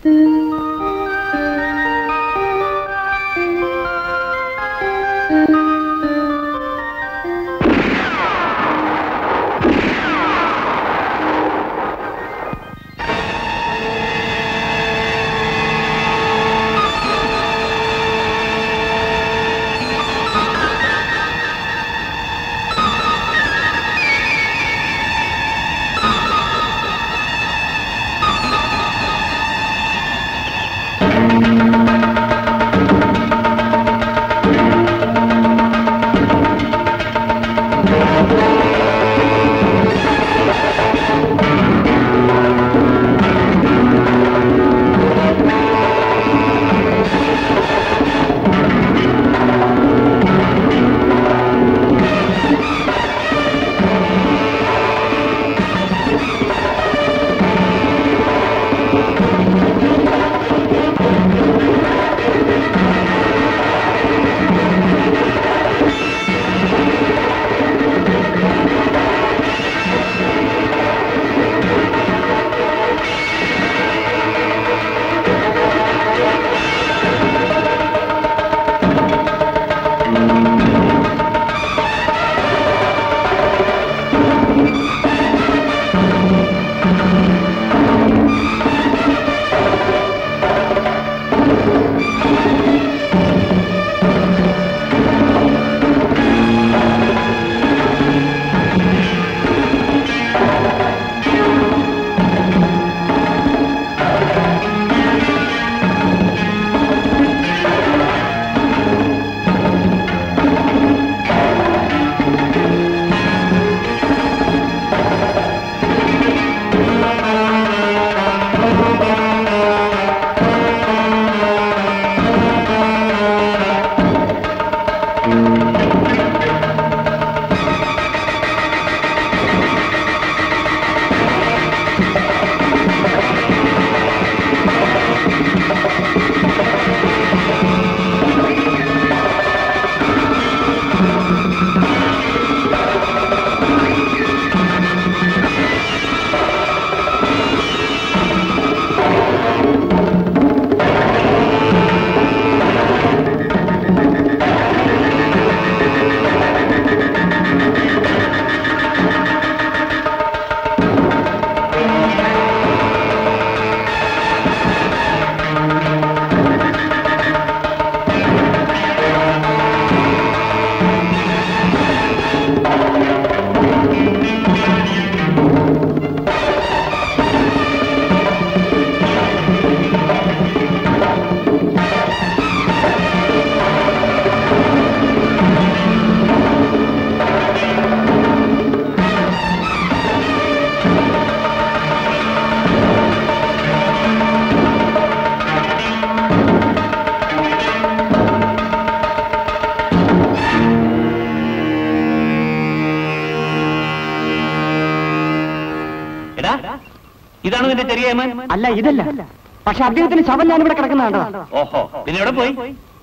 എടാ ഇതാണ് നിന്റെ ചെറിയ ഏമാൻ അല്ല ഇതല്ല പക്ഷെ അദ്ദേഹത്തിന് ശവം ഞാനിവിടെ കിടക്കുന്ന കണ്ടതാ ഓഹോ പിന്നെ എവിടെ പോയി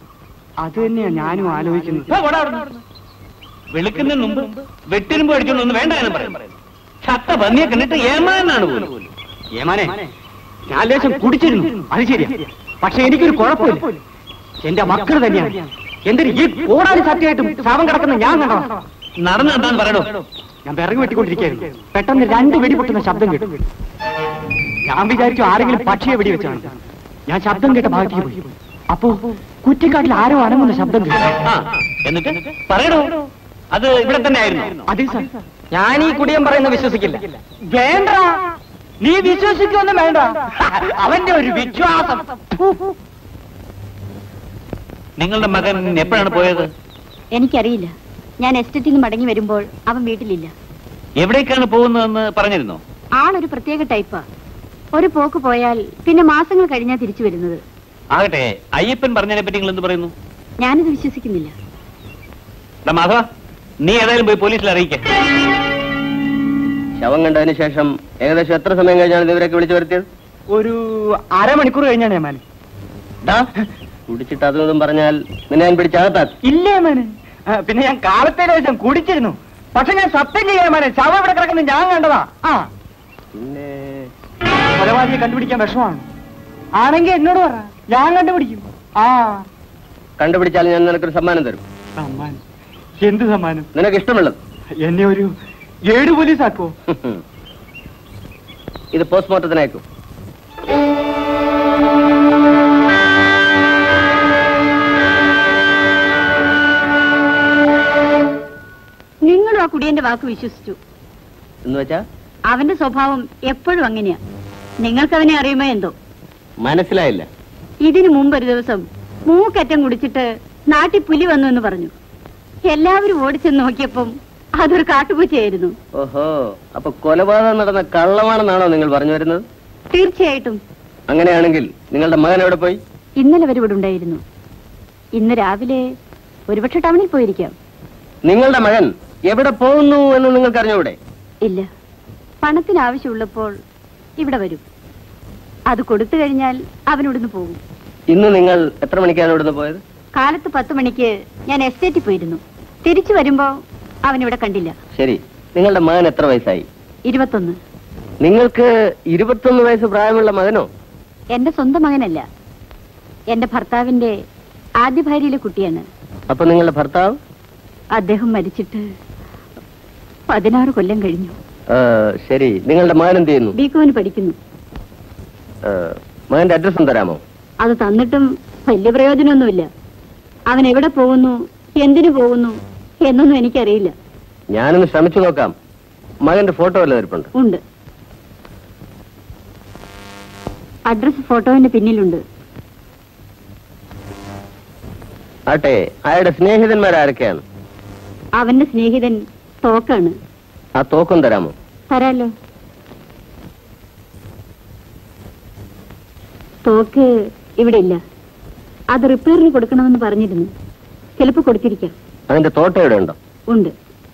അത് തന്നെയാ ഞാനും ആലോചിക്കുന്നത് ആ, പോടാ അവിടുന്ന്. വെളുക്കുന്നതിന് മുമ്പ് വെട്ടിരുമ്പ് അടിച്ചോണ്ടൊന്നും വേണ്ട എന്ന് പറയും ചത്ത പന്നിയെ കണ്ടിട്ട് ഏമാനാണ് പോലും ഏമാനെ ഞാൻ ലേശം കുടിച്ചിരുന്നു അത് ശരിയാ പക്ഷെ എനിക്കൊരു കുഴപ്പമില്ല എന്റെ മക്കൾ തന്നെയാണ് എന്തിന് ഈ ഓടാനും സത്യമായിട്ടും ശവം കിടക്കുന്ന ഞാൻ കണ്ടതാ നടന്നു എന്താന്ന് പറയണോ ഞാൻ വിറക് വെട്ടിക്കൊണ്ടിരിക്കുകയായിരുന്നു പെട്ടെന്ന് രണ്ട് വെടി പൊട്ടുന്ന ശബ്ദം കേട്ടു ഞാൻ വിചാരിച്ചു ആരെങ്കിലും പക്ഷിയെ വെടി വെച്ചാണ് ഞാൻ ശബ്ദം കേട്ട ഭാഗത്തേക്ക് പോയി അപ്പോ കുറ്റിക്കാട്ടിൽ ആരോ അനങ്ങുന്ന ശബ്ദം കേട്ടു ആ എന്നിട്ട് പറയണോ അത് ഇവിടെ തന്നെ ആയിരുന്നു അതെ സാർ ഞാൻ ഈ കുടിയൻ പറയുന്ന വിശ്വസിക്കില്ല വേണ്ട നീ വിശ്വസിക്കൊന്നും വേണ്ട അവന്റെ ഒരു വിശ്വാസം നിങ്ങളുടെ മകൻ എപ്പോഴാണ് പോയത് എനിക്കറിയില്ല ഞാൻ എസ്റ്റേറ്റിൽ നിന്ന് മടങ്ങി വരുമ്പോൾ അവൻ വീട്ടിലില്ല എവിടേക്കാണ് പോകുന്നതെന്ന് പറഞ്ഞിരുന്നോ ആളൊരു പ്രത്യേക ടൈപ്പാ ഒരു പോക്ക് പോയാൽ പിന്നെ മാസങ്ങൾ കഴിഞ്ഞാ തിരിച്ചു വരുന്നത് ആകട്ടെ അയ്യപ്പൻ പറഞ്ഞതിനെ പറ്റി നിങ്ങൾ എന്ത് പറയുന്നു ഞാനിത് വിശ്വസിക്കുന്നില്ല എടാ മാധവ നീ ഏതായാലും പോയി പോലീസിൽ അറിയിക്കേ ശവം കണ്ടതിന് ശേഷം ഏകദേശം എത്ര സമയം കഴിഞ്ഞാണ് ഇവരൊക്കെ വിളിച്ചു വരുത്തിയത് ഒരു അരമണിക്കൂർ കഴിഞ്ഞാണ് ഏമാൻ ഡാ, കുടിച്ചിട്ട് അതൊന്നും പറഞ്ഞാൽ നിന്നെ ഞാൻ പിടിച്ചകത്താക്കും ഇല്ല ഏമാന് ആ, പിന്നെ ഞാൻ കാലത്തെ ദിവസം കുടിച്ചിരുന്നു പക്ഷെ ഞാൻ സത്യം ചെയ്യാൻ ഏമാനെ ശവം ഇവിടെ കിടക്കുന്നത് ഞാൻ കണ്ടതാ ആ പിന്നെ കൊലപാതകയെ കണ്ടുപിടിക്കാൻ വിഷമാണ് ആണെങ്കിൽ എന്നോട് പറ ഞാൻ കണ്ടുപിടിക്കും ആ കണ്ടുപിടിച്ചാൽ ഞാൻ നിനക്കൊരു സമ്മാനം തരും സമ്മാനം എന്ത് സമ്മാനം നിനക്ക് ഇഷ്ടമുള്ളത് എന്നെ ഒരു ഏട് പോലീസ് ആക്കോ ഇത് പോസ്റ്റ്മോർട്ടത്തിന് അയക്കും നിങ്ങളും ആ കുടിയന്റെ വാക്ക് വിശ്വസിച്ചു എന്ന് വെച്ചാ അവന്റെ സ്വഭാവം എപ്പോഴും അങ്ങനെയാ നിങ്ങൾക്ക് അവനെ അറിയുമോ എന്തോ മനസ്സിലായില്ല ഇതിനു മുമ്പ് ഒരു ദിവസം മൂക്കറ്റം കുടിച്ചിട്ട് നാട്ടിൽ പുലി വന്നു എന്ന് പറഞ്ഞു എല്ലാവരും ഓടിച്ചെന്ന് നോക്കിയപ്പം അതൊരു കാട്ടുപൂച്ചയായിരുന്നു ഓഹോ അപ്പൊ കൊലപാതകം നടന്ന കള്ളമാണെന്നാണോ നിങ്ങൾ പറഞ്ഞു വരുന്നത് തീർച്ചയായിട്ടും അങ്ങനെയാണെങ്കിൽ നിങ്ങളുടെ മകൻ എവിടെ പോയി ഇന്നലെ വരെ ഇവിടെ ഉണ്ടായിരുന്നു ഇന്ന് രാവിലെ ഒരുപക്ഷെ ടൗണിൽ പോയിരിക്കാം നിങ്ങളുടെ മകൻ എവിടെ പോകുന്നു എന്ന് നിങ്ങൾക്ക് അറിഞ്ഞൂടെ ഇല്ല പണത്തിന് ആവശ്യമുള്ളപ്പോൾ ഇവിടെ വരും അത് കൊടുത്തു കഴിഞ്ഞാൽ അവനിവിടുന്ന് പോകും ഇന്ന് നിങ്ങൾ എത്ര മണിക്കാണ് ഇവിടുന്ന് പോയത് കാലത്ത് പത്ത് മണിക്ക് ഞാൻ എസ്റ്റേറ്റിൽ പോയിരുന്നു തിരിച്ചു വരുമ്പോ അവനിവിടെ കണ്ടില്ല ശരി നിങ്ങളുടെ മകൻ എത്ര വയസ്സായി ഇരുപത്തൊന്ന് നിങ്ങൾക്ക് ഇരുപത്തൊന്ന് വയസ്സ് പ്രായമുള്ള മകനോ എന്റെ സ്വന്തം മകനല്ല എന്റെ ഭർത്താവിന്റെ ആദ്യ ഭാര്യയിലെ കുട്ടിയാണ് അപ്പൊ നിങ്ങളുടെ ഭർത്താവ് അദ്ദേഹം മരിച്ചിട്ട് പതിനാറ് കൊല്ലം കഴിഞ്ഞു ആ, ശരി നിങ്ങളുടെ മകൻ എന്ത് ചെയ്യുന്നു ബികോന് പഠിക്കുന്നു ആ, മകന്റെ അഡ്രസ്സും തരാമോ അത് തന്നിട്ടും വലിയ പ്രയോജനമൊന്നുമില്ല അവൻ എവിടെ പോകുന്നു എന്തിനു പോകുന്നു എന്നൊന്നും എനിക്കറിയില്ല ഞാനൊന്ന് ശ്രമിച്ചു നോക്കാം മകന്റെ ഫോട്ടോ വല്ലതും ഇരിപ്പുണ്ട് ഉണ്ട് അഡ്രസ് ഫോട്ടോവിന്റെ പിന്നിലുണ്ട് ആട്ടെ അയാളുടെ സ്നേഹിതന്മാരാരൊക്കെയാണ് അവന്റെ സ്നേഹിതൻ തോക്കാണ് ആ തോക്കും തരാമോ തരാലോ തോക്ക് ഇവിടെ ഇല്ല അത് റിപ്പയറിന് കൊടുക്കണമെന്ന് പറഞ്ഞിരുന്നു ചിലപ്പോ കൊടുത്തിരിക്കാം അതിന്റെ തോട്ടം ഇവിടെ ഉണ്ടോ ഉണ്ട്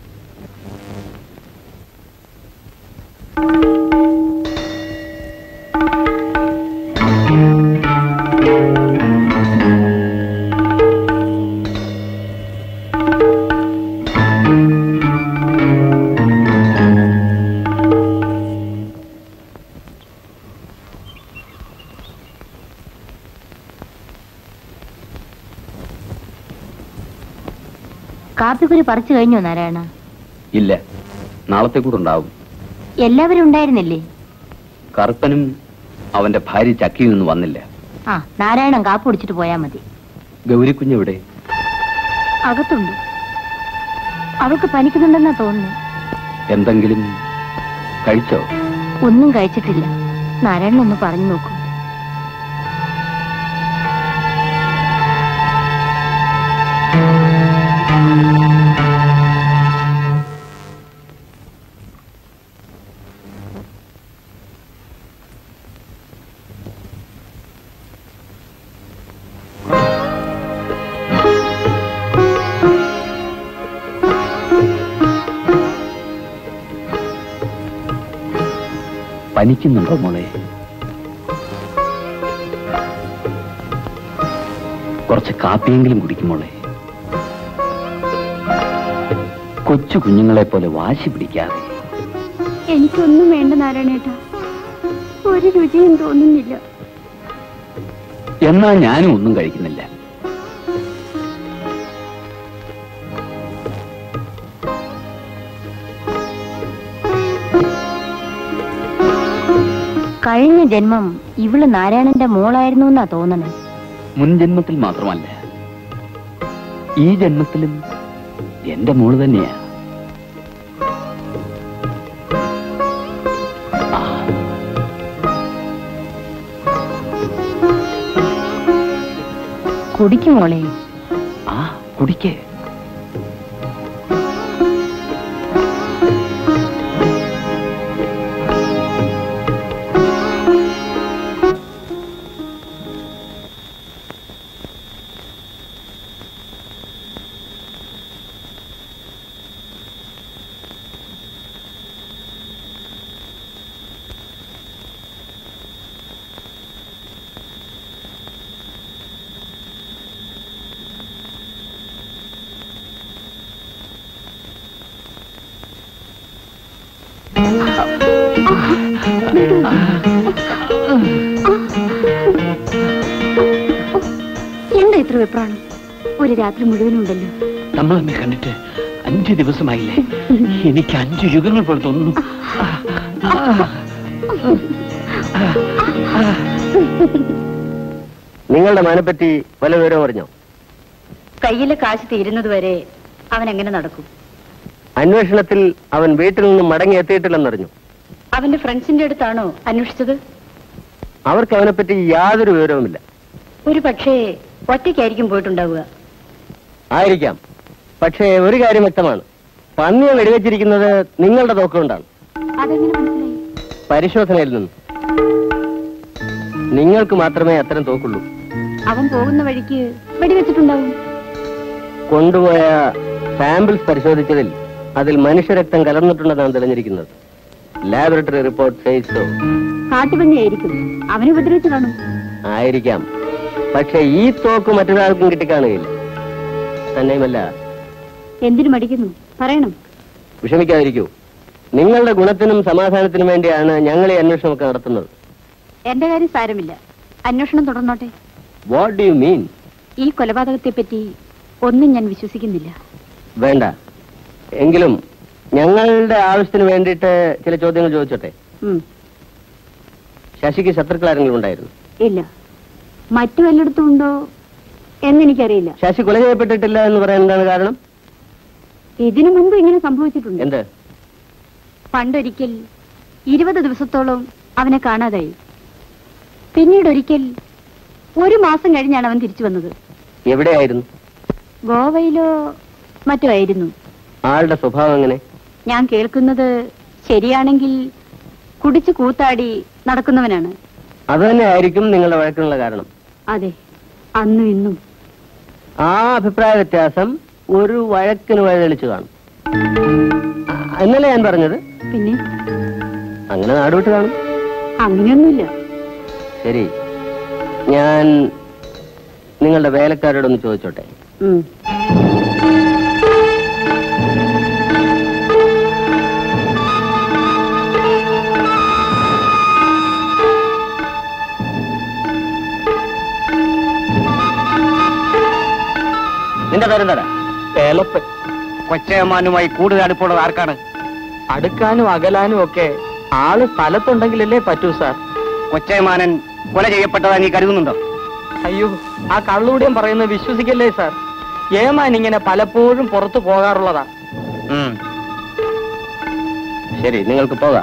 കാപ്പിക്കുരി പറിച്ചു കഴിഞ്ഞോ നാരായണ ഇല്ല നാളത്തെ കൂടെ ഉണ്ടാവും എല്ലാവരും ഉണ്ടായിരുന്നില്ലേ കറുപ്പനും അവന്റെ ഭാര്യ ചക്കിയിൽ നിന്ന് വന്നില്ല ആ നാരായണൻ കാപ്പ് കുടിച്ചിട്ട് പോയാ മതി ഗൗരിക്കുഞ്ഞെവിടെ അകത്തുണ്ട് അവൾക്ക് പനിക്കുന്നുണ്ടെന്നാ തോന്നുന്നു എന്തെങ്കിലും കഴിച്ചോ ഒന്നും കഴിച്ചിട്ടില്ല നാരായണൻ ഒന്ന് പറഞ്ഞു നോക്കൂ പനിക്കുന്നുണ്ടോ മോളെ കുറച്ച് കാപ്പിയെങ്കിലും കുടിക്കും മോളെ കൊച്ചു കുഞ്ഞുങ്ങളെ പോലെ വാശി പിടിക്കാതെ എനിക്കൊന്നും വേണ്ട നാരായണേട്ടാ ഒരു രുചിയും തോന്നുന്നില്ല എന്നാ ഞാനും ഒന്നും കഴിക്കുന്നില്ല കഴിഞ്ഞ ജന്മം ഇവള് നാരായണന്റെ മോളായിരുന്നു എന്നാ തോന്നണേ മുൻ ജന്മത്തിൽ മാത്രമല്ല ഈ ജന്മത്തിലും എന്റെ മോള് തന്നെയാ ആ, കുടിക്കും മോളെ ആ കുടിക്കേ വെപ്രാണം ഒരു രാത്രി മുഴുവനും ഉണ്ടല്ലോ നമ്മൾ തമ്മിൽ കണ്ടിട്ട് അഞ്ച് ദിവസമായില്ലേ എനിക്ക് അഞ്ച് യുഗങ്ങൾ പോലെ തോന്നുന്നു നിങ്ങളുടെ മകനെപ്പറ്റി വല്ല വിവരം അറിഞ്ഞോ കയ്യിലെ കാശ് തീരുന്നത് വരെ അവൻ എങ്ങനെ നടക്കും അന്വേഷണത്തിൽ അവൻ വീട്ടിൽ നിന്നും മടങ്ങി എത്തിയിട്ടില്ലെന്നറിഞ്ഞു അവന്റെ ഫ്രണ്ട്സിന്റെ അടുത്താണോ അന്വേഷിച്ചത് അവർക്ക് അവനെപ്പറ്റി യാതൊരു വിവരവുമില്ല ഒരു പക്ഷേ ഒറ്റയ്ക്കായിരിക്കും പോയിട്ടുണ്ടാവുക ആയിരിക്കാം പക്ഷേ ഒരു കാര്യം വ്യക്തമാണ് പന്നിയെ വെടിവെച്ചിരിക്കുന്നത് നിങ്ങളുടെ തോക്കുകൊണ്ടാണ് അതെങ്ങനെ മനസ്സിലായി പരിശോധനയിൽ നിന്ന് നിങ്ങൾക്ക് മാത്രമേ അത്തരം തോക്കുള്ളൂ അവൻ പോകുന്ന വഴിക്ക് വെടിവെച്ചിട്ടുണ്ടാവും കൊണ്ടുപോയ സാമ്പിൾസ് പരിശോധിച്ചതിൽ അതിൽ മനുഷ്യരക്തം കലർന്നിട്ടുണ്ടെന്നാണ് തെളിഞ്ഞിരിക്കുന്നത് ലാബറട്ടറി റിപ്പോർട്ട് സേസ് സോ കാട്ടുപന്നിയായിരിക്കും അവനെ ഉപദ്രവിച്ചു കാണും ആയിരിക്കാം പക്ഷെ ഈ തോക്ക് മറ്റൊരാൾക്കും കിട്ടിക്കാണുകയില്ല തന്നെയുമല്ല എന്തിനു മടിക്കുന്നു പറയണം വിഷമിക്കാതിരിക്കൂ നിങ്ങളുടെ ഗുണത്തിനും സമാധാനത്തിനും വേണ്ടിയാണ് ഞങ്ങൾ ഈ അന്വേഷണമൊക്കെ നടത്തുന്നത് എന്റെ കാര്യം സാരമില്ല അന്വേഷണം തുടർന്നോട്ടെ വാട്ട് ഡു യു മീൻ ഈ കൊലപാതകത്തെ പറ്റി ഒന്നും ഞാൻ വിശ്വസിക്കുന്നില്ല വേണ്ട എങ്കിലും ഞങ്ങളുടെ ആവശ്യത്തിന് വേണ്ടിയിട്ട് ചില ചോദ്യങ്ങൾ ചോദിച്ചോട്ടെ ഉം, ശശിക്ക് ശത്രുക്കൾ ആരെങ്കിലും ഉണ്ടായിരുന്നു ഇല്ല മറ്റു വല്ലയിടത്തും ഉണ്ടോ എന്നെനിക്കറിയില്ല ശശി കൊല ചെയ്യപ്പെട്ടിട്ടില്ല എന്ന് പറയാൻ എന്താണ് കാരണം ഇതിനു മുമ്പ് ഇങ്ങനെ സംഭവിച്ചിട്ടുണ്ട് എന്ത് പണ്ടൊരിക്കൽ ഇരുപത് ദിവസത്തോളം അവനെ കാണാതായി പിന്നീട് ഒരിക്കൽ ഒരു മാസം കഴിഞ്ഞാണ് അവൻ തിരിച്ചു വന്നത് എവിടെയായിരുന്നു ഗോവയിലോ മറ്റോ ആയിരുന്നു ആളുടെ സ്വഭാവം എങ്ങനെ ഞാൻ കേൾക്കുന്നത് ശരിയാണെങ്കിൽ കുടിച്ചു കൂത്താടി നടക്കുന്നവനാണ് അത് തന്നെ ആയിരിക്കും നിങ്ങളുടെ വഴക്കിനുള്ള കാരണം അതെ അന്നും ഇന്നും ആ അഭിപ്രായ വ്യത്യാസം ഒരു വഴക്കിന് വഴിതെളിച്ചു കാണും ആ, എന്നല്ലേ ഞാൻ പറഞ്ഞത് പിന്നെ അങ്ങനെ നാടുവിട്ട് കാണും അങ്ങനെയൊന്നുമില്ല ശരി ഞാൻ നിങ്ങളുടെ വേലക്കാരോടൊന്ന് ചോദിച്ചോട്ടെ ഉം. നിന്റെ പേരെന്താടാ ഏലപ്പൻ കൊച്ചയമ്മാനുമായി കൂടുതൽ അടുപ്പുള്ളത് ആർക്കാണ് അടുക്കാനും അകലാനും ഒക്കെ ആള് സ്ഥലത്തുണ്ടെങ്കിലല്ലേ പറ്റൂ സാർ കൊച്ചയമാനൻ കൊല ചെയ്യപ്പെട്ടതാ നീ കരുതുന്നുണ്ടോ അയ്യോ ആ കള്ളുകൂടിയും പറയുന്നത് വിശ്വസിക്കല്ലേ സാർ ഏമാൻ ഇങ്ങനെ പലപ്പോഴും പുറത്തു പോകാറുള്ളതാ ഉം. ശരി നിങ്ങൾക്ക് പോകാം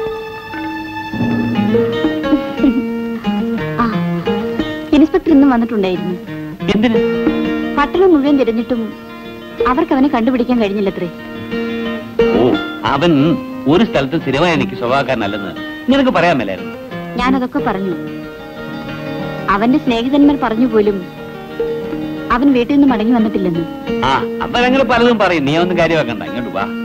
ആ ഇൻസ്പെക്ടർ ഇന്നും വന്നിട്ടുണ്ടായിരുന്നു എന്തിന് പട്ടണം മുഴുവൻ തിരഞ്ഞിട്ടും അവർക്ക് അവനെ കണ്ടുപിടിക്കാൻ കഴിഞ്ഞില്ലത്രേ ഓ അവൻ ഒരു സ്ഥലത്ത് സ്ഥിരമായി എനിക്ക് സ്വഭാവക്കാരനല്ലെന്ന് നിനക്ക് പറയാൻ മേലായിരുന്നു ഞാനതൊക്കെ പറഞ്ഞു അവന്റെ സ്നേഹിതന്മാർ പറഞ്ഞു പോലും അവൻ വീട്ടിൽ നിന്ന് മടങ്ങി വന്നിട്ടില്ലെന്ന് ആ അപ്പൊ ഞങ്ങൾ പലതും പറയും നീ ഒന്നും കാര്യമാക്കണ്ട ഇങ്ങോട്ട് വാ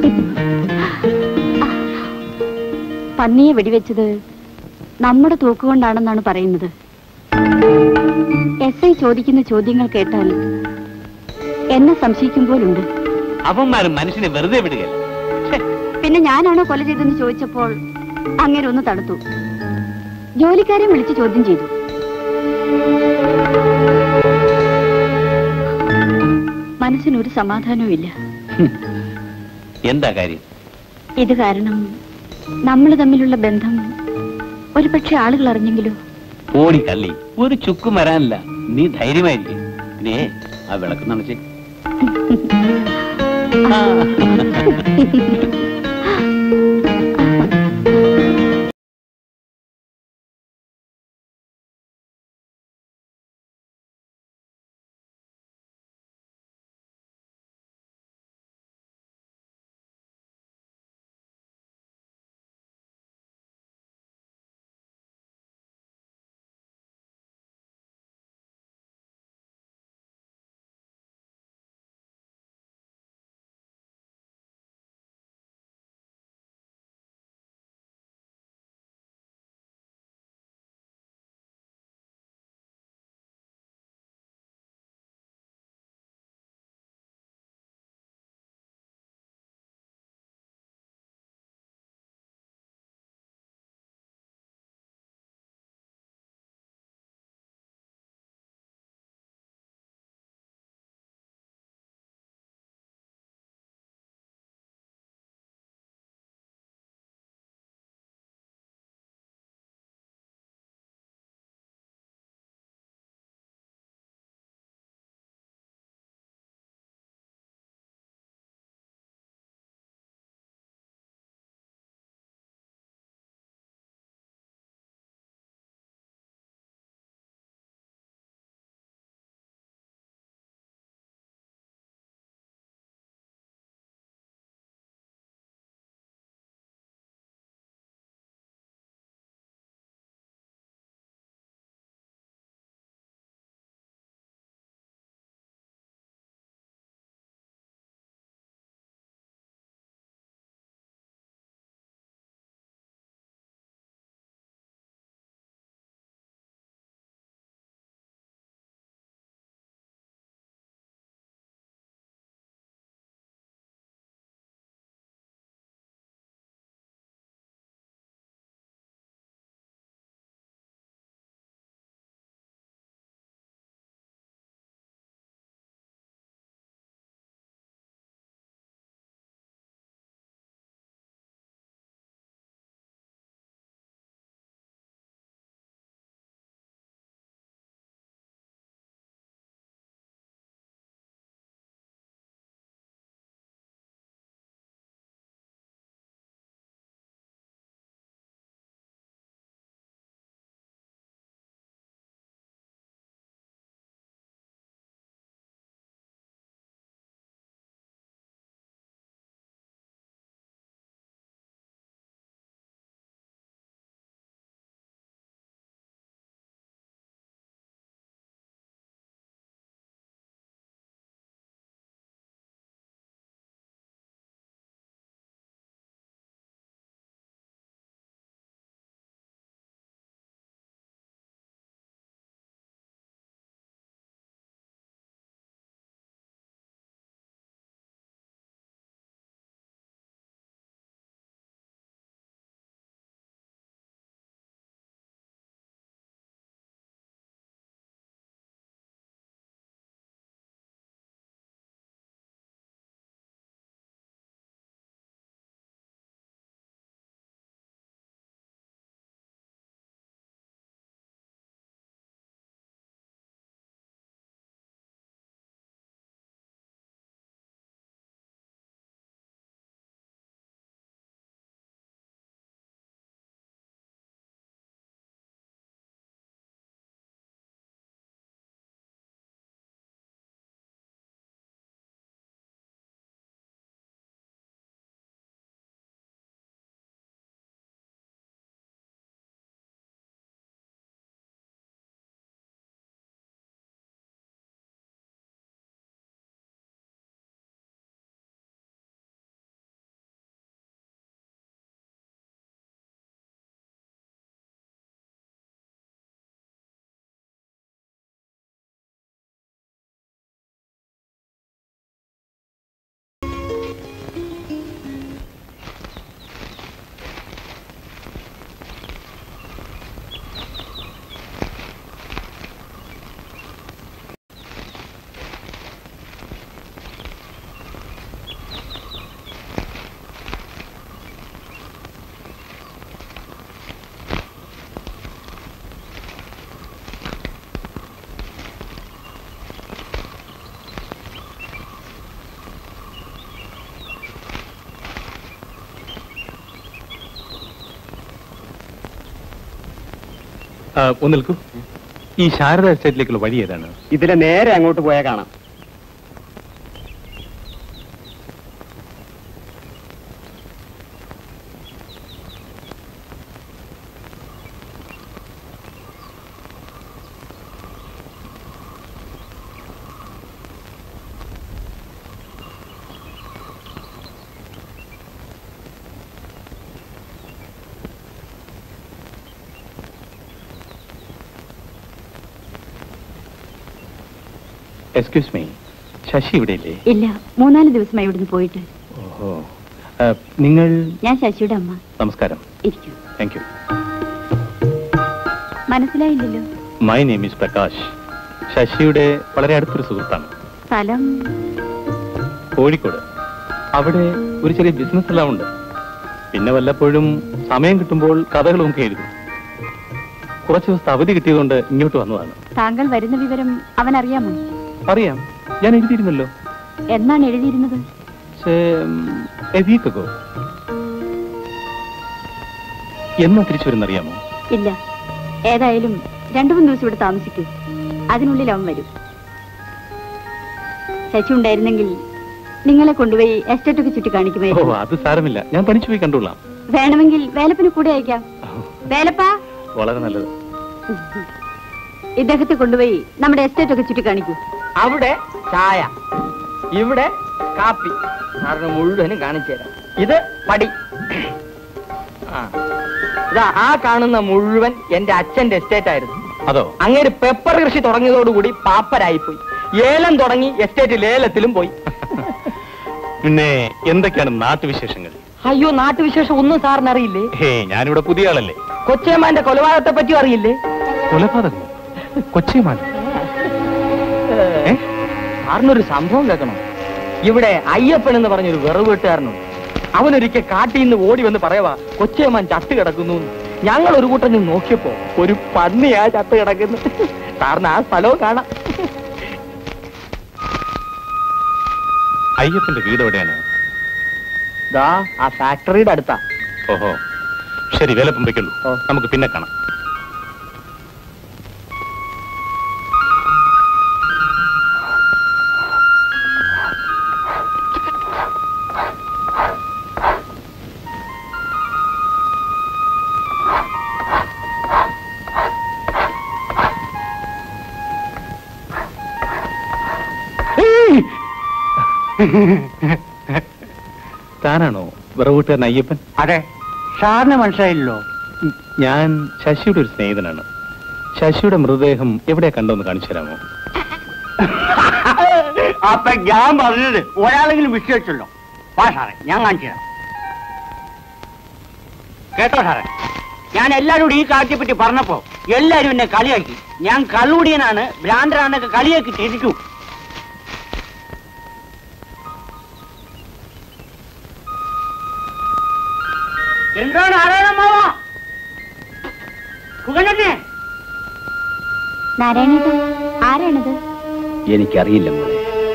പന്നിയെ വെടിവെച്ചത് നമ്മുടെ തോക്കുകൊണ്ടാണെന്നാണ് പറയുന്നത് എസ് ഐ ചോദിക്കുന്ന ചോദ്യങ്ങൾ കേട്ടാൽ എന്നെ സംശയിക്കുമ്പോഴുണ്ട് അവന്മാരും മനുഷ്യനെ വെറുതെ വിടുകയല്ല ഛെ, പിന്നെ ഞാനാണോ കൊല ചെയ്തെന്ന് ചോദിച്ചപ്പോൾ അങ്ങനെ ഒന്ന് തടുത്തു ജോലിക്കാരെ വിളിച്ച് ചോദ്യം ചെയ്തു മനസ്സിനൊരു സമാധാനവും ഇല്ല ഹും. എന്താ കാര്യം ഇത് കാരണം നമ്മൾ തമ്മിലുള്ള ബന്ധം ഒരു പക്ഷെ ആളുകൾ അറിഞ്ഞെങ്കിലോ ഓടി കള്ളി ഒരു ചുക്കും വരാനില്ല നീ ധൈര്യമായിരിക്കും പിന്നെ ആ വിളക്ക് നനച്ചേ ആ, ഒന്ന് നിൽക്കൂ ഈ ശാരദ എസ്റ്റേറ്റിലേക്കുള്ള വഴി ഏതാണ് ഇതിലെ നേരെ അങ്ങോട്ട് പോയാൽ കാണാം എക്സ്ക്യൂസ് മീ ശശി ഇവിടെ ഇല്ലേ ഇല്ല മൂന്നാല് ദിവസമായി ഇവിടുന്ന് പോയിട്ട് ഓഹോ ആ, നിങ്ങൾ ഞാൻ ശശിയുടെ അമ്മ നമസ്കാരം ഇരിക്കൂ താങ്ക് യു മനസ്സിലായില്ലല്ലോ മൈ നെയിം ഈസ് പ്രകാശ് ശശിയുടെ വളരെ അടുത്തൊരു സുഹൃത്താണ് സ്ഥലം കോഴിക്കോട് അവിടെ ഒരു ചെറിയ ബിസിനസ് എല്ലാം ഉണ്ട് പിന്നെ വല്ലപ്പോഴും സമയം കിട്ടുമ്പോൾ കഥകളും ഒക്കെ എഴുതും കുറച്ച് ദിവസത്തെ അവധി കിട്ടിയതുകൊണ്ട് ഇങ്ങോട്ട് വന്നതാണ് താങ്കൾ വരുന്ന വിവരം അവൻ അറിയാമോ അറിയാം ഞാൻ എഴുതിയിരുന്നല്ലോ എന്നാണ് എഴുതിയിരുന്നത് എ വീക്ക് അഗോ എന്നാ തിരിച്ചു വരുന്നറിയാമോ ഇല്ല ഏതായാലും രണ്ടു മൂന്ന് ദിവസം ഇവിടെ താമസിക്കൂ അതിനുള്ളിൽ അവൻ വരും ശശി ഉണ്ടായിരുന്നെങ്കിൽ നിങ്ങളെ കൊണ്ടുപോയി എസ്റ്റേറ്റൊക്കെ ചുറ്റി ഓ കാണിക്കുമായിരുന്നു അത് സാരമില്ല ഞാൻ തനിച്ചു പോയി കണ്ടോളാം വേണമെങ്കിൽ വേലപ്പിന് കൂടെ അയക്കാം വേലപ്പാ വളരെ നല്ലത് ഇദ്ദേഹത്തെ കൊണ്ടുപോയി നമ്മുടെ എസ്റ്റേറ്റ് ഒക്കെ ചുറ്റി കാണിക്കൂ അവിടെ ചായ ഇവിടെ കാപ്പി സാറിന് മുഴുവനും കാണിച്ചു തരാം ഇത് പടി ആ ഇതാ ആ കാണുന്ന മുഴുവൻ എന്റെ അച്ഛന്റെ എസ്റ്റേറ്റ് ആയിരുന്നു അതോ അങ്ങനെ പെപ്പർ കൃഷി തുടങ്ങിയതോടുകൂടി പാപ്പരായിപ്പോയി ഏലം തുടങ്ങി എസ്റ്റേറ്റ് ലേലത്തിലും പോയി പിന്നെ എന്തൊക്കെയാണ് നാട്ടുവിശേഷങ്ങൾ അയ്യോ നാട്ടുവിശേഷം ഒന്നും സാറിന് അറിയില്ലേ ഹേ ഞാനിവിടെ പുതിയ ആളല്ലേ കൊച്ചേമാന്റെ കൊലപാതകത്തെ പറ്റിയും അറിയില്ലേ കൊലപാതകം കൊച്ചിമാൻ ഏ? സാറിനൊരു സംഭവം കേൾക്കണം ഇവിടെ അയ്യപ്പൻ എന്ന് പറഞ്ഞൊരു വെറുവ് വീട്ടുകാരനുണ്ട് അവനൊരിക്കൽ കാട്ടിൽ നിന്ന് ഓടി വന്ന് പറയവാ കൊച്ചേമാൻ ചത്ത് കിടക്കുന്നു എന്ന്. ഞങ്ങൾ ഒരു കൂട്ടം നിന്ന് നോക്കിയപ്പോ ഒരു പന്നിയാ ചത്ത് കിടക്കുന്നു സാറിന് ആ സ്ഥലവും കാണാം അയ്യപ്പന്റെ വീട് എവിടെയാണ് ദാ ആ ഫാക്ടറിയുടെ അടുത്താ ഓഹോ ശരി വേലപ്പം വെക്കുള്ളൂ ഓ. നമുക്ക് പിന്നെ കാണാം താനാണോ വിറവൂട്ടുകാരൻ അയ്യപ്പൻ അതെ സാറിന് മനസ്സിലായില്ലോ ഉം, ഞാൻ ശശിയുടെ ഒരു സ്നേഹിതനാണ് ശശിയുടെ മൃതദേഹം എവിടെ കണ്ടോന്ന് കാണിച്ചു തരാമോ അപ്പൊ ഞാൻ പറഞ്ഞത് ഒരാളെങ്കിലും വിശ്വസിച്ചല്ലോ വാ സാറേ ഞാൻ കാണിച്ചു തരാം കേട്ടോ സാറേ ഞാൻ എല്ലാവരോടും ഈ കാര്യത്തെ പറ്റി പറഞ്ഞപ്പോ എല്ലാരും എന്നെ കളിയാക്കി ഞാൻ കള്ളുടിയനാണ് ഭ്രാന്തരാണെന്നൊക്കെ കളിയാക്കി തിരിച്ചു എന്താണ് ആരാധമാവാ സുഖനല്ലേ നാരായണേട്ട ആരാണത് എനിക്കറിയില്ല മോളെ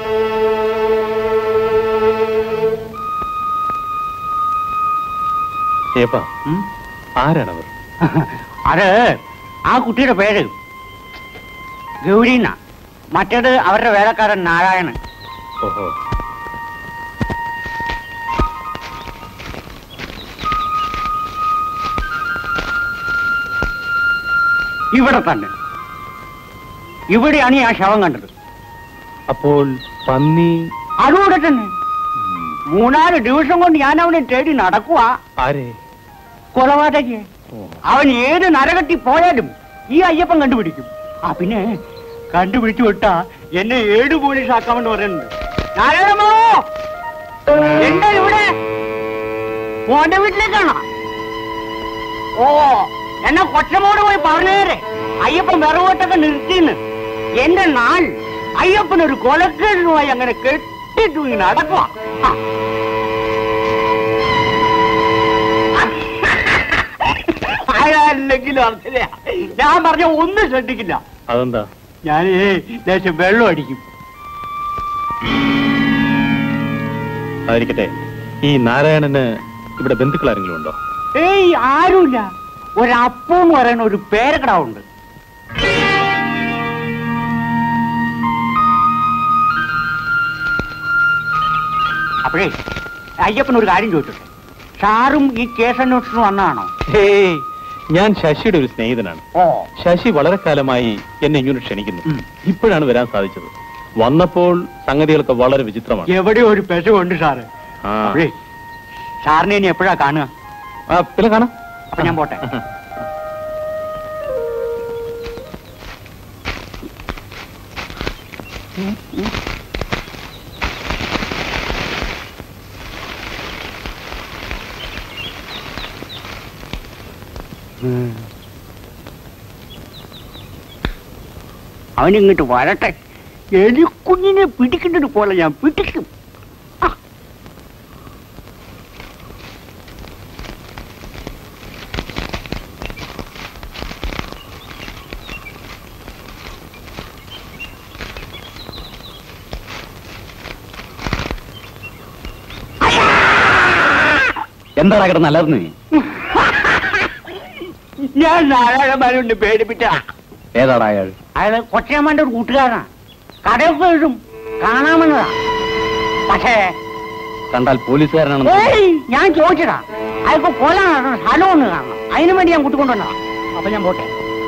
ഏപ്പാ ആരാണവർ അത് ആ കുട്ടിയുടെ പേര് ഗൗരീന മറ്റേത് അവരുടെ വേലക്കാരൻ നാരായണൻ ഓഹോ ഇവിടെ തന്നെ ഇവിടെയാണ് ഞാൻ ശവം കണ്ടത് അപ്പോൾ പന്നി അതുകൂടെ തന്നെ മൂന്നാല് ദിവസം കൊണ്ട് ഞാൻ അവനെ തേടി നടക്കുക ആരെ കൊലപാതകയെ ഓ, അവൻ ഏത് നരകത്തി പോയാലും ഈ അയ്യപ്പൻ കണ്ടുപിടിക്കും ആ പിന്നെ കണ്ടുപിടിച്ചു വിട്ടാ എന്നെ ഏഴ് പോലീസ് ആക്കാമെന്ന് പറയുന്നുണ്ട് നാരായണമോ എന്താ ഇവിടെ മോന്റെ വീട്ടിലേക്കാണോ ഓ എന്നെ കൊച്ചമോട് പോയി പറഞ്ഞേരെ അയ്യപ്പൻ വിറവോട്ടൊക്കെ നിർത്തിന്ന് എന്റെ നാൾ അയ്യപ്പൻ ഒരു കൊലക്കേടുമായി അങ്ങനെ കെട്ടിട്ടു നടക്കുക ആരാല്ലെങ്കിലും അറിയില്ല ഞാൻ പറഞ്ഞ ഒന്നും ശ്രദ്ധിക്കില്ല അതെന്താ ഞാൻ ലേശം വെള്ളം അടിക്കും അതായിരിക്കട്ടെ ഈ നാരായണന് ഇവിടെ ബന്ധുക്കൾ ആരെങ്കിലും ഉണ്ടോ ഏയ് ആരുമില്ല ഒരപ്പം എന്ന് പറയുന്ന ഒരു പേരക്കടാവുണ്ട് അപ്പോഴേ അയ്യപ്പൻ ഒരു കാര്യം ചോദിച്ചോട്ടെ സാറും ഈ കേസ് അന്വേഷണം വന്നതാണോ ഹേയ് ഞാൻ ശശിയുടെ ഒരു സ്നേഹിതനാണ് ഓ ശശി വളരെ കാലമായി എന്നെ ഇങ്ങോട്ട് ക്ഷണിക്കുന്നു ഉം. ഇപ്പോഴാണ് വരാൻ സാധിച്ചത് വന്നപ്പോൾ സംഗതികളൊക്കെ വളരെ വിചിത്രമാണ് എവിടെയോ ഒരു പെശകുണ്ട് സാറ് ആ. അപ്പോഴേ സാറിനെ ഇനി എപ്പോഴാ കാണുക ആ, പിന്നെ കാണാം അപ്പൊ ഞാൻ പോട്ടെ അവനിങ്ങോട്ട് വരട്ടെ എലിക്കുഞ്ഞിനെ പിടിക്കുന്നത് പോലെ ഞാൻ പിടിക്കും ആ. എന്താടാ കിടന്ന് അലർന്നു ഞാൻ നാരായണന്മാരുണ്ട് പേടിപ്പിച്ച ഏതാടാ അയാൾ അയാള് കൊച്ചയമ്മന്റെ ഒരു കൂട്ടുകാരനാ കടയൊക്കെ എഴുതും കാണാമെന്നതാ പക്ഷേ കണ്ടാൽ പോലീസുകാരനാണെന്ന് ഏയ് ഞാൻ ചോദിച്ചതാ അയാൾക്ക് കൊല നടന്ന സ്ഥലം ഒന്ന് കാണണം അതിനു വേണ്ടി ഞാൻ കൂട്ടിക്കൊണ്ടുവന്നതാ അപ്പൊ ഞാൻ പോട്ടെ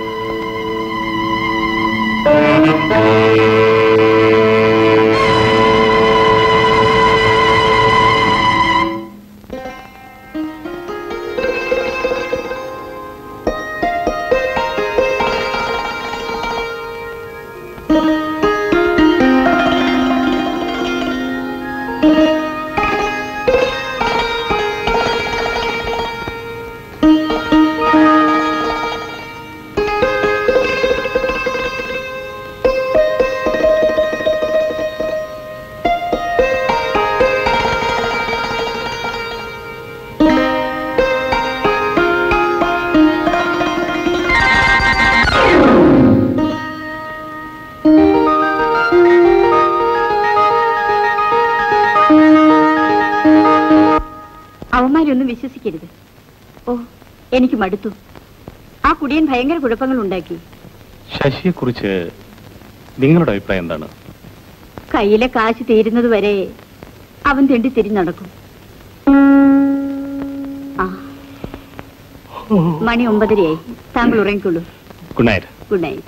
അവന്മാരൊന്നും വിശ്വസിക്കരുത് ഓ എനിക്ക് മടുത്തു ആ കുടിയൻ ഭയങ്കര കുഴപ്പങ്ങൾ ഉണ്ടാക്കി ശശിയെ കുറിച്ച് നിങ്ങളുടെ അഭിപ്രായം എന്താണ് കയ്യിലെ കാശ് തീരുന്നത് വരെ അവൻ തെണ്ടി തിരിഞ്ഞു നടക്കും ആ മണി ഒമ്പതരയായി താങ്കൾ ഉറങ്ങിക്കൊള്ളൂ ഗുഡ് നൈറ്റ് ഗുഡ് നൈറ്റ്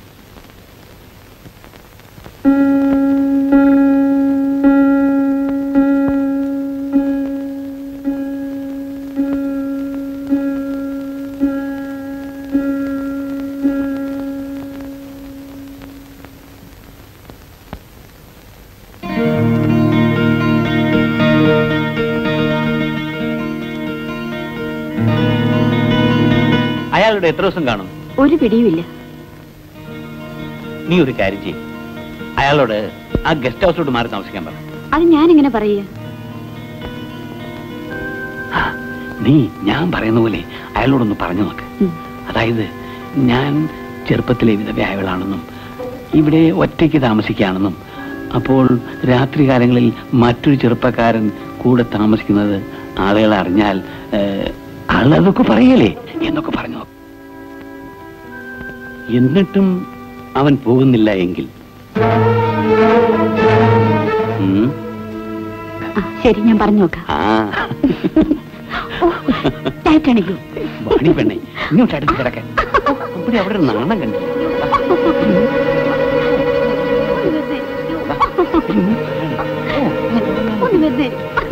അയാളുടെ എത്ര ദിവസം കാണും ഒരു പിടിയുമില്ല നീ ഒരു കാര്യം ചെയ്യും അയാളോട് ആ ഗസ്റ്റ് ഹൗസിലോട്ട് മാറി താമസിക്കാൻ പറ അത് ഞാൻ എങ്ങനെ പറയുക നീ ഞാൻ പറയുന്ന പോലെ അയാളോടൊന്ന് പറഞ്ഞു നോക്ക് ഉം. അതായത് ഞാൻ ചെറുപ്പത്തിലെ വിധവയായവളാണെന്നും ഇവിടെ ഒറ്റയ്ക്ക് താമസിക്കുകയാണെന്നും അപ്പോൾ രാത്രികാലങ്ങളിൽ മറ്റൊരു ചെറുപ്പക്കാരൻ കൂടെ താമസിക്കുന്നത് ആളുകൾ അറിഞ്ഞാൽ ഏഹ്, ആളതൊക്കെ പറയലേ എന്നൊക്കെ പറഞ്ഞു നോക്ക്. എന്നിട്ടും അവൻ പോകുന്നില്ല എങ്കിൽ ഉം, ആ ശരി ഞാൻ പറഞ്ഞു നോക്കാം ആ ഓ, ടൈറ്റ് അണിക്കൂ വാണി പെണ്ണെ ഇങ്ങോട്ട് അടുത്ത് കിടക്കാൻ അവിടെ അവിടെ ഒരു നാണം കണ്ടില്ല ഒന്ന് വെറുതെ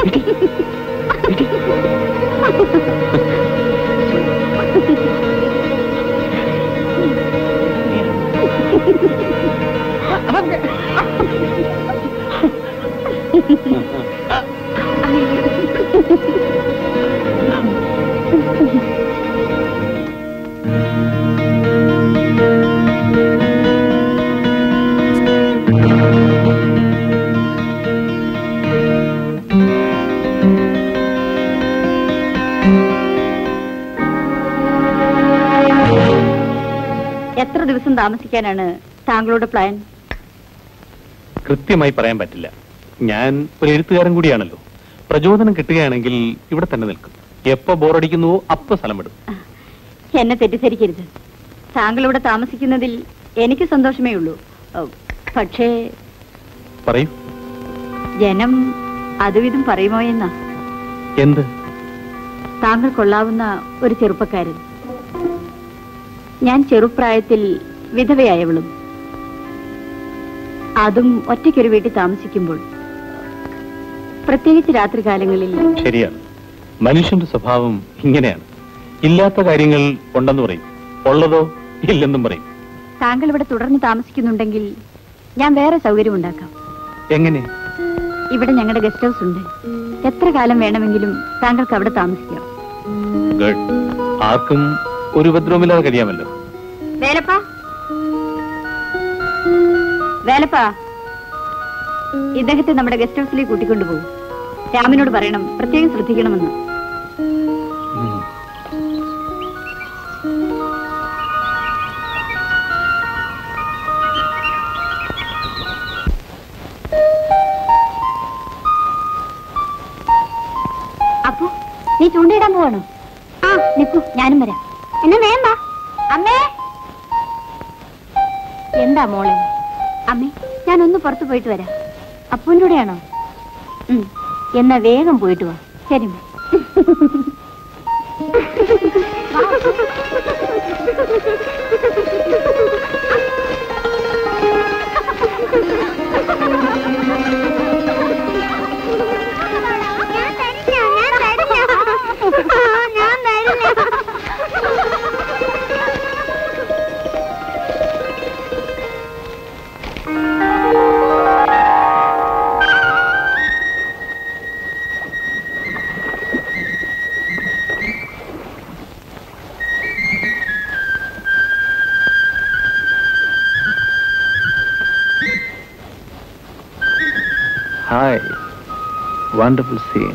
എത്ര ദിവസം താമസിക്കാനാണ് താങ്കളുടെ പ്ലാൻ കൃത്യമായി പറയാൻ പറ്റില്ല ഞാൻ ഒരു എഴുത്തുകാരൻ കൂടിയാണല്ലോ പ്രചോദനം കിട്ടുകയാണെങ്കിൽ ഇവിടെ തന്നെ നിൽക്കും എപ്പോ ബോറടിക്കുന്നുവോ അപ്പൊ സ്ഥലം വിടും എന്നെ തെറ്റിദ്ധരിക്കരുത് താങ്കൾ ഇവിടെ താമസിക്കുന്നതിൽ എനിക്ക് സന്തോഷമേ ഉള്ളൂ ഓ, പക്ഷേ പറയൂ ജനം അതും ഇതും പറയുമോ എന്നാ എന്ത് താങ്കൾ കൊള്ളാവുന്ന ഒരു ചെറുപ്പക്കാരൻ ഞാൻ ചെറുപ്രായത്തിൽ വിധവയായവളും അതും ഒറ്റയ്ക്കൊരു വീട്ടിൽ താമസിക്കുമ്പോൾ പ്രത്യേകിച്ച് രാത്രികാലങ്ങളിൽ ശരിയാണ് മനുഷ്യന്റെ സ്വഭാവം ഇങ്ങനെയാണ് ഇല്ലാത്ത കാര്യങ്ങൾ ഉണ്ടെന്ന് പറയും ഉള്ളതോ ഇല്ലെന്നും പറയും താങ്കൾ ഇവിടെ തുടർന്ന് താമസിക്കുന്നുണ്ടെങ്കിൽ ഞാൻ വേറെ സൗകര്യം ഉണ്ടാക്കാം എങ്ങനെ ഇവിടെ ഞങ്ങളുടെ ഗസ്റ്റ് ഹൗസ് ഉണ്ട് എത്ര കാലം വേണമെങ്കിലും താങ്കൾക്ക് അവിടെ താമസിക്കാം ഗുഡ് ആർക്കും ഒരു ഉപദ്രവമില്ലാതെ കഴിയാമല്ലോ വേലപ്പ വേലപ്പ ഇദ്ദേഹത്തെ നമ്മുടെ ഗസ്റ്റ് ഹൗസിലേക്ക് കൂട്ടിക്കൊണ്ടുപോകും രാമനോട് പറയണം പ്രത്യേകം ശ്രദ്ധിക്കണമെന്ന് ഉം. അപ്പു നീ ചൂണ്ടയിടാൻ പോവാണോ ആ നിക്കു ഞാനും വരാം എന്നാ വേണ്ട അമ്മേ എന്താ മോളെ അമ്മേ ഞാൻ ഒന്ന് പുറത്തു പോയിട്ട് വരാം അപ്പുവിൻ്റെ കൂടെയാണോ ഉം. എന്നാ വേഗം പോയിട്ട് വാ ശരി അമ്മേ. Hi wonderful scene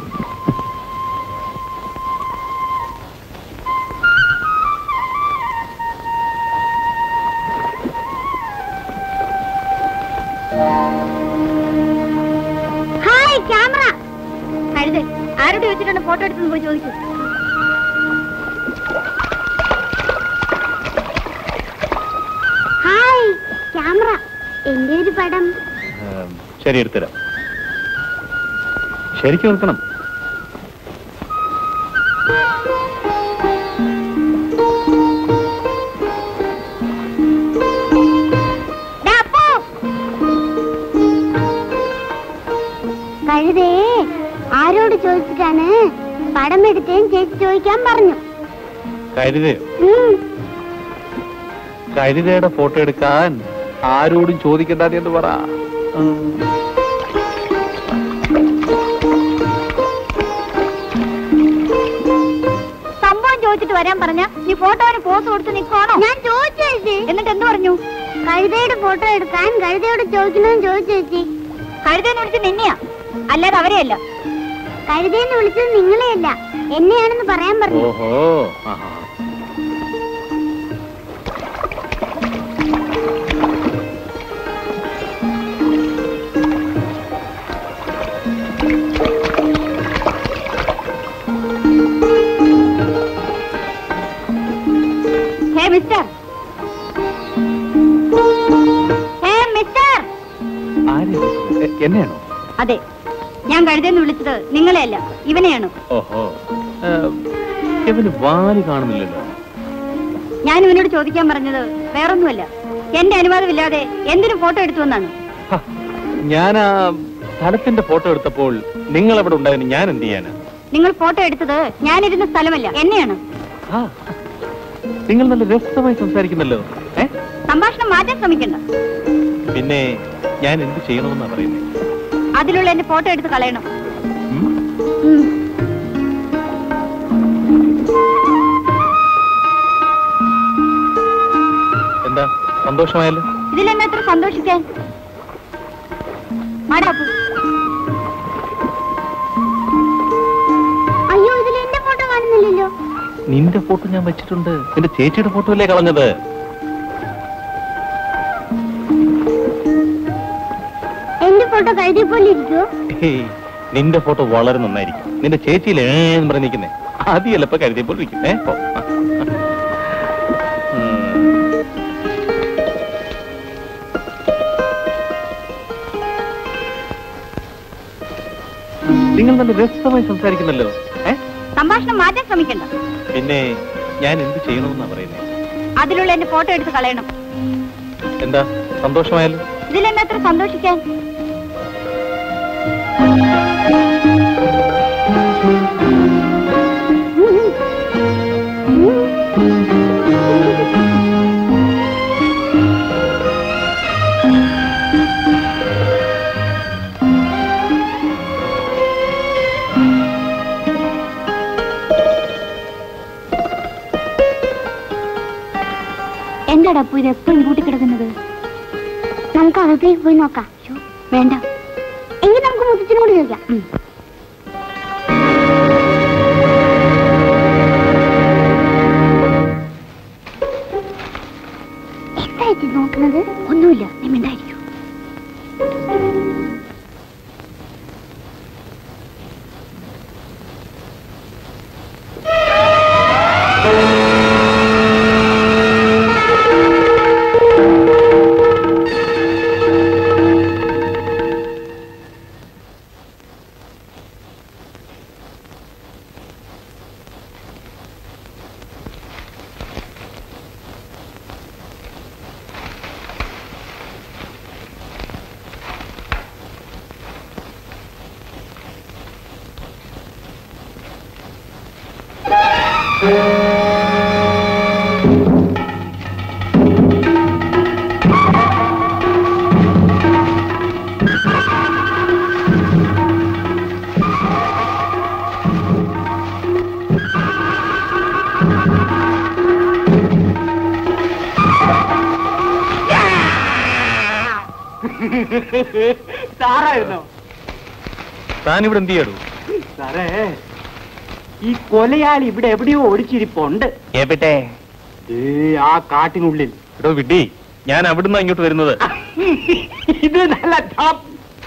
hi camera കഴുത് ആരോട് വെച്ചിട്ടുണ്ട് ഫോട്ടോ എടുത്തെന്ന് പോയി ചോദിച്ചു ഹായ് ക്യാമറ എന്റെ ഒരു പടം ശരി എടുത്തരാം ശരിക്കും നിൽക്കണം കഴുതേ ആരോട് ചോദിച്ചിട്ടാണ് പടം എടുത്തേന്ന് ചേച്ചി ചോദിക്കാൻ പറഞ്ഞു കരുതയോ കരുതയുടെ ഫോട്ടോ എടുക്കാൻ ആരോടും ചോദിക്കണ്ടാതെ എന്ന് പറ ഉം. സംഭവം ചോദിച്ചിട്ട് വരാൻ പറഞ്ഞ നീ ഫോട്ടോന് പോസ് കൊടുത്ത് നിൽക്കുവാണോ ഞാൻ ചോദിച്ചു എന്നിട്ട് എന്ത് പറഞ്ഞു കഴുതയുടെ ഫോട്ടോ എടുക്കാൻ കഴുതയോട് ചോദിക്കണമെന്ന് ചോദിച്ചു ചേച്ചി കഴുതയെന്ന് വിളിച്ചത് നിന്നെയാ അല്ലാതെ അവരെയല്ല കഴുതയെന്ന് വിളിച്ചത് നിങ്ങളെയല്ല എന്നെയാണെന്ന് പറയാൻ പറഞ്ഞു ഓഹോ ആഹാ. ഹേ മിസ്റ്റർ ഹേ മിസ്റ്റർ ആരെയാ വിളിച്ചത്? എ- എന്നെയാണോ അതെ ഞാൻ കഴുതെന്ന് വിളിച്ചത് നിങ്ങളെയല്ല ഇവനെയാണ് ഓഹോ ഏം, ഇവന് വാല് കാണുന്നില്ലല്ലോ ഞാൻ ഇവനോട് ചോദിക്കാൻ പറഞ്ഞത് വേറൊന്നുമല്ല എന്റെ അനുവാദമില്ലാതെ എന്തിനു ഫോട്ടോ എടുത്തു എന്നാണ് ഹ, ഞാൻ ആ സ്ഥലത്തിന്റെ ഫോട്ടോ എടുത്തപ്പോൾ നിങ്ങൾ അവിടെ ഉണ്ടായിരുന്നു ഞാൻ എന്ത് ചെയ്യാനാ നിങ്ങൾ ഫോട്ടോ എടുത്തത് ഞാനിരുന്ന സ്ഥലമല്ല എന്നെയാണ് ആ, നിങ്ങൾ നല്ല രസമായി സംസാരിക്കുന്നല്ലോ ഏ സംഭാഷണം മാറ്റാൻ ശ്രമിക്കണ്ട പിന്നെ ഞാൻ എന്ത് ചെയ്യണമെന്നാ പറയുന്നത് അതിലുള്ള എന്റെ ഫോട്ടോ എടുത്ത് കളയണം ഉം? ഉം. എന്താ സന്തോഷമായല്ലോ ഇതിലെന്നെ എത്ര സന്തോഷിക്കാൻ മാടാപ്പു അയ്യോ ഇതിൽ എന്റെ ഫോട്ടോ കാണുന്നില്ലല്ലോ നിന്റെ ഫോട്ടോ ഞാൻ വെച്ചിട്ടുണ്ട് നിന്റെ ചേച്ചിയുടെ ഫോട്ടോ അല്ലേ കളഞ്ഞത് എന്റെ ഫോട്ടോ കഴുതിയ പോലെ ഇരിക്കുവോ ഹേയ്, നിന്റെ ഫോട്ടോ വളരെ നന്നായിരിക്കും നിന്റെ ചേച്ചിയിൽ ഏന്ന് പറഞ്ഞ് നിൽക്കുന്നേ ആദ്യമല്ല ഇപ്പൊ കരുതിയപ്പോൾ ഇരിക്കും ഏ പോ. ഉം. നിങ്ങൾ നല്ല രസമായി സംസാരിക്കുന്നല്ലോ ഏ സംഭാഷണം മാറ്റാൻ ശ്രമിക്കണ്ട പിന്നെ ഞാൻ എന്ത് ചെയ്യണമെന്നാ പറയുന്നത് അതിലുള്ള എന്റെ ഫോട്ടോ എടുത്ത് കളയണം എന്താ സന്തോഷമായാലും ഇതിലെന്നെ എത്ര സന്തോഷിക്കാൻ എന്താടാ അപ്പു ഇത് എപ്പോഴും കൂട്ടിക്കിടക്കുന്നത് നമുക്ക് അകത്തേക്ക് പോയി നോക്കാം വേണ്ട എങ്കിൽ നമുക്ക് മുത്തച്ഛനോട് ചോദിക്കാം എന്തായിട്ട് നോക്കുന്നത് ഒന്നുമില്ല നീ മിണ്ടായിരിക്കും സാറായിരുന്നോ താൻ ഇവിടെ എന്ത് ചെയ്യടൂ സാറേ ഈ കൊലയാളി ഇവിടെ എവിടെയോ ഒളിച്ചിരിപ്പുണ്ട് എവിടെ ഏ ആ കാട്ടിനുള്ളിൽ എടോ വിഡ്ഡി ഞാൻ അവിടുന്ന് ഇങ്ങോട്ട് വരുന്നത് ഇത് നല്ല ടോപ്പ്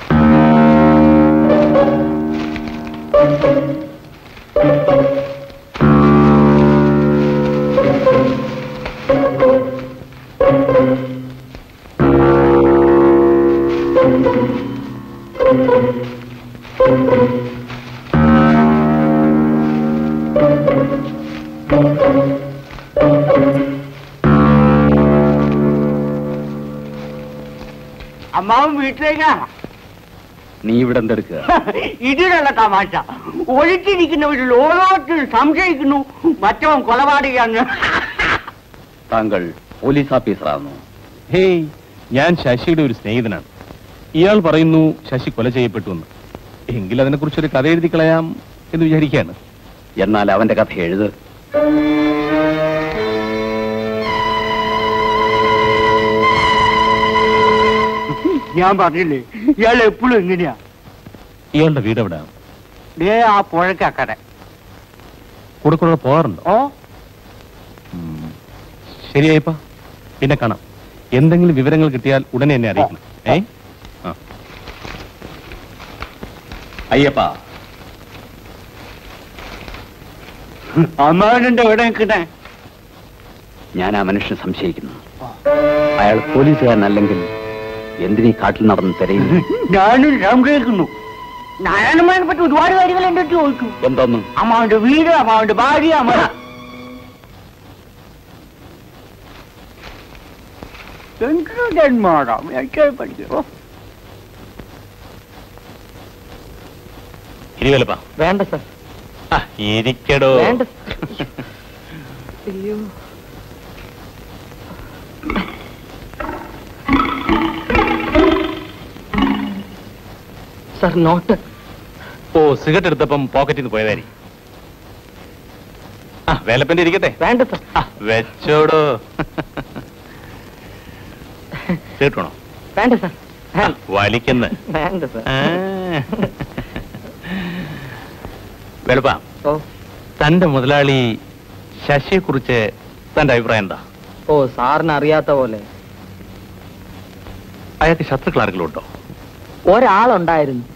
അമ്മാവൻ വീട്ടിലേക്കാ നീ ഇവിടെ എന്തെടുക്കുക ഇതിലുള്ള തമാശ ഒഴിച്ചിരിക്കുന്നവരിൽ ഓരോരുത്തരും സംശയിക്കുന്നു മറ്റവൻ കൊലപാടിയാന്ന് താങ്കൾ പോലീസ് ഓഫീസറാണോ ഹേയ് ഞാൻ ശശിയുടെ ഒരു സ്നേഹിതനാണ് ഇയാൾ പറയുന്നു ശശി കൊല ചെയ്യപ്പെട്ടു എന്ന് എങ്കിൽ അതിനെക്കുറിച്ചൊരു കഥ എഴുതി കളയാം എന്ന് വിചാരിക്കുകയാണ് എന്നാൽ അവന്റെ കഥ എഴുത് ഞാൻ പറഞ്ഞില്ലേ ഇയാൾ എപ്പോഴും എങ്ങനെയാ ഇയാളുടെ വീട് എവിടെയാണ് ദേ ആ പുഴക്കക്കടെ കൂടെ കൂടെ പോകാറുണ്ടോ ഓ ഉം. ശരിയായിപ്പ പിന്നെ കാണാം എന്തെങ്കിലും വിവരങ്ങൾ കിട്ടിയാൽ ഉടനെ എന്നെ അറിയിക്കണം ഏ ആ അയ്യപ്പ അമ്മാവനുണ്ട് എവിടെ നിൽക്കണേ ഞാൻ ആ മനുഷ്യനെ സംശയിക്കുന്നു അയാൾ പോലീസുകാരനല്ലെങ്കിൽ എന്തിനീ കാട്ടിൽ നടന്ന് തിരയുന്നു ഞാനും സംശയിക്കുന്നു നാരായണമാനെ പറ്റി ഒരുപാട് കാര്യങ്ങൾ എന്റെ അടുത്ത് ചോദിച്ചു എന്തോന്ന് അമ്മാവന്റെ വീട് അമ്മാവന്റെ ഭാര്യ അമ്മ ജന്മാടാം എനിക്ക് പഠിക്കോ ഇരിവലപ്പാ വേണ്ട സർ ആ, ഇരിക്കടോ വേണ്ട അയ്യോ സർ നോട്ട് ഓ സിഗരറ്റ് എടുത്തപ്പം പോക്കറ്റിൽ നിന്ന് പോയതായിരിക്കും ആ വേലപ്പന്റെ ഇരിക്കട്ടെ വേണ്ട സർ ആ, വെച്ചോടോ കേട്ടോണോ വേണ്ട സർ വലിക്കുന്ന വേണ്ട സർ വെളുപ്പ ഓ തന്റെ മുതലാളി ശശിയെ കുറിച്ച് തന്റെ അഭിപ്രായം എന്താ ഓ സാറിന് അറിയാത്ത പോലെ അയാൾക്ക് ശത്രുക്കൾ ആരെങ്കിലും ഉണ്ടോ ഒരാളുണ്ടായിരുന്നു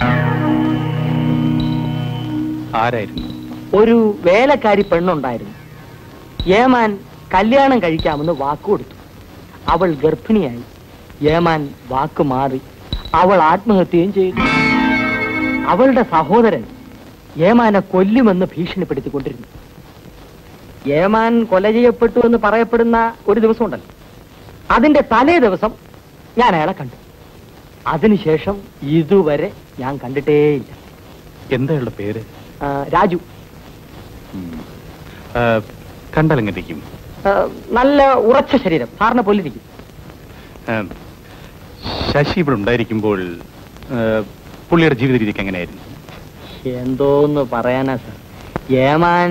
ആരായിരുന്നു ഒരു വേലക്കാരി പെണ്ണുണ്ടായിരുന്നു ഏമാൻ കല്യാണം കഴിക്കാമെന്ന് വാക്ക് കൊടുത്തു അവൾ ഗർഭിണിയായി ഏമാൻ വാക്ക് മാറി അവൾ ആത്മഹത്യയും ചെയ്തു അവളുടെ സഹോദരൻ ഏമാനെ കൊല്ലുമെന്ന് ഭീഷണിപ്പെടുത്തിക്കൊണ്ടിരുന്നു ഏമാൻ കൊല ചെയ്യപ്പെട്ടു എന്ന് പറയപ്പെടുന്ന ഒരു ദിവസം ഉണ്ടല്ലോ അതിന്റെ തലേ ദിവസം ഞാൻ അയാളെ കണ്ടു അതിനുശേഷം ഇതുവരെ ഞാൻ കണ്ടിട്ടേയില്ല എന്താ അയാളുടെ പേര് ആ, രാജു ആ, കണ്ടാൽ എങ്ങനെ ഇരിക്കും ആ, നല്ല ഉറച്ച ശരീരം സാറിനെ പോലിരിക്കും ആ, ശശി ഇവിടെ ഉണ്ടായിരിക്കുമ്പോൾ ആ, പുള്ളിയുടെ ജീവിത രീതിക്ക് എങ്ങനെയായിരുന്നു എന്തോന്ന് പറയാനാ സാർ ഏമാൻ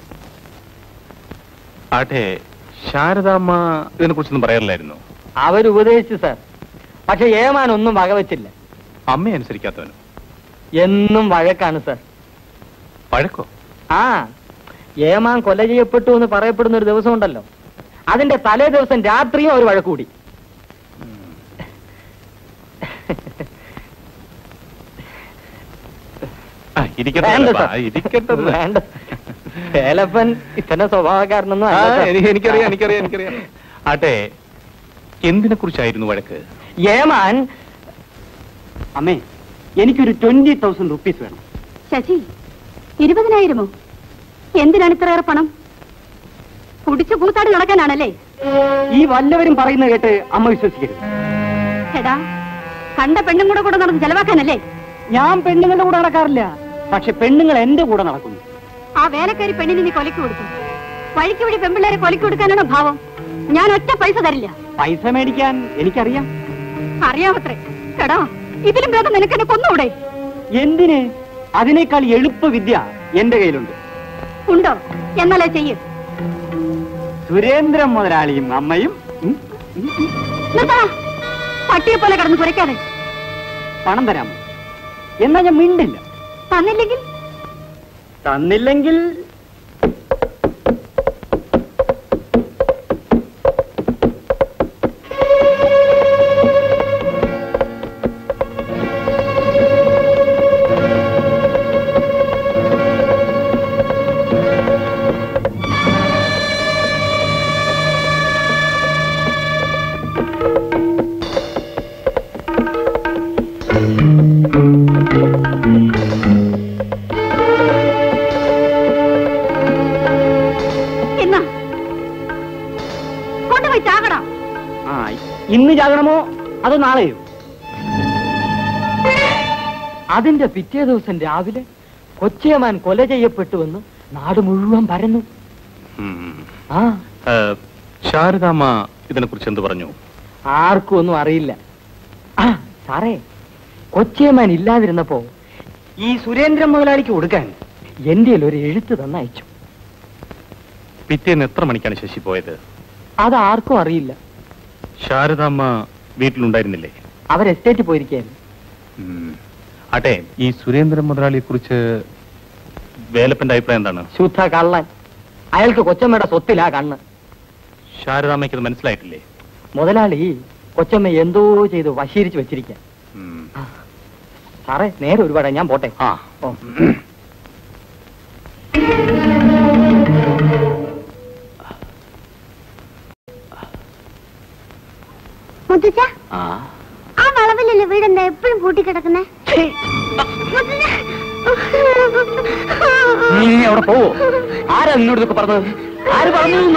ആട്ടെ ശാരദാമ്മ ഇതിനെ കുറിച്ചൊന്നും പറയാറില്ലായിരുന്നു അവരുപദേശിച്ചു സാർ പക്ഷെ ഏമാൻ ഒന്നും വകവെച്ചില്ല അമ്മയെ അനുസരിക്കാത്തവനും എന്നും വഴക്കാണ് സാർ പഴക്കോ ആ ഏമാൻ കൊല ചെയ്യപ്പെട്ടു എന്ന് പറയപ്പെടുന്ന ഒരു ദിവസം ഉണ്ടല്ലോ അതിന്റെ തലേ ദിവസം രാത്രിയും അവർ വഴക്കൂടി ആ, ഇരിക്കട്ടെ വേണ്ട അല്ലപ്പാ, സാർ. ഇരിക്കട്ടെ വേണ്ട വേലപ്പൻ ഇത്തരം സ്വഭാവക്കാരനൊന്നും ആ, അല്ല സാർ. എനി- എനിക്കറിയാം എനിക്കറിയാം എനിക്കറിയാം ആട്ടെ എന്തിനെ കുറിച്ചായിരുന്നു വഴക്ക് ഏമാൻ അമ്മേ എനിക്കൊരു ട്വന്റി തൗസൻഡ് റുപ്പീസ് വേണം ശശി ഇരുപതിനായിരമോ എന്തിനാണ് ഇത്രയേറെ പണം കുടിച്ചു കൂത്താടി നടക്കാനാണല്ലേ ഈ വല്ലവരും പറയുന്നത് കേട്ട് അമ്മ വിശ്വസിക്കരുത് എടാ കണ്ട പെണ്ണും കൂടെ കൂടെ നടന്ന് ചെലവാക്കാനല്ലേ ഞാൻ പെണ്ണുങ്ങളുടെ കൂടെ നടക്കാറില്ല പക്ഷെ പെണ്ണുങ്ങൾ എന്റെ കൂടെ നടക്കുന്നു ആ വേലക്കാരി പെണ്ണിന് നീ കൊലക്ക് കൊടുത്തു വഴിക്ക് വഴി പെമ്പിള്ളേരെ കൊലക്ക് കൊടുക്കാനാണോ ഭാവം ഞാൻ ഒറ്റ പൈസ തരില്ല പൈസ മേടിക്കാൻ എനിക്കറിയാം അറിയാമത്രേ എടാ ഇതിലും ഭേദം നിനക്കെന്നെ കൊന്നുകൂടെ എന്തിന് അതിനേക്കാൾ എളുപ്പ വിദ്യ എന്റെ കയ്യിലുണ്ട് ഉണ്ടോ എന്നാലേ ചെയ്യ് സുരേന്ദ്രൻ മുതലാളിയും അമ്മയും ഉം, ഉം, ഉം, നിർത്തടാ പട്ടിയെ പോലെ കിടന്ന് കുരയ്ക്കാതെ പണം തരാമോ എന്നാ ഞാൻ മിണ്ടില്ല തന്നില്ലെങ്കിൽ തന്നില്ലെങ്കിൽ എന്നാ കൊണ്ടുപോയി ചാകടാ ആ ഇന്ന് ചാകണമോ അതോ നാളെയോ അതിന്റെ പിറ്റേ ദിവസം രാവിലെ കൊച്ചേമാൻ കൊല ചെയ്യപ്പെട്ടുവെന്ന് നാട് മുഴുവൻ പരന്നു ഉം. ആ ആ, ശാരദാമ്മ ഇതിനെ കുറിച്ച് എന്ത് പറഞ്ഞു ആർക്കും ഒന്നും അറിയില്ല ആ സാറേ കൊച്ചേമാൻ ഇല്ലാതിരുന്നപ്പോ ഈ സുരേന്ദ്രൻ മുതലാളിക്ക് കൊടുക്കാൻ എന്റെ ഒരു എഴുത്ത് തന്നയച്ചു പിറ്റേന്ന് എത്ര മണിക്കാണ് ശശി പോയത് അത് ആർക്കും അറിയില്ല ശാരദാമ്മ വീട്ടിലുണ്ടായിരുന്നില്ലേ അവർ എസ്റ്റേറ്റ് പോയിരിക്കുകയായിരുന്നു ഉം. ആട്ടെ ഈ സുരേന്ദ്രൻ മുതലാളിയെ കുറിച്ച് വേലപ്പന്റെ അഭിപ്രായം എന്താണ് ശുദ്ധ കള്ളൻ അയാൾക്ക് കൊച്ചമ്മയുടെ സ്വത്തിലാ കണ്ണ് ശാരദാമ്മയ്ക്ക് അത് മനസ്സിലായിട്ടില്ലേ മുതലാളി കൊച്ചമ്മ എന്തോ ചെയ്ത് വശീകരിച്ച് വെച്ചിരിക്കുക ഉം. സാറേ നേരെ ഒരുപാട് ഞാൻ പോട്ടെ ആ ഓ. മുത്തച്ഛ ആ ആ വളവിലല്ലേ വീടെന്താ എപ്പോഴും പൂട്ടിക്കിടക്കുന്നേ നീ അവിടെ പോവോ ആരാ നിന്നോട് ഇതൊക്കെ പറഞ്ഞത് ആര് പറഞ്ഞു എന്ന്?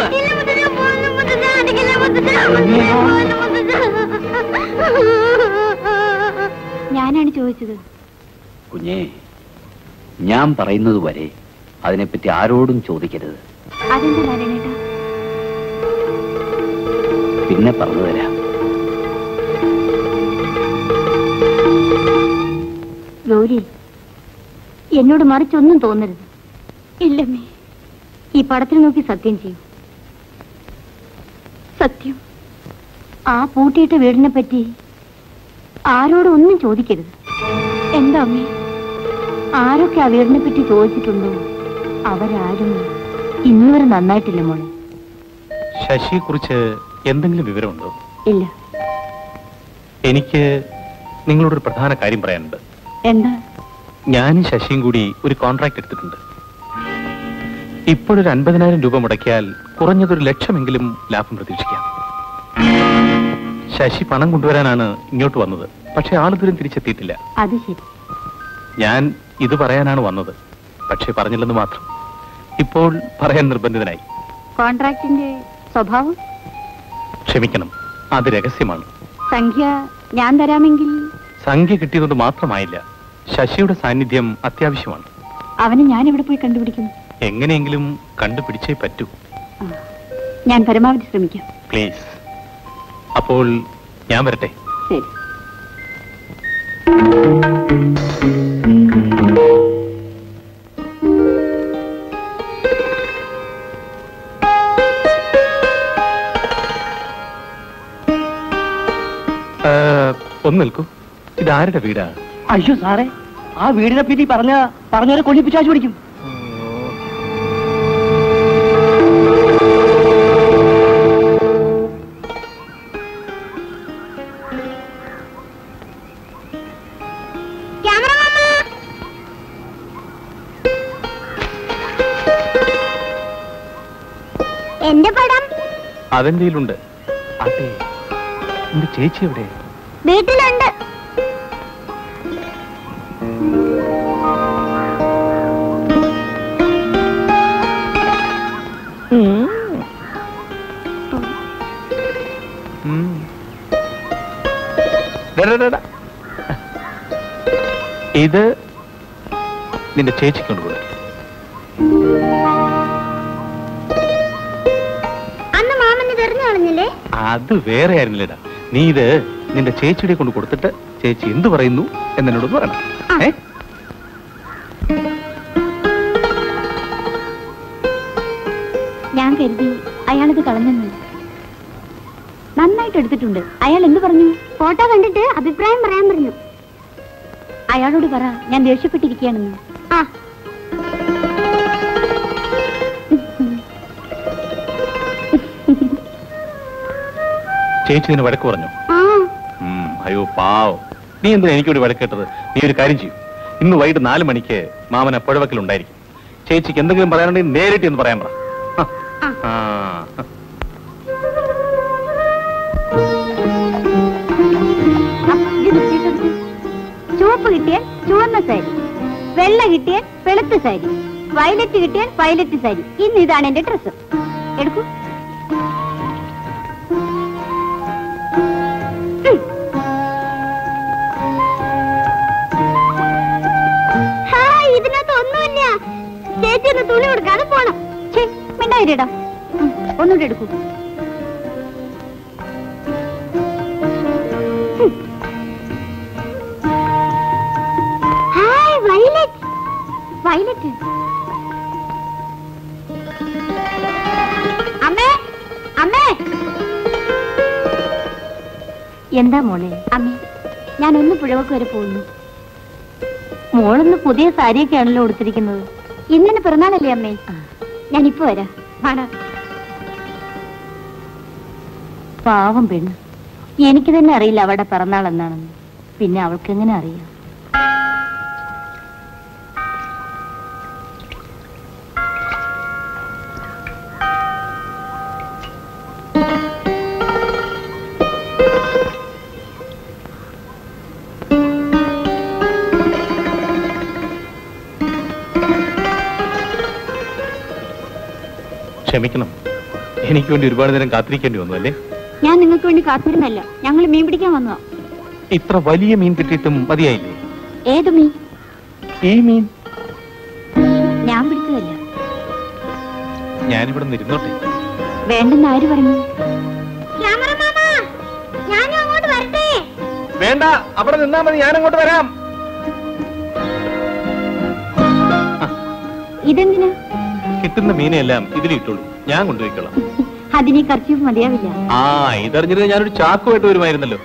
ഞാനാണ് ചോദിച്ചത് കുഞ്ഞേ ഞാൻ പറയുന്നത് വരെ അതിനെപ്പറ്റി ആരോടും ചോദിക്കരുത് അതെന്താ നാരായണേട്ടാ പിന്നെ പറഞ്ഞു തരാം ഗൗരി എന്നോട് മറിച്ചൊന്നും തോന്നരുത് ഇല്ലമ്മേ ഈ പടത്തിൽ നോക്കി സത്യം ചെയ്യൂ സത്യം ആ പൂട്ടിയിട്ട വീടിനെ പറ്റി ആരോടും ഒന്നും ചോദിക്കരുത് എന്താ അമ്മേ ആരൊക്കെ ആ വീടിനെ പറ്റി ചോദിച്ചിട്ടുണ്ടോ അവരാരും ഇന്നുവരെ നന്നായിട്ടില്ല മോളെ ശശിയെ കുറിച്ച് എന്തെങ്കിലും വിവരമുണ്ടോ ഇല്ല എനിക്ക് നിങ്ങളോടൊരു പ്രധാന കാര്യം പറയാനുണ്ട് എന്താ ഞാനും ശശിയും കൂടി ഒരു കോൺട്രാക്ട് എടുത്തിട്ടുണ്ട് ഇപ്പോഴൊരു അൻപതിനായിരം രൂപ മുടക്കിയാൽ കുറഞ്ഞതൊരു ലക്ഷമെങ്കിലും ലാഭം പ്രതീക്ഷിക്കാം ശശി പണം കൊണ്ടുവരാനാണ് ഇങ്ങോട്ട് വന്നത് പക്ഷെ ആളിതുവരും തിരിച്ചെത്തിയിട്ടില്ല അത് ശരി ഞാൻ ഇത് പറയാനാണ് വന്നത് പക്ഷെ പറഞ്ഞില്ലെന്ന് മാത്രം ഇപ്പോൾ പറയാൻ നിർബന്ധിതനായി കോൺട്രാക്ടിന്റെ സ്വഭാവം ക്ഷമിക്കണം അത് രഹസ്യമാണ് സംഖ്യ ഞാൻ തരാമെങ്കിൽ സംഖ്യ കിട്ടിയതുകൊണ്ട് മാത്രമായില്ല ശശിയുടെ സാന്നിധ്യം അത്യാവശ്യമാണ് അവനെ ഞാൻ എവിടെ പോയി കണ്ടുപിടിക്കും എങ്ങനെയെങ്കിലും കണ്ടുപിടിച്ചേ പറ്റൂ ഞാൻ പരമാവധി ശ്രമിക്കാം പ്ലീസ് അപ്പോൾ ഞാൻ വരട്ടെ ശരി ആ, ഒന്ന് നിൽക്കൂ ഇതാരുടെ വീടാ അയ്യോ സാറേ ആ വീടിനെ പറ്റി പറഞ്ഞ പറഞ്ഞവരെ കൊള്ളിപ്പിച്ചാച്ചു പിടിക്കും എന്റെ പടം അതെന്റെ കയ്യിലുണ്ട് അതെ എന്റെ ചേച്ചി എവിടെ വീട്ടിലുണ്ട് ഉം. ഡാ, ഡാ, ഡാ, ഡാ. ഇത് നിന്റെ ചേച്ചിക്ക് കൊണ്ട് കൊടു അന്ന് മാമന് തെരഞ്ഞു കളഞ്ഞില്ലേ അത് വേറെ ആയിരുന്നില്ലടാ നീ ഇത് നിന്റെ ചേച്ചിയുടെ കൊണ്ട് കൊടുത്തിട്ട് ചേച്ചി എന്ത് പറയുന്നു എന്നോടൊന്ന് പറയണം ഏ ഞാൻ കരുതി അയാളിത് കളഞ്ഞെന്ന് നന്നായിട്ട് എടുത്തിട്ടുണ്ട് അയാൾ എന്ത് പറഞ്ഞു ഫോട്ടോ കണ്ടിട്ട് അഭിപ്രായം പറയാൻ പറഞ്ഞു അയാളോട് പറ ഞാൻ ദേഷ്യപ്പെട്ടിരിക്കുകയാണെന്ന് ആ ചേച്ചി നിന്നെ വഴക്ക് പറഞ്ഞു ആ ഉം, അയ്യോ പാവം നീ എന്തിനാ എനിക്കൂടി വഴക്കേട്ടത് നീ ഒരു കാര്യം ചെയ്യും ഇന്ന് വൈകിട്ട് നാല് മണിക്ക് മാമന പുഴവക്കിലുണ്ടായിരിക്കും ചേച്ചിക്ക് എന്തെങ്കിലും പറയാനുണ്ടെങ്കിൽ നേരിട്ട് എന്ന് പറയാൻ പറ ഹ. ആ. ഇത് നോക്കിയിട്ട് ചുവപ്പ് കിട്ടിയാൽ ചുവന്ന സാരി വെള്ള കിട്ടിയാൽ വെളുത്ത സാരി വയലറ്റ് കിട്ടിയാൽ വയലറ്റ് സാരി ഇന്ന് ഇതാണ് എന്റെ ഡ്രസ് എടുക്കൂ ഉം. ഹായ്, ഇതിനകത്ത് ഒന്നുമില്ല ചേച്ചി ഒന്ന് തുണി കൊടുക്കാതെ പോണം ഛേ, മിണ്ടാതിരിടാ ഉം, ഒന്നുകൂടെ എടുക്കൂ ഹായ് വയലറ്റ് വയലറ്റ് അമ്മേ അമ്മേ എന്താ മോളെ അമ്മേ ഞാൻ ഒന്ന് പുഴവക്ക് വരെ പോകുന്നു മോളൊന്ന് പുതിയ സാരിയൊക്കെയാണല്ലോ ഉടുത്തിരിക്കുന്നത് ഇന്നെ പിറന്നാളല്ലേ അമ്മേ ഞാൻ ഇപ്പൊ വരാം വേണം പാവം പെണ്ണ് എനിക്ക് തന്നെ അറിയില്ല അവളുടെ പിറന്നാൾ എന്നാണെന്ന് പിന്നെ അവൾക്ക് എങ്ങനെ അറിയാം ക്ഷമിക്കണം എനിക്ക് വേണ്ടി ഒരുപാട് നേരം കാത്തിരിക്കേണ്ടി വന്നു അല്ലേ ഞാൻ നിങ്ങൾക്ക് വേണ്ടി കാത്തിരുന്നല്ല ഞങ്ങൾ മീൻ പിടിക്കാൻ വന്നതാ ഇത്ര വലിയ മീൻ കിട്ടിയിട്ടും മതിയായില്ലേ ഏത് മീൻ ഈ മീൻ ഞാൻ പിടിച്ചതല്ല ഞാനിവിടെ നിന്ന് ഇരുന്നോട്ടെ വേണ്ടെന്ന് ആര് പറഞ്ഞു ഞാനും അങ്ങോട്ട് വരട്ടെ വേണ്ട അവിടെ നിന്നാ മതി ഞാൻ അങ്ങോട്ട് വരാം ഇതെന്തിനാ കിട്ടുന്ന മീനെല്ലാം ഇതിലിട്ടുള്ളൂ ഞാൻ കൊണ്ടുപോയിക്കോളാം അതിന് കർച്ചീഫ് മതിയാവില്ല ആ ഇതറിഞ്ഞിരുന്ന ഞാനൊരു ചാക്കുമായിട്ട് വരുമായിരുന്നല്ലോ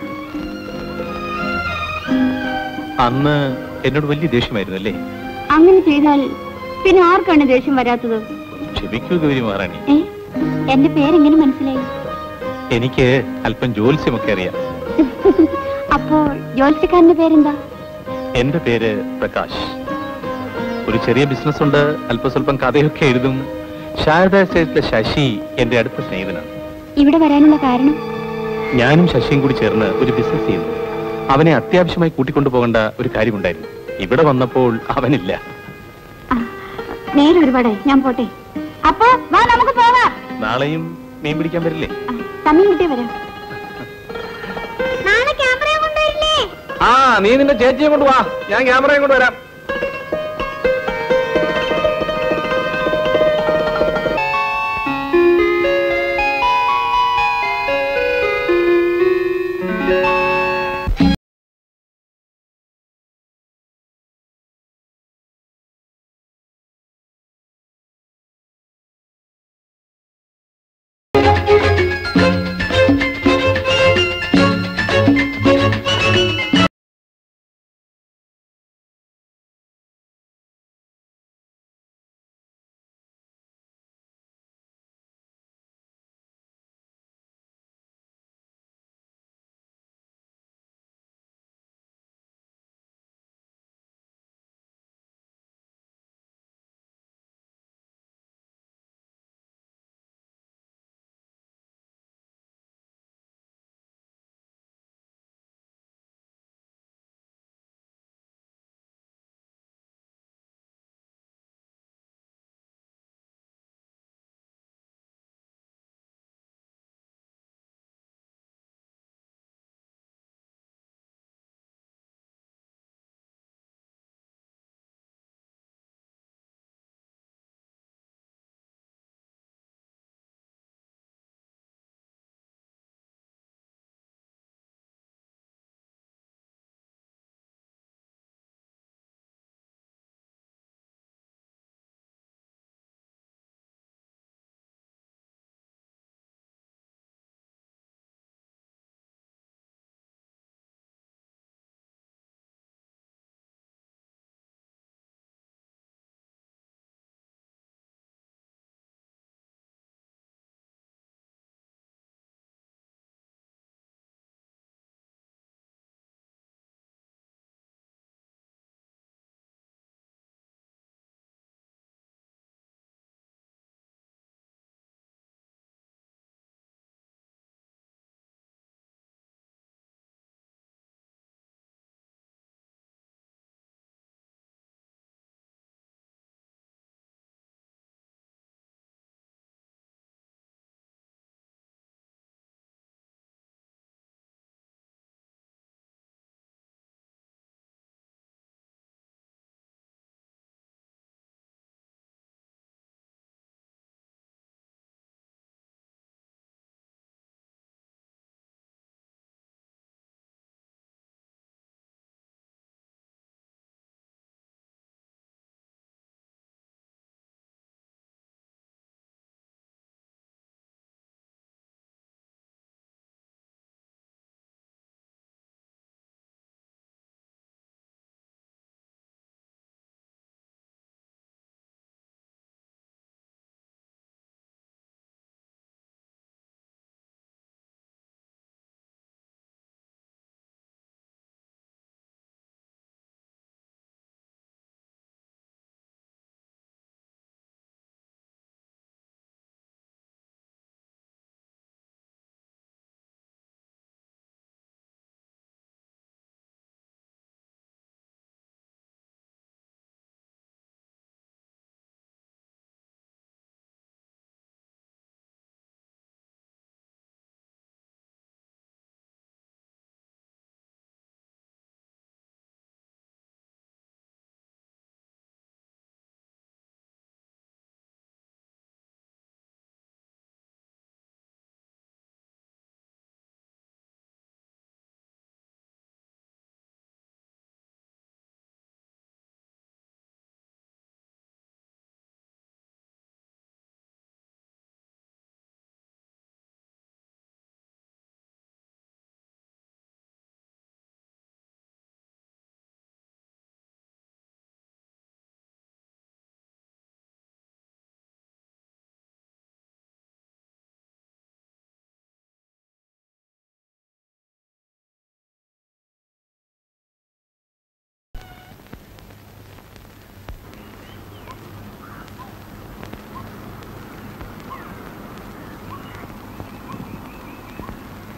അന്ന് എന്നോട് വലിയ ദേഷ്യമായിരുന്നു അല്ലേ അങ്ങനെ ചെയ്താൽ പിന്നെ ആർക്കാണ് ദേഷ്യം വരാത്തത് ക്ഷമിക്കൂ ഗൗരി മഹാറാണി ഏ എന്റെ പേരെങ്ങനെ മനസ്സിലായി എനിക്ക് അല്പം ജ്യോത്സ്യമൊക്കെ അറിയാം അപ്പോൾ ജ്യോത്സ്യക്കാരന്റെ പേരെന്താ എന്റെ പേര് പ്രകാശ് ഒരു ചെറിയ ബിസിനസ് ഉണ്ട് അല്പ സ്വല്പം കഥയൊക്കെ എഴുതും ശാരദ സ്റ്റേറ്റിലെ ശശി എന്റെ അടുത്ത സ്നേഹിതനാണ് ഇവിടെ വരാനുള്ള കാരണം ഞാനും ശശിയും കൂടി ചേർന്ന് ഒരു ബിസിനസ് ചെയ്യുന്നു അവനെ അത്യാവശ്യമായി കൂട്ടിക്കൊണ്ടു പോകേണ്ട ഒരു കാര്യമുണ്ടായിരുന്നു ഇവിടെ വന്നപ്പോൾ അവനില്ല നേരെ ഒരുപാടായി ഞാൻ പോട്ടെ അപ്പൊ വാ നമുക്ക് പോവാം നാളെയും മീൻ പിടിക്കാൻ വരില്ലേ ആ, സമയം കിട്ടിയ വരാം നാളെ ക്യാമറ കൊണ്ടുവരില്ലേ ആ നീ നിന്റെ ചേച്ചിയെ കൊണ്ട് വാ ഞാൻ ക്യാമറയും കൊണ്ട് വരാം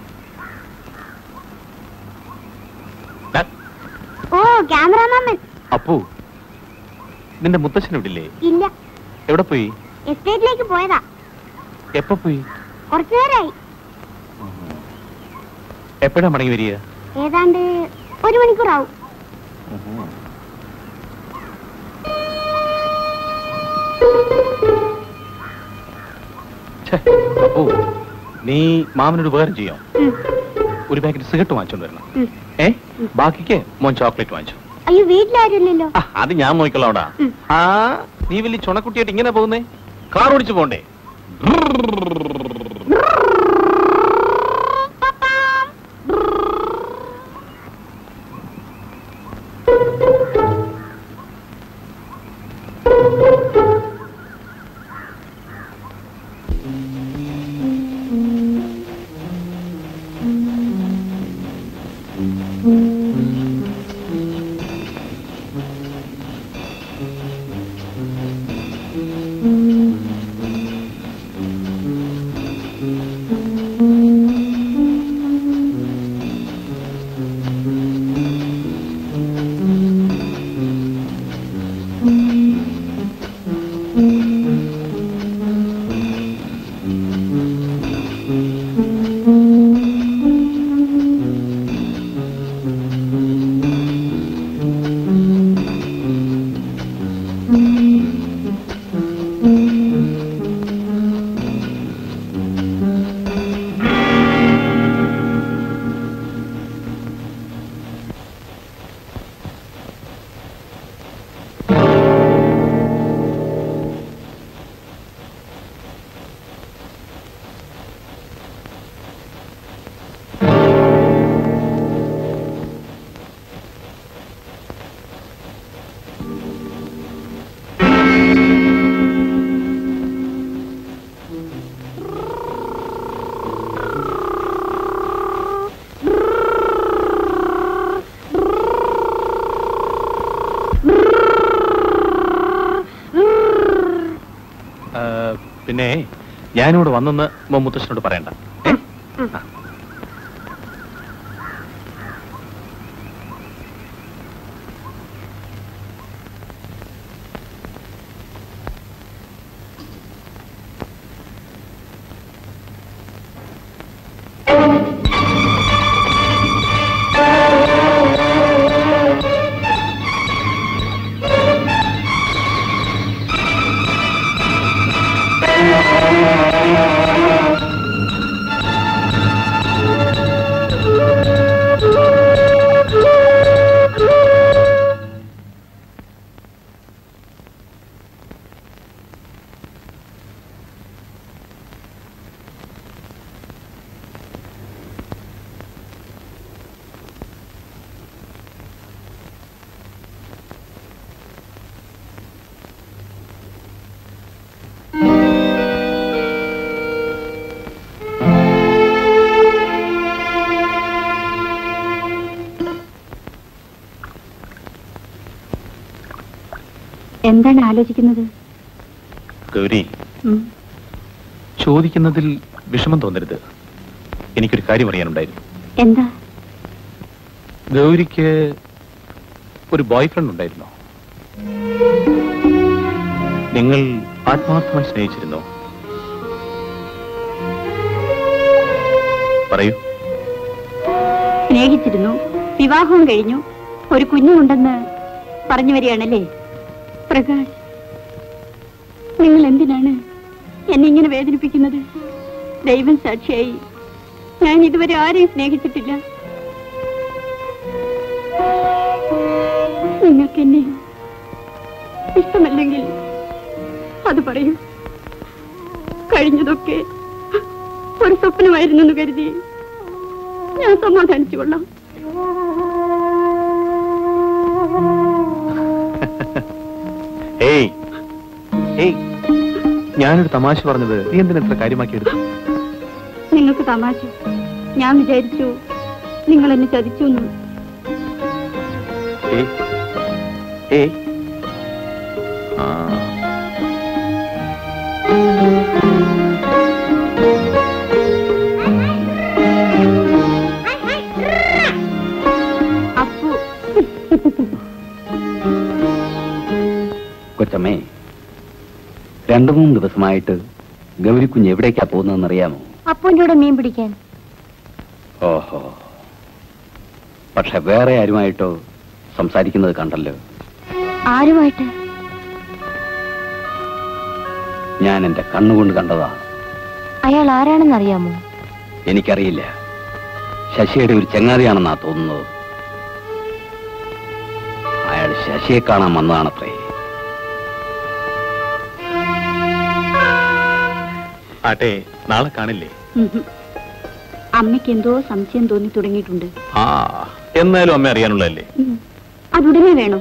ഓ ക്യാമറാമാൻ അപ്പു നിന്റെ മുത്തച്ഛൻ ഇവിടില്ലേ ഇല്ല എവിടെ പോയി എസ്റ്റേറ്റിലേക്ക് പോയതാ എപ്പോ പോയി കുറച്ചു നേരമായി എപ്പോഴാ മടങ്ങി വരിക ഏതാണ്ട് ഒരു മണിക്കൂറാവും ഛെ, അപ്പു നീ മാമനൊരു ഉപകാരം ചെയ്യാം ഉം. ഒരു പാക്കറ്റ് സിഗരറ്റ് വാങ്ങിച്ചോണ്ട് വരണം ഉം. ഏ ബാക്കിക്ക് മോൻ ചോക്ലേറ്റ് വാങ്ങിച്ചു അയ്യോ വീട്ടിലാരുമില്ലല്ലോ ആ, അത് ഞാൻ നോക്കിക്കൊള്ളാടാ ഉം. ആ നീ വലിയ ചുണക്കുട്ടിയായിട്ട് ഇങ്ങനെ പോകുന്നേ കാർ ഓടിച്ചു പോണ്ടേ ആ, പിന്നെ ഞാനിവിടെ വന്നെന്ന് മോൻ മുത്തശ്ശനോട് പറയണ്ട ഏ? ആ. എന്താണ് ആലോചിക്കുന്നത് ഗൗരി ഉം. ചോദിക്കുന്നതിൽ വിഷമം തോന്നരുത് എനിക്കൊരു കാര്യം അറിയാനുണ്ടായിരുന്നു എന്താ ഗൗരിക്ക് ഒരു ബോയ് ഫ്രണ്ട് ഉണ്ടായിരുന്നോ നിങ്ങൾ ആത്മാർത്ഥമായി സ്നേഹിച്ചിരുന്നോ പറയൂ സ്നേഹിച്ചിരുന്നു വിവാഹവും കഴിഞ്ഞു ഒരു കുഞ്ഞുമുണ്ടെന്ന് പറഞ്ഞു വരികയാണല്ലേ പ്രകാശ് നിങ്ങൾ എന്തിനാണ് എന്നെ ഇങ്ങനെ വേദനിപ്പിക്കുന്നത് ദൈവം സാക്ഷിയായി ഞാൻ ഇതുവരെ ആരെയും സ്നേഹിച്ചിട്ടില്ല നിങ്ങൾക്ക് എന്നെ ഇഷ്ടമല്ലെങ്കിൽ അത് പറയൂ കഴിഞ്ഞതൊക്കെ ഒരു സ്വപ്നമായിരുന്നെന്ന് കരുതി ഞാൻ സമാധാനിച്ചു കൊള്ളാം ഏയ് ഏയ് ഞാനൊരു തമാശ പറഞ്ഞത് നീ എന്തിനാ ഇത്ര കാര്യമാക്കി എടുത്തു നിങ്ങൾക്ക് തമാശ ഞാൻ വിചാരിച്ചു നിങ്ങൾ എന്നെ ചതിച്ചു എന്ന് ഏയ് ഏയ് ആ അപ്പു അമ്മേ രണ്ടു മൂന്ന് ദിവസമായിട്ട് ഗൗരിക്കുഞ്ഞ് എവിടേക്കാ പോകുന്നതെന്ന് അറിയാമോ അപ്പൂന്റെ കൂടെ മീൻ പിടിക്കാൻ ഓഹോ പക്ഷെ വേറെ ആരുമായിട്ടോ സംസാരിക്കുന്നത് കണ്ടല്ലോ ആരുമായിട്ട് ഞാൻ എന്റെ കണ്ണുകൊണ്ട് കണ്ടതാ അയാൾ ആരാണെന്ന് അറിയാമോ എനിക്കറിയില്ല ശശിയുടെ ഒരു ചങ്ങാതിയാണെന്നാ തോന്നുന്നത് അയാൾ ശശിയെ കാണാൻ വന്നതാണത്രേ ആട്ടെ നാളെ കാണില്ലേ അമ്മയ്ക്ക് എന്തോ സംശയം തോന്നി തുടങ്ങിയിട്ടുണ്ട് ആ എന്നാലും അമ്മ അറിയാനുള്ളതല്ലേ അതുടനെ വേണം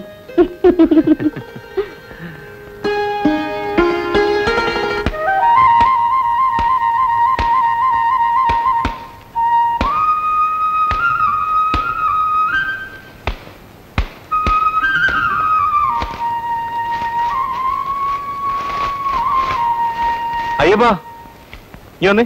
അയ്യപ്പാ നീ വന്നേ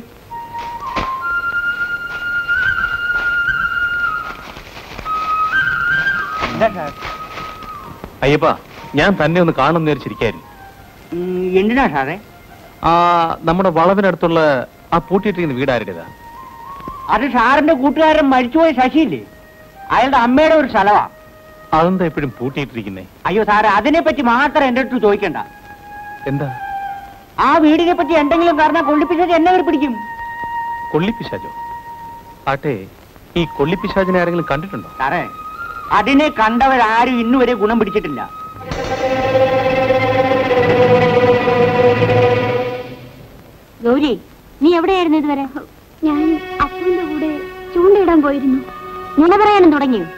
അയ്യപ്പാ ഞാൻ തന്നെ ഒന്ന് കാണുന്ന വിചാരിച്ചിരിക്കായിരുന്നു എന്തിനാ സാറേ ആ നമ്മുടെ വളവിനടുത്തുള്ള ആ പൂട്ടിയിട്ടിരിക്കുന്ന വീട് ആരുടേതാ അത് സാറിന്റെ കൂട്ടുകാരൻ മരിച്ചുപോയ ശശിയില്ലേ അയാളുടെ അമ്മയുടെ ഒരു സ്ഥലമാ അതെന്താ എപ്പോഴും പൂട്ടിയിട്ടിരിക്കുന്നേ അയ്യോ സാറേ അതിനെ പറ്റി മാത്രം എന്റെ അടുത്ത് ചോദിക്കണ്ട എന്താ ആ വീടിനെ പറ്റി എന്തെങ്കിലും കാരണം കൊള്ളിപ്പിച്ചത് എന്നെ അവർ പിടിക്കും കൊള്ളിപ്പിശാചോ ആട്ടെ ഈ കൊള്ളിപ്പിശാചിനെ ആരെങ്കിലും കണ്ടിട്ടുണ്ടോ സാറേ അതിനെ കണ്ടവരാരും ഇന്നുവരെ ഗുണം പിടിച്ചിട്ടില്ല ഗൗരി നീ എവിടെയായിരുന്നു ഇതുവരെ ഞാൻ അപ്പുവിന്റെ കൂടെ ചൂണ്ടയിടാൻ പോയിരുന്നു നുണ പറയാനും തുടങ്ങിയോ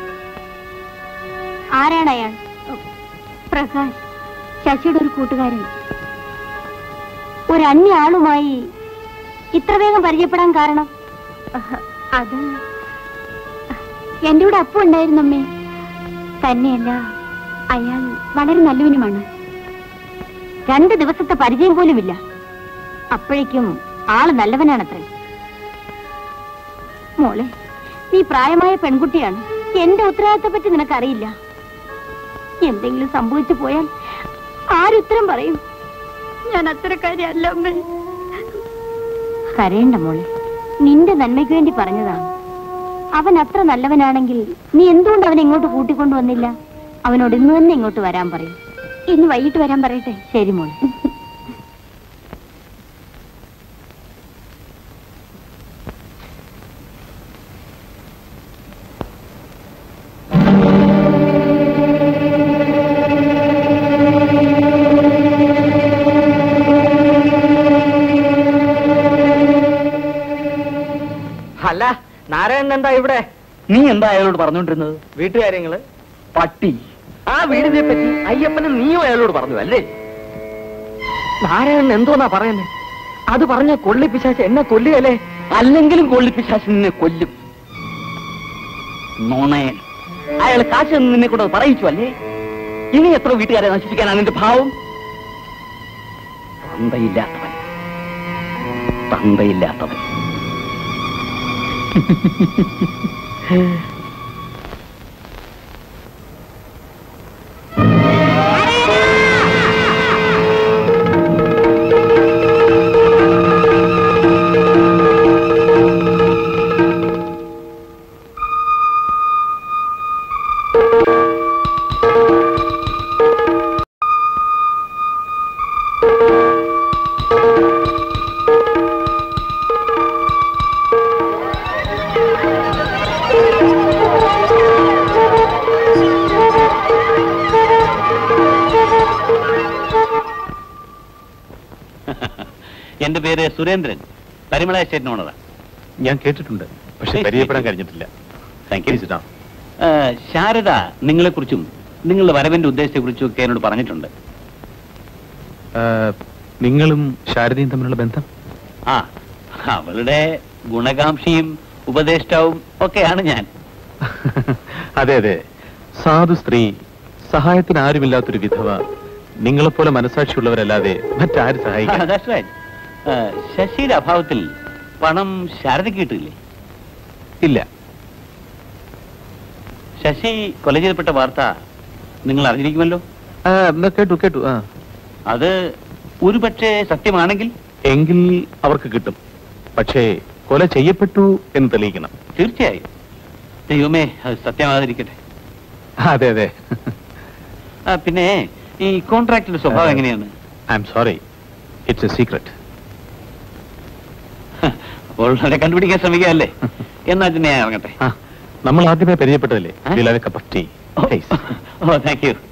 ആരാണ് അയാൾ പ്രകാശ് ശശിയുടെ ഒരു കൂട്ടുകാരൻ ഒരു അന്യ ആളുമായി ഇത്ര വേഗം പരിചയപ്പെടാൻ കാരണം അഹ്, അത് എന്റെ കൂടെ അപ്പു ഉണ്ടായിരുന്നു അമ്മേ തന്നെയല്ല അയാൾ വളരെ നല്ലവനുമാണ് രണ്ട് ദിവസത്തെ പരിചയം പോലുമില്ല അപ്പോഴേക്കും ആള് നല്ലവനാണത്രേ മോളെ നീ പ്രായമായ പെൺകുട്ടിയാണ് എന്റെ ഉത്തരവാദിത്തത്തെ പറ്റി നിനക്കറിയില്ല എന്തെങ്കിലും സംഭവിച്ചു പോയാൽ ആരുത്തരം പറയും ഞാൻ അത്തരക്കാരിയല്ല അമ്മേ കരയണ്ട മോളെ നിന്റെ നന്മയ്ക്ക് വേണ്ടി പറഞ്ഞതാണ് അവൻ അത്ര നല്ലവനാണെങ്കിൽ നീ എന്തുകൊണ്ട് അവനെ ഇങ്ങോട്ട് കൂട്ടിക്കൊണ്ടുവന്നില്ല അവനോട് ഇന്ന് തന്നെ ഇങ്ങോട്ട് വരാൻ പറയും ഇന്ന് വൈകിട്ട് വരാൻ പറയട്ടെ ശരി മോളെ അല്ല നാരായണൻ എന്താ ഇവിടെ നീ എന്താ അയാളോട് പറഞ്ഞോണ്ടിരുന്നത് വീട്ടുകാര്യങ്ങള് പട്ടി ആ വീടിനെ പറ്റി അയ്യപ്പന് നീയും അയാളോട് പറഞ്ഞു അല്ലേ നാരായണൻ എന്തോന്നാ പറയുന്നേ അത് പറഞ്ഞ കൊള്ളിപ്പിശാച്ച് എന്നെ കൊല്ലുകയല്ലേ അല്ലെങ്കിലും കൊള്ളിപ്പിശാശി നിന്നെ കൊല്ലും നോണയൻ അയാൾ കാശ് തന്ന് നിന്നെ കൊണ്ട് അത് പറയിച്ചു അല്ലേ ഇനി എത്ര വീട്ടുകാരെ നശിപ്പിക്കാനാണ് നിന്റെ ഭാവം തന്തയില്ലാത്തവൻ തന്തയില്ലാത്തവൻ എന്റെ പേര് സുരേന്ദ്രൻ പരിമള എസ്റ്റേറ്റിന് ഓണറാ ഞാൻ കേട്ടിട്ടുണ്ട് പക്ഷെ പരിചയപ്പെടാൻ കഴിഞ്ഞിട്ടില്ല thank you Please sit down. Sharada നിങ്ങളെക്കുറിച്ചും നിങ്ങളുടെ വരവിന്റെ ഉദ്ദേശത്തെക്കുറിച്ചും ഒക്കെ എന്നോട് പറഞ്ഞിട്ടുണ്ട് ആ, നിങ്ങളും ശാരദയും തമ്മിലുള്ള ബന്ധം ആ അവളുടെ ഗുണകാംക്ഷിയും ഉപദേഷ്ടാവും ഒക്കെയാണ് ഞാൻ അതെ അതെ സാധു സ്ത്രീ സഹായത്തിന് ആരുമില്ലാത്തൊരു വിധവ നിങ്ങളെപ്പോലെ മനസാക്ഷിയുള്ളവരല്ലാതെ മറ്റാര് സഹായിക്കാൻ That's right. ആ, ശശിയുടെ അഭാവത്തിൽ പണം ശാരദയ്ക്ക് കിട്ടില്ലേ ഇല്ല ശശി കൊല ചെയ്യപ്പെട്ട വാർത്ത നിങ്ങൾ അറിഞ്ഞിരിക്കുമല്ലോ ആ, എന്നാ കേട്ടു കേട്ടു ആ അത് ഒരുപക്ഷെ സത്യമാണെങ്കിൽ എങ്കിൽ അവർക്ക് കിട്ടും പക്ഷേ കൊല ചെയ്യപ്പെട്ടു എന്ന് തെളിയിക്കണം തീർച്ചയായും ദൈവമേ അത് സത്യമാകാതിരിക്കട്ടെ അതെ അതെ ആ, പിന്നെ ഈ കോൺട്രാക്ടിന്റെ സ്വഭാവം എങ്ങനെയാണ് I am sorry it's a secret അപ്പോൾ അവരെ കണ്ടുപിടിക്കാൻ ശ്രമിക്കാല്ലേ എന്നാ പിന്നെ ഞാൻ ഇറങ്ങട്ടെ നമ്മൾ ആദ്യമേ പരിചയപ്പെട്ടതല്ലേ ആ? വിലാതെ കപ്പ് ഓഫ് ടീ ഓ താങ്ക് യു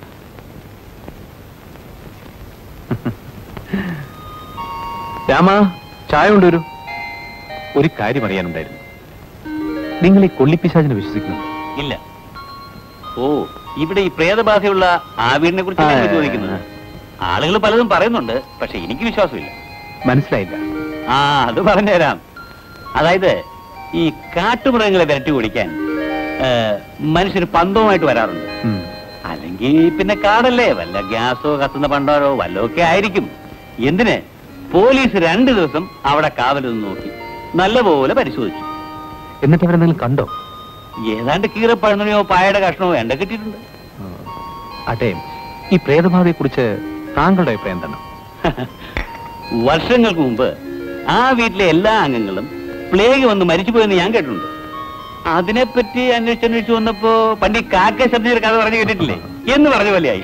രാമ ചായ കൊണ്ടുവരൂ ഒരു കാര്യം അറിയാനുണ്ടായിരുന്നു നിങ്ങൾ ഈ കൊള്ളിപ്പിശാചിനെ വിശ്വസിക്കുന്നു ഇല്ല ഓ ഇവിടെ ഈ പ്രേതബാധയുള്ള ആ വീടിനെ കുറിച്ച് ചോദിക്കുന്നത് ആളുകൾ പലതും പറയുന്നുണ്ട് പക്ഷെ എനിക്ക് വിശ്വാസമില്ല മനസ്സിലായില്ല ആ അത് പറഞ്ഞുതരാം അതായത് ഈ കാട്ടുമൃഗങ്ങളെ വിരട്ടി ഓടിക്കാൻ ഏ, മനുഷ്യന് പന്തവുമായിട്ട് വരാറുണ്ട് ഉം. അല്ലെങ്കിൽ പിന്നെ കാടല്ലേ വല്ല ഗ്യാസോ കത്തുന്ന പണ്ടാരോ വല്ലോ ഒക്കെ ആയിരിക്കും എന്തിന് പോലീസ് രണ്ടു ദിവസം അവിടെ കാവൽ നിന്ന് നോക്കി നല്ലപോലെ പരിശോധിച്ചു എന്നിട്ട് അവരെ നിങ്ങൾ കണ്ടോ ഏതാണ്ട് കീറപ്പഴന്നോ പായയുടെ കഷ്ണമോ എണ്ട കിട്ടിയിട്ടുണ്ട് അതെ ഈ പ്രേതബാധയെ കുറിച്ച് താങ്കളുടെ അഭിപ്രായം എന്താണ് വർഷങ്ങൾക്ക് മുമ്പ് ആ വീട്ടിലെ എല്ലാ അംഗങ്ങളും പ്ലേഗ് വന്ന് മരിച്ചുപോയെന്ന് ഞാൻ കേട്ടിട്ടുണ്ട് അതിനെപ്പറ്റി അന്വേഷിച്ചന്വേഷിച്ച് വന്നപ്പോ പണ്ട് ഈ കാക്ക ശബ്ദയുടെ കഥ പറഞ്ഞു കേട്ടിട്ടില്ലേ എന്ന് പറഞ്ഞ പോലെയായി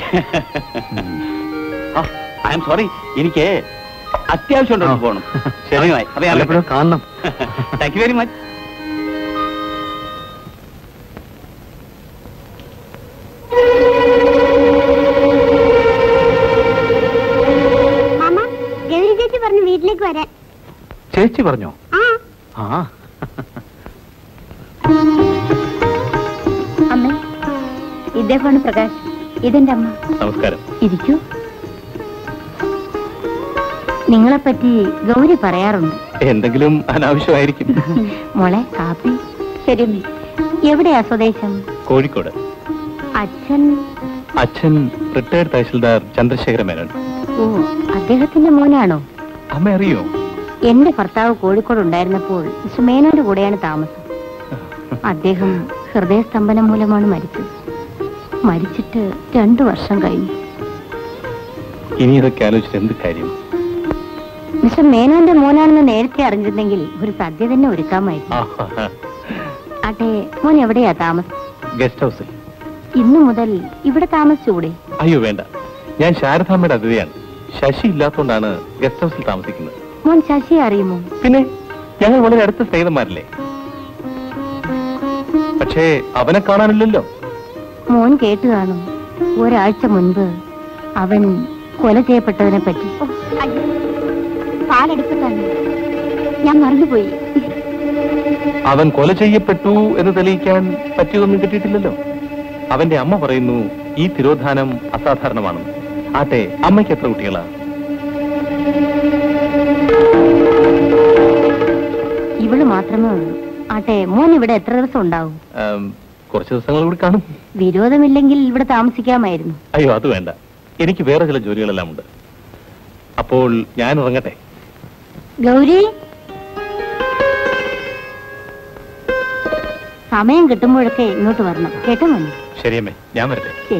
ഐ എം സോറി എനിക്ക് അത്യാവശ്യം ഉണ്ടോ പോകണം ശരി വല്ലപ്പോഴും കാണണം താങ്ക് യു വെരി മച്ച് മാമ ഗൗരി ചേച്ചി പറഞ്ഞു വീട്ടിലേക്ക് വരാൻ ചേച്ചി പറഞ്ഞോ ആ ആ അമ്മേ ഇദ്ദേഹമാണ് പ്രകാശ് ഇതെന്റെ അമ്മ നമസ്കാരം ഇരിക്കൂ നിങ്ങളെപ്പറ്റി ഗൗരി പറയാറുണ്ട് എന്തെങ്കിലും അനാവശ്യമായിരിക്കും മോളെ കാപ്പി ശരി അമ്മേ എവിടെയാ സ്വദേശം കോഴിക്കോട് അച്ഛൻ അച്ഛൻ റിട്ടയർഡ് തഹസിൽദാർ ചന്ദ്രശേഖര മേനോൻ ഓ അദ്ദേഹത്തിന്റെ മോനാണോ അമ്മ അറിയോ എന്റെ ഭർത്താവ് കോഴിക്കോട് ഉണ്ടായിരുന്നപ്പോൾ മിസ്റ്റർ മേനോന്റെ കൂടെയാണ് താമസം അദ്ദേഹം ഹൃദയസ്തംഭനം മൂലമാണ് മരിച്ചത് മരിച്ചിട്ട് രണ്ടു വർഷം കഴിഞ്ഞു ഇനി ഇതൊക്കെ ആലോചിച്ചിട്ട് എന്ത് കാര്യം മിസ്റ്റർ മേനോന്റെ മോനാണെന്ന് നേരത്തെ അറിഞ്ഞിരുന്നെങ്കിൽ ഒരു സദ്യ തന്നെ ഒരുക്കാമായിരുന്നു ആട്ടെ മോൻ എവിടെയാ താമസം ഗസ്റ്റ് ഹൗസിൽ ഇന്നു മുതൽ ഇവിടെ താമസിച്ചുകൂടെ അയ്യോ വേണ്ട ഞാൻ ശാരദാമ്മയുടെ അതിഥിയാണ് ശശി ഇല്ലാത്തതുകൊണ്ടാണ് ഗസ്റ്റ് ഹൗസിൽ താമസിക്കുന്നത് മോൻ ശശിയെ അറിയുമോ പിന്നെ ഞങ്ങൾ വളരെ അടുത്ത സ്നേഹിതന്മാരല്ലേ പക്ഷേ അവനെ കാണാനില്ലല്ലോ മോൻ കേട്ടു കാണും ഒരാഴ്ച മുൻപ് അവൻ കൊല ചെയ്യപ്പെട്ടതിനെ പറ്റി പാലെടുക്കത്താണ് ഞാൻ മറന്നുപോയി അവൻ കൊല ചെയ്യപ്പെട്ടു എന്ന് തെളിയിക്കാൻ പറ്റിയതൊന്നും കിട്ടിയിട്ടില്ലല്ലോ അവന്റെ അമ്മ പറയുന്നു ഈ തിരോധാനം അസാധാരണമാണെന്ന് ആട്ടെ അമ്മയ്ക്ക് എത്ര കുട്ടികളാ ഇവള് മാത്രമേ ഉള്ളൂ ആട്ടെ മോൻ ഇവിടെ എത്ര ദിവസം ഉണ്ടാവും ആം, കുറച്ച് ദിവസങ്ങൾ കൂടി കാണും വിരോധമില്ലെങ്കിൽ ഇവിടെ താമസിക്കാമായിരുന്നു അയ്യോ അത് വേണ്ട എനിക്ക് വേറെ ചില ജോലികളെല്ലാം ഉണ്ട് അപ്പോൾ ഞാൻ ഇറങ്ങട്ടെ ഗൗരി സമയം കിട്ടുമ്പോഴൊക്കെ ഇങ്ങോട്ട് വരണം കേട്ടോ മോനെ ശരിയമ്മേ ഞാൻ വരട്ടെ ശരി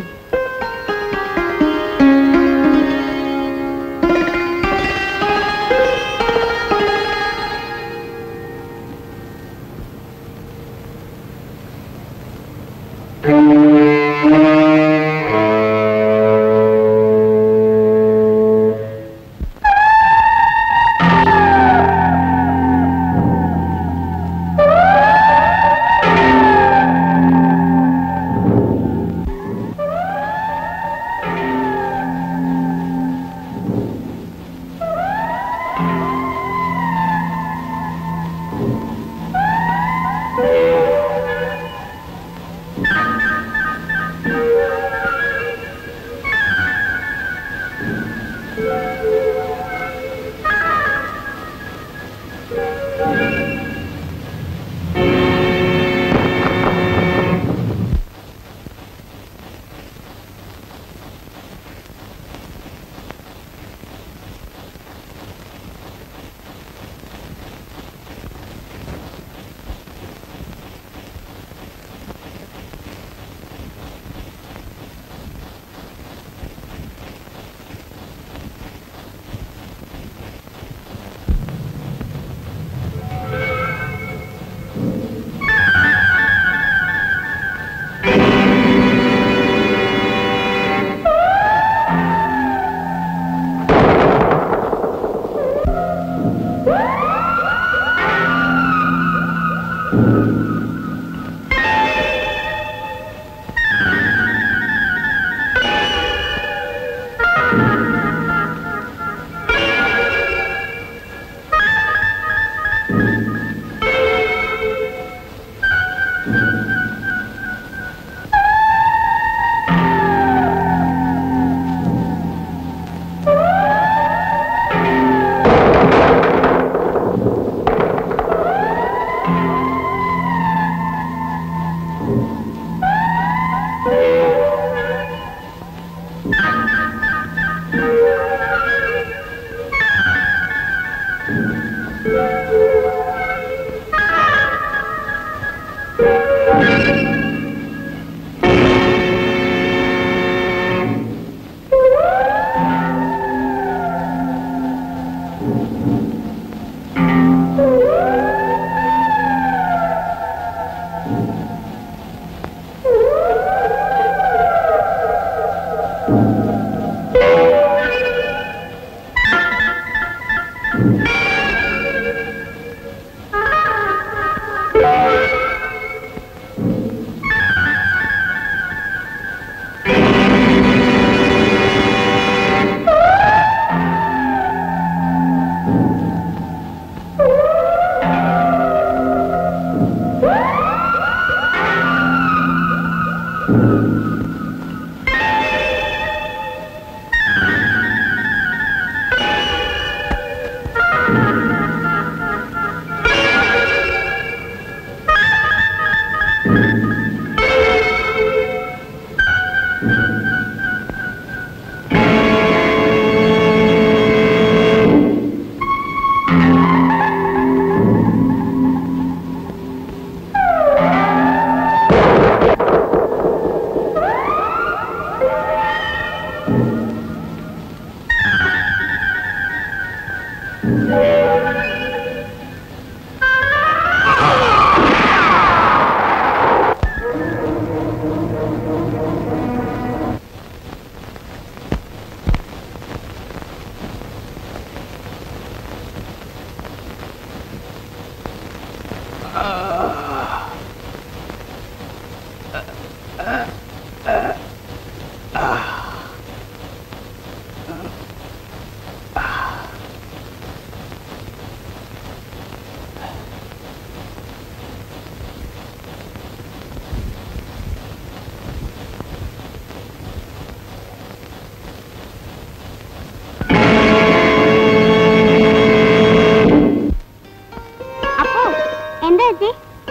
അപ്പോ എന്താ ചേച്ചി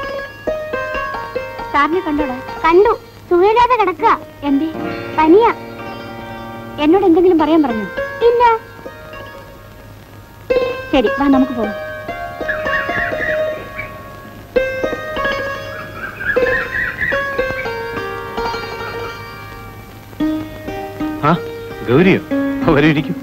സാറിനെ കണ്ടോടാ കണ്ടു സുഖമില്ലാതെ കിടക്കുക എന്തേ പനിയാ എന്നോട് എന്തെങ്കിലും പറയാൻ പറഞ്ഞു ഇല്ല ശരി വാ നമുക്ക് പോകാം ആ ഗൗരിയോ വരൂ ഇരിക്കും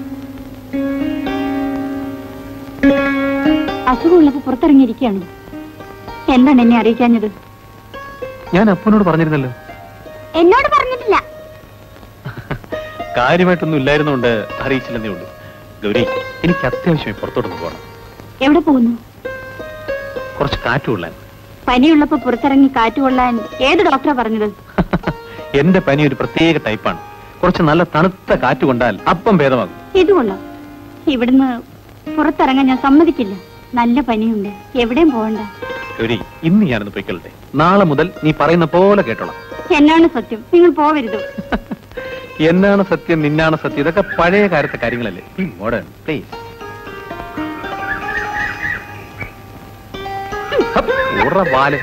അസുഖമുള്ളപ്പോ പുറത്തിറങ്ങിയിരിക്കുകയാണ് എന്താണ് എന്നെ അറിയിക്കാഞ്ഞത് ഞാൻ അപ്പനോട് പറഞ്ഞിരുന്നല്ലോ എന്നോട് പറഞ്ഞിട്ടില്ല കാര്യമായിട്ടൊന്നും ഇല്ലായിരുന്നോണ്ട് അറിയിച്ചില്ലെന്നേ ഉള്ളൂ ഗൗരി എനിക്ക് അത്യാവശ്യമായി പുറത്തോട്ടൊന്ന് പോകണം എവിടെ പോകുന്നു കുറച്ച് കാറ്റ് കൊള്ളാൻ പനിയുള്ളപ്പോ പുറത്തിറങ്ങി കാറ്റുകൊള്ളാൻ ഏത് ഡോക്ടറാ പറഞ്ഞത് എന്റെ പനി ഒരു പ്രത്യേക ടൈപ്പാണ് കുറച്ച് നല്ല തണുത്ത കാറ്റ് കൊണ്ടാൽ അപ്പം ഭേദമാകും ഇതുകൊള്ളാം ഇവിടുന്ന് പുറത്തിറങ്ങാൻ ഞാൻ സമ്മതിക്കില്ല നല്ല പനിയുണ്ട് എവിടെയും പോകണ്ട ഗൗരി ഇന്ന് ഞാനൊന്ന് പൊയ്ക്കൊള്ളട്ടെ നാളെ മുതൽ നീ പറയുന്ന പോലെ കേട്ടോളാം എന്നാണ് സത്യം നിങ്ങൾ പോവരുത് എന്നാണ് സത്യം നിന്നാണ് സത്യം ഇതൊക്കെ പഴയ കാലത്തെ കാര്യങ്ങളല്ലേ ഈ മോഡേൺ പ്ലീസ് വാല്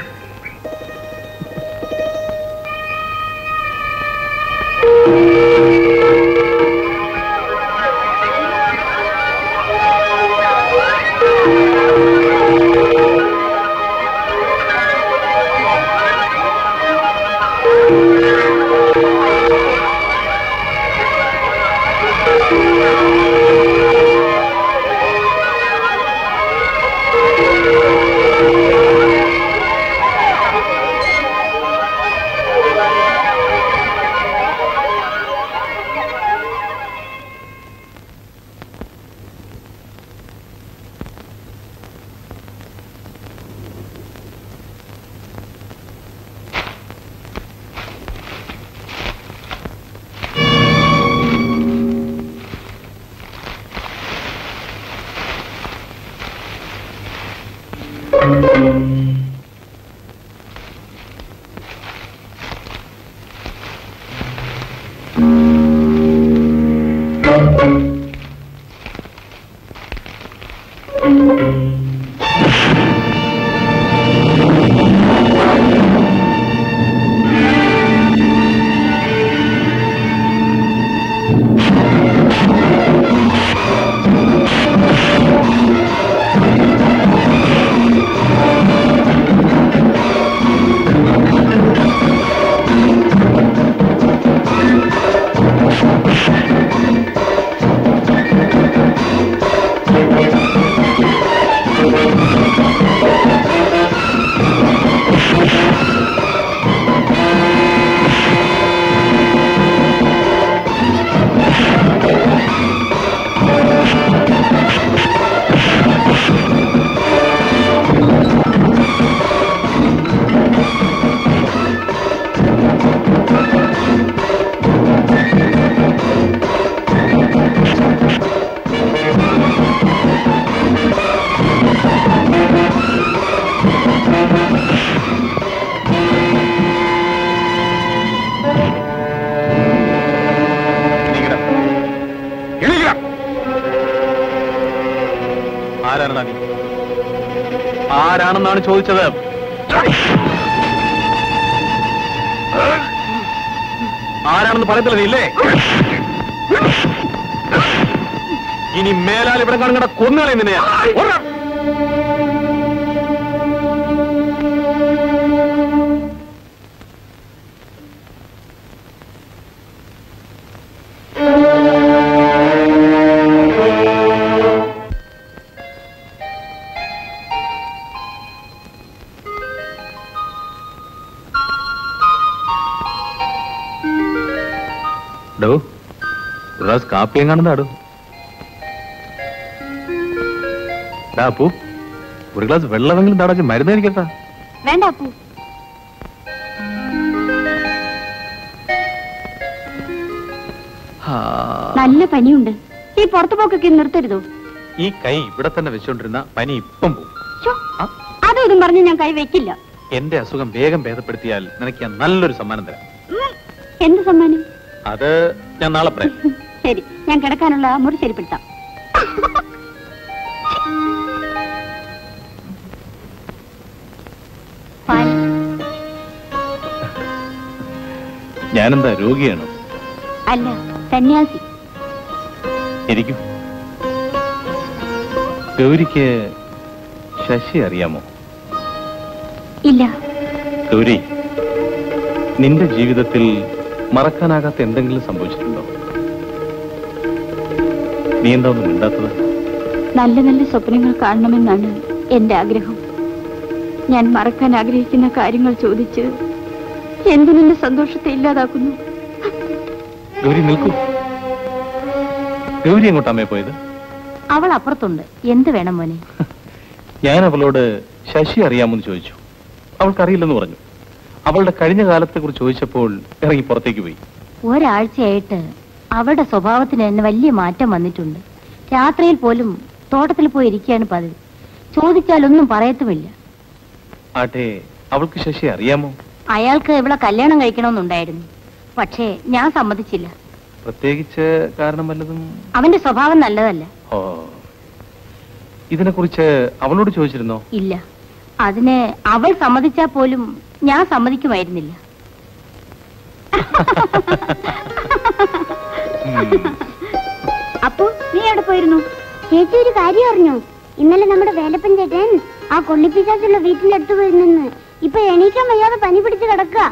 ആരാണെന്നാണ് ചോദിച്ചത് ആരാണെന്ന് പറയത്തില്ല നീ ഇല്ലേ ഇനി മേലാൽ ഇവിടെ കാണുന്ന കൊന്നുകളെ നിന്നെ ഓടാ. ഡോ ഒരു ഗ്ലാസ് കാപ്പിയും കാണുന്നാടോ ഡാ അപ്പു ഒരു ഗ്ലാസ് വെള്ളമെങ്കിലും താടാച്ച് മരുന്ന് കഴിക്കട്ടാ വേണ്ട അപ്പു നല്ല പനിയുണ്ട് ഈ പുറത്തു പോക്കൊക്കെ നിർത്തരുതോ ഈ കൈ ഇവിടെ തന്നെ വെച്ചോണ്ടിരുന്ന പനി ഇപ്പം പോവും ശ്ശോ, ആ? അതും ഇതും പറഞ്ഞ് ഞാൻ കൈ വെക്കില്ല എന്റെ അസുഖം വേഗം ഭേദപ്പെടുത്തിയാൽ നിനക്ക് ഞാൻ നല്ലൊരു സമ്മാനം തരാം ഉം, എന്ത് സമ്മാനം അത് ഞാൻ നാളെ പറയാം ശരി ഞാൻ കിടക്കാനുള്ള മുറി ശരിപ്പെടുത്താം പാൽ. ഞാനെന്താ രോഗിയാണോ അല്ല സന്യാസി ഇരിക്കും ഗൗരിക്ക് ശശി അറിയാമോ ഇല്ല ഗൗരി നിന്റെ ജീവിതത്തിൽ മറക്കാനാകാത്ത എന്തെങ്കിലും സംഭവിച്ചിട്ടുണ്ടോ നീ എന്താ ഒന്നും മിണ്ടാത്തത് നല്ല നല്ല സ്വപ്നങ്ങൾ കാണണമെന്നാണ് എന്റെ ആഗ്രഹം ഞാൻ മറക്കാൻ ആഗ്രഹിക്കുന്ന കാര്യങ്ങൾ ചോദിച്ച് എന്തിനെന്റെ സന്തോഷത്തെ ഇല്ലാതാക്കുന്നു ഗൗരി നിൽക്കൂ ഗൗരി എങ്ങോട്ടാ അമ്മേ പോയത് അവൾ അപ്പുറത്തുണ്ട് എന്ത് വേണം മോനെ ഞാൻ അവളോട് ശശി അറിയാമെന്ന് ചോദിച്ചു അവൾക്കറിയില്ലെന്ന് പറഞ്ഞു അവളുടെ കഴിഞ്ഞ കാലത്തെ കുറിച്ച് ചോദിച്ചപ്പോൾ ഇറങ്ങി പുറത്തേക്ക് പോയി ഒരാഴ്ചയായിട്ട് അവളുടെ സ്വഭാവത്തിന് തന്നെ വലിയ മാറ്റം വന്നിട്ടുണ്ട് രാത്രിയിൽ പോലും തോട്ടത്തിൽ പോയി ഇരിക്കുകയാണ് പതിവ് ചോദിച്ചാലൊന്നും പറയത്തുമില്ല ആട്ടെ അവൾക്ക് ശശി അറിയാമോ അയാൾക്ക് ഇവളെ കല്യാണം കഴിക്കണമെന്നുണ്ടായിരുന്നു പക്ഷേ ഞാൻ സമ്മതിച്ചില്ല പ്രത്യേകിച്ച് കാരണം വല്ലതും അവന്റെ സ്വഭാവം നല്ലതല്ല ഓ ഇതിനെക്കുറിച്ച് അവളോട് ചോദിച്ചിരുന്നോ ഇല്ല അതിന് അവൾ സമ്മതിച്ചാൽ പോലും ഞാൻ സമ്മതിക്കുമായിരുന്നില്ല അപ്പു നീ എവിടെ പോയിരുന്നു ചേച്ചി ഒരു കാര്യം അറിഞ്ഞോ ഇന്നലെ നമ്മുടെ വേലപ്പൻ ചേട്ടൻ ആ കൊള്ളിപ്പിശാച്ചുള്ള വീട്ടിന്റെ അടുത്ത് പോയി നിന്ന് ഇപ്പൊ എണീക്കാൻ വയ്യാതെ പനി പിടിച്ച് കിടക്കുക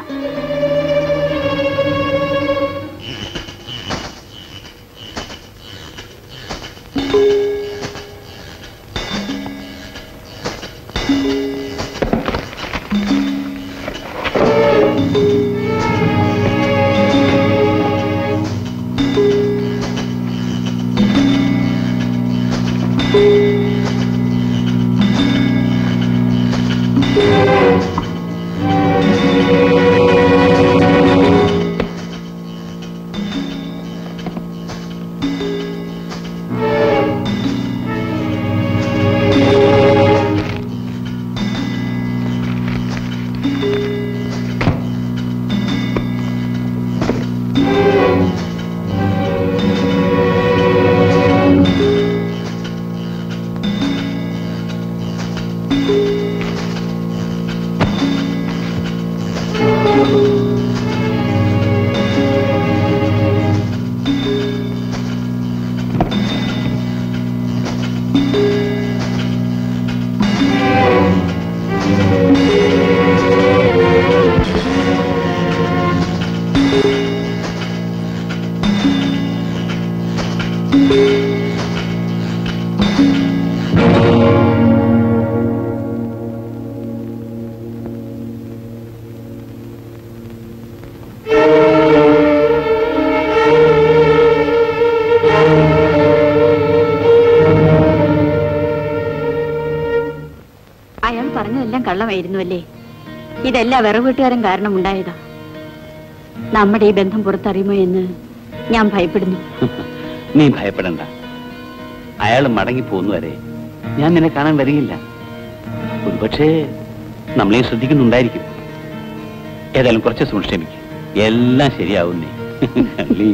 അയാൾ പറഞ്ഞതെല്ലാം കള്ളമായിരുന്നു അല്ലേ ഇതെല്ലാം വിറവീട്ടുകാരൻ കാരണം ഉണ്ടായതാ നമ്മുടെ ഈ ബന്ധം പുറത്തറിയുമോ എന്ന് ഞാൻ ഭയപ്പെടുന്നു നീ ഭയപ്പെടണ്ട അയാൾ മടങ്ങി പോന്നു വരെ ഞാൻ നിന്നെ കാണാൻ വരികയില്ല ഒരുപക്ഷേ നമ്മളെ ശ്രദ്ധിക്കുന്നുണ്ടായിരിക്കും ഏതായാലും കുറച്ച് ദിവസം ക്ഷമിക്കും എല്ലാം ശരിയാവും നീ കള്ളി.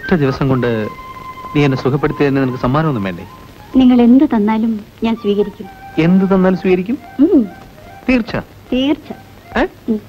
ഒരൊറ്റ ദിവസം കൊണ്ട് നീ എന്നെ സുഖപ്പെടുത്തിയതിന് നിനക്ക് സമ്മാനമൊന്നും വേണ്ടേ നിങ്ങൾ എന്ത് തന്നാലും ഞാൻ സ്വീകരിക്കും എന്ത് തന്നാലും സ്വീകരിക്കും ഉം, തീർച്ച തീർച്ച ഏ? ഉം.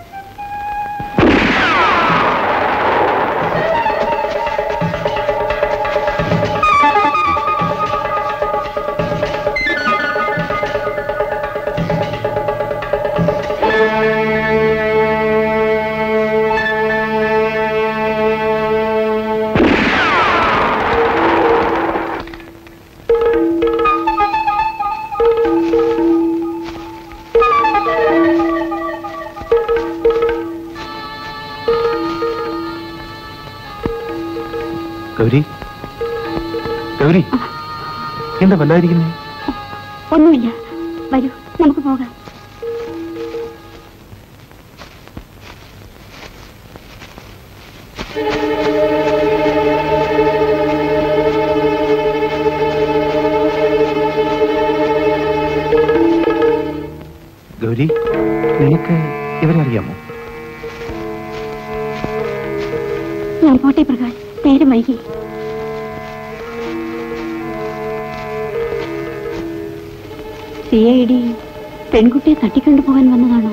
ഗൗരി ഗൗരി എന്താ വല്ലാതിരിക്കുന്നേ ഒന്നുമില്ല വരൂ നമുക്ക് പോകാം ഗൗരി നിനക്ക് ഇവരെ അറിയാമോ ഞാൻ പോട്ടെ പ്രകാശ് നേരം വൈകി സി ഐ ഡി പെൺകുട്ടിയെ തട്ടിക്കൊണ്ടുപോകാൻ വന്നതാണോ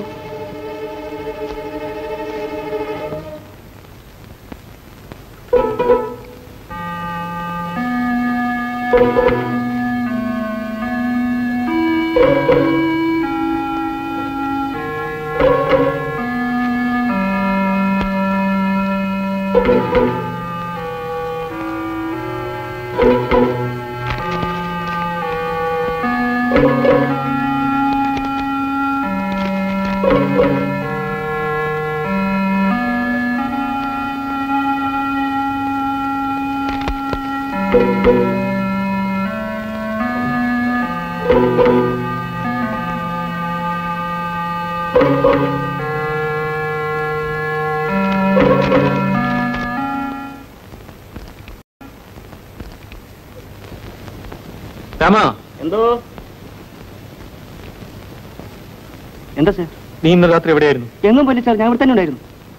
രാമ എന്തോ എന്താ സാർ നീ ഇന്ന് രാത്രി എവിടെയായിരുന്നു എങ്ങും പോലും സാർ ഞാൻ ഇവിടെ തന്നെ ഉണ്ടായിരുന്നു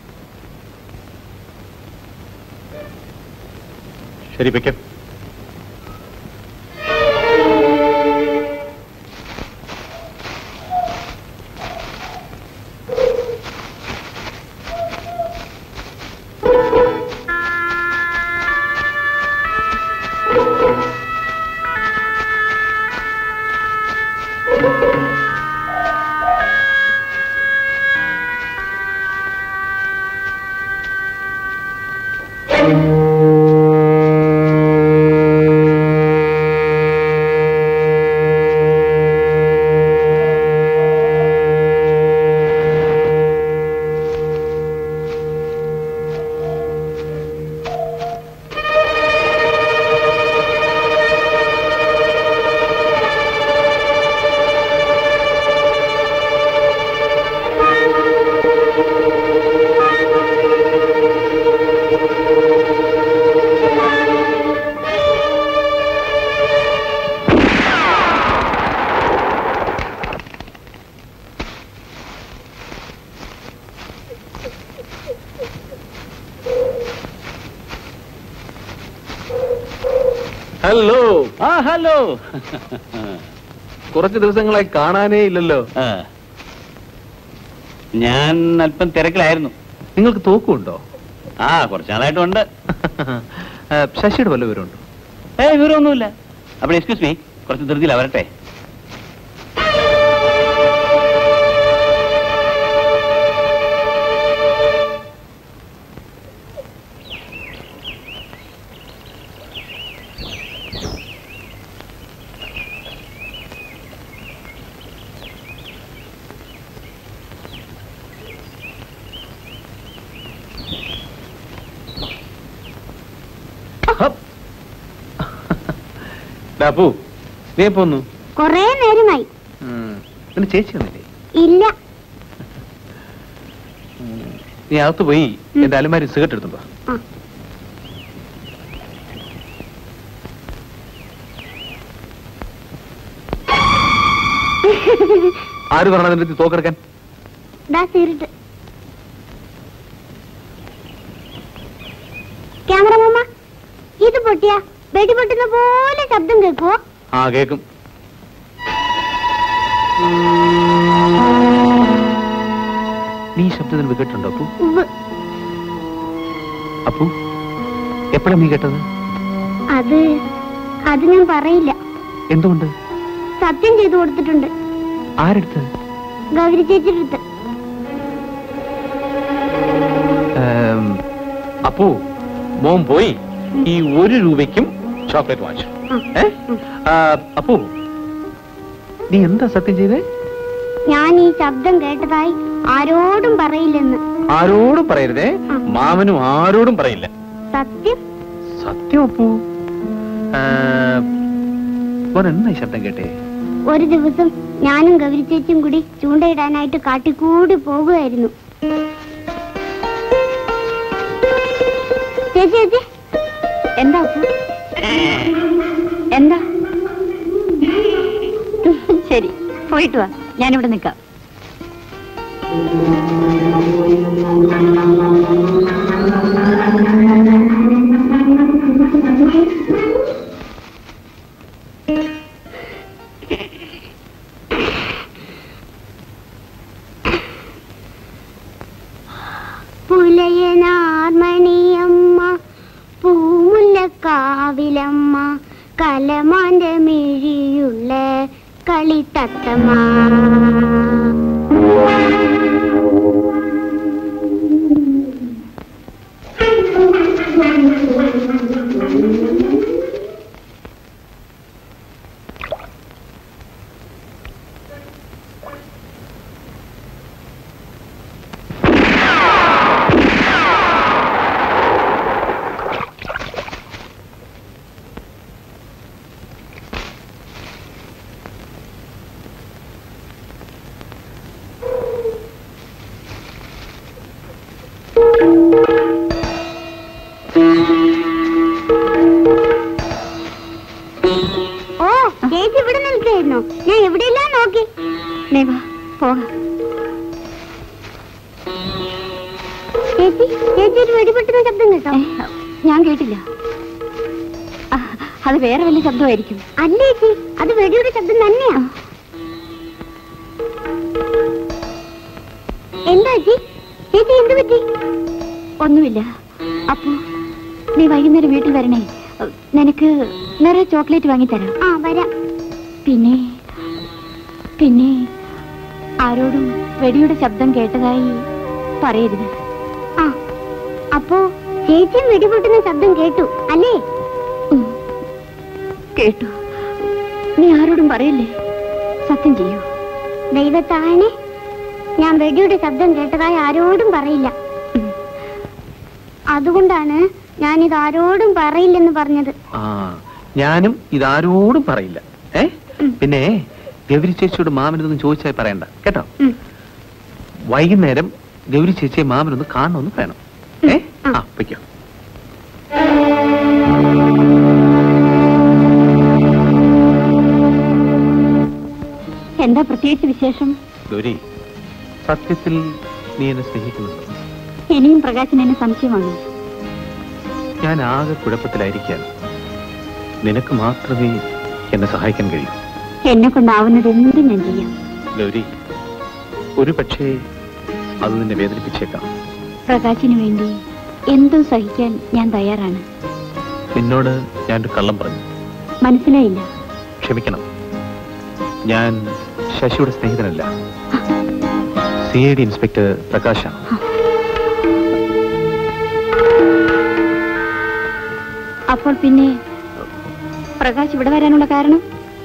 ശരി വെക്കാം ഹലോ ആ ഹലോ കുറച്ച് ദിവസങ്ങളായി കാണാനേ ഇല്ലല്ലോ ഞാൻ അല്പം തിരക്കിലായിരുന്നു നിങ്ങൾക്ക് തോക്കുണ്ടോ ആ കുറച്ച് നാളായിട്ടുണ്ട് ആ, ശശിയുടെ വല്ല വിവരമുണ്ടോ ഏ വിവരമൊന്നുമില്ല അപ്പോൾ എക്സ്ക്യൂസ് മീ കുറച്ച് ധൃതിയില്ല വരട്ടെ ഡാപ്പു നീ എപ്പോ വന്നു കൊറേ നേരമായി ഉം. നിന്റെ ചേച്ചി വന്നില്ലേ ഇല്ല നീ അകത്ത് പോയി എന്റെ അലമാരി സിഗരറ്റ് എടുത്തുണ്ടോ ആ. ആര് പറഞ്ഞ നിന്റെ അടുത്ത് തോക്കെടുക്കാൻ ദാ സിഗരറ്റ് ക്യാമറ മാമ പൊട്ടിയ വെടി പൊട്ടുന്ന പോലെ ശബ്ദം കേൾക്കുവോ ആ കേക്കും നീ ഈ ശബ്ദത്തിന് കേട്ടിട്ടുണ്ടോ അപ്പു ഉവ്വ്. അപ്പു എപ്പോഴാ നീ കേട്ടത് അത് അത് ഞാൻ പറയില്ല എന്തുകൊണ്ട് സത്യം ചെയ്തു കൊടുത്തിട്ടുണ്ട് ആരെടുത്ത് ഗൗരി ചേച്ചിയുടെ അടുത്ത് ഏം, അപ്പു മോൻ പോയി ഈ ഒരു രൂപയ്ക്കും ചോക്ലേറ്റ് വാങ്ങിച്ചു ഏ ആ, അപ്പു നീ എന്താ സത്യം ചെയ്തേ ഞാൻ ഈ ശബ്ദം കേട്ടതായി ആരോടും പറയില്ലെന്ന് ആരോടും പറയരുതേ മാമനും ആരോടും പറയില്ല സത്യം സത്യം അപ്പു ആ, മോൻ എന്നാ ഈ ശബ്ദം കേട്ടേ ഒരു ദിവസം ഞാനും ഗൗരി ചേച്ചിയും കൂടി ചൂണ്ടയിടാനായിട്ട് കാട്ടിക്കൂടി പോകുമായിരുന്നു ചേച്ചി ചേച്ചി എന്താ അപ്പു എന്താ ശരി പോയിട്ട് വാ ഞാനിവിടെ നിൽക്കാം പുലയനാർമണിയമ്മ പൂമുല്ലക്കാവിലമ്മ കലമാന്റെ മിഴിയുള്ള കളിത്തത്തമ്മ ഓ ചേച്ചി ഇവിടെ നിൽക്കായിരുന്നു ഞാൻ എവിടെയെല്ലാം നോക്കി നീ വാ പോകാം ചേച്ചി ചേച്ചി ഒരു വെടിപൊട്ടുന്ന ശബ്ദം കേട്ടോ ഏ, ഞാൻ കേട്ടില്ല ആ, അത് വേറെ വലിയ ശബ്ദമായിരിക്കും അല്ല ചേച്ചി അത് വെടിയുടെ ശബ്ദം തന്നെയാ എന്താ ചേച്ചി ചേച്ചി എന്ത് പറ്റി ഒന്നുമില്ല അപ്പോ നീ വൈകുന്നേരം വീട്ടിൽ വരണേ നിനക്ക് നിറയെ ചോക്ലേറ്റ് വാങ്ങിത്തരാം ആ വരാം പിന്നെ പിന്നെ ആരോടും വെടിയുടെ ശബ്ദം കേട്ടതായി പറയരുത് ആ അപ്പോ ചേച്ചിയും വെടിപൊട്ടുന്ന ശബ്ദം കേട്ടു അല്ലേ ഉം. കേട്ടു നീ ആരോടും പറയല്ലേ സത്യം ചെയ്യൂ ദൈവത്താനെ ഞാൻ വെടിയുടെ ശബ്ദം കേട്ടതായി ആരോടും പറയില്ല ഉം. അതുകൊണ്ടാണ് ഞാൻ ഇത് ആരോടും പറയില്ലെന്ന് പറഞ്ഞത് ആ ഞാനും ഇതാരോടും പറയില്ല ഏ പിന്നെ ഗൗരി ചേച്ചിയോട് മാമനൊന്നും ചോദിച്ചാൽ പറയണ്ട കേട്ടോ ഉം. വൈകുന്നേരം ഗൗരി ചേച്ചിയെ മാമനൊന്ന് കാണണമെന്ന് വേണം ഏ ആ വയ്ക്കോ എന്താ പ്രത്യേകിച്ച് വിശേഷം ഗൗരി സത്യത്തിൽ നീ എന്നെ സ്നേഹിക്കുന്നുണ്ടോ ഇനിയും പ്രകാശൻ എന്നെ സംശയമാണ് ഞാൻ ആകെ കുഴപ്പത്തിലായിരിക്കുകയാണ് നിനക്ക് മാത്രമേ എന്നെ സഹായിക്കാൻ കഴിയൂ എന്നെ കൊണ്ടാവുന്നത് എന്തും ഞാൻ ചെയ്യാം ഗൗരി ഒരു പക്ഷേ അത് നിന്നെ വേദനിപ്പിച്ചേക്കാം പ്രകാശിന് വേണ്ടി എന്തും സഹിക്കാൻ ഞാൻ തയ്യാറാണ് നിന്നോട് ഞാനൊരു കള്ളം പറഞ്ഞു മനസ്സിലായില്ല ക്ഷമിക്കണം ഞാൻ ശശിയുടെ സ്നേഹിതനല്ല സി ഐ ഡി ഇൻസ്പെക്ടർ പ്രകാശാണ് അപ്പോൾ പിന്നെ പ്രകാശ് ഇവിടെ വരാനുള്ള കാരണം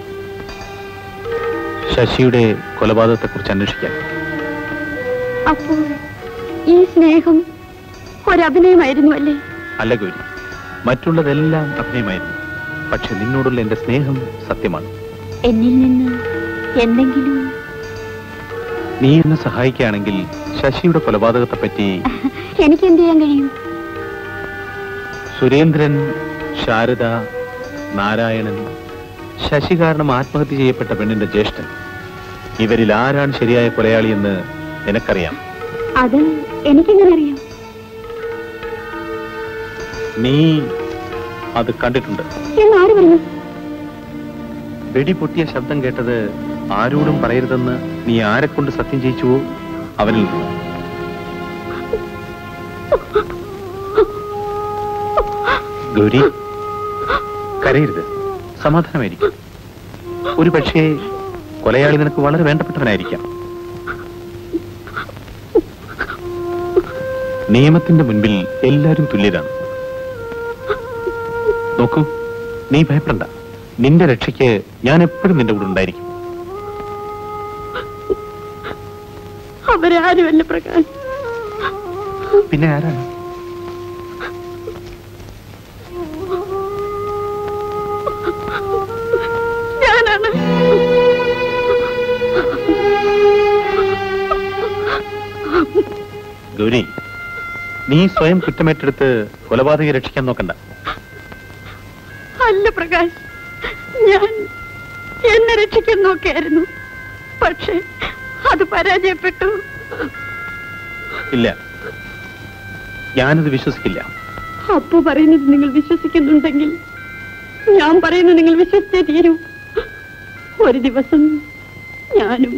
ശശിയുടെ കൊലപാതകത്തെക്കുറിച്ച് അന്വേഷിക്കാൻ അപ്പോൾ ഈ സ്നേഹം ഒരഭിനയമായിരുന്നു അല്ലേ അല്ല ഗൗരി മറ്റുള്ളതെല്ലാം അഭിനയമായിരുന്നു പക്ഷെ നിന്നോടുള്ള എന്റെ സ്നേഹം സത്യമാണ് എന്നിൽ നിന്ന് എന്തെങ്കിലും നീ എന്നെ സഹായിക്കുകയാണെങ്കിൽ ശശിയുടെ കൊലപാതകത്തെപ്പറ്റി എനിക്ക് എന്ത് ചെയ്യാൻ കഴിയും സുരേന്ദ്രൻ ശാരദ നാരായണൻ ശശി കാരണം ആത്മഹത്യ ചെയ്യപ്പെട്ട പെണ്ണിന്റെ ജ്യേഷ്ഠൻ ഇവരിൽ ആരാണ് ശരിയായ കൊലയാളിയെന്ന് നിനക്കറിയാം അത് എനിക്കെങ്ങനെ അറിയാം നീ അത് കണ്ടിട്ടുണ്ട് എന്നാര് പറഞ്ഞു വെടി പൊട്ടിയ ശബ്ദം കേട്ടത് ആരോടും പറയരുതെന്ന് നീ ആരെ കൊണ്ട് സത്യം ചെയ്യിച്ചുവോ അവനിൽ നിന്ന് ഗൗരി കരയരുത് സമാധാനമായിരിക്കും ഒരു പക്ഷേ കൊലയാളി നിനക്ക് വളരെ വേണ്ടപ്പെട്ടവനായിരിക്കാം നിയമത്തിന്റെ മുൻപിൽ എല്ലാവരും തുല്യരാണ് നോക്കൂ നീ ഭയപ്പെടണ്ട നിന്റെ രക്ഷയ്ക്ക് ഞാൻ എപ്പോഴും നിന്റെ കൂടെ ഉണ്ടായിരിക്കും അവരാരുമല്ല പ്രകാശ് പിന്നെ ആരാണ് ഞാനാണ് ഗൗരി നീ സ്വയം കുറ്റമേറ്റെടുത്ത് കൊലപാതകയെ രക്ഷിക്കാൻ നോക്കണ്ട അല്ല പ്രകാശ് ഞാൻ എന്നെ രക്ഷിക്കാൻ നോക്കിയായിരുന്നു പക്ഷേ അത് പരാജയപ്പെട്ടു ഇല്ല ഞാനത് വിശ്വസിക്കില്ല അപ്പു പറയുന്നത് നിങ്ങൾ വിശ്വസിക്കുന്നുണ്ടെങ്കിൽ ഞാൻ പറയുന്നത് നിങ്ങൾ വിശ്വസിച്ചേ തീരൂ ഒരു ദിവസം ഞാനും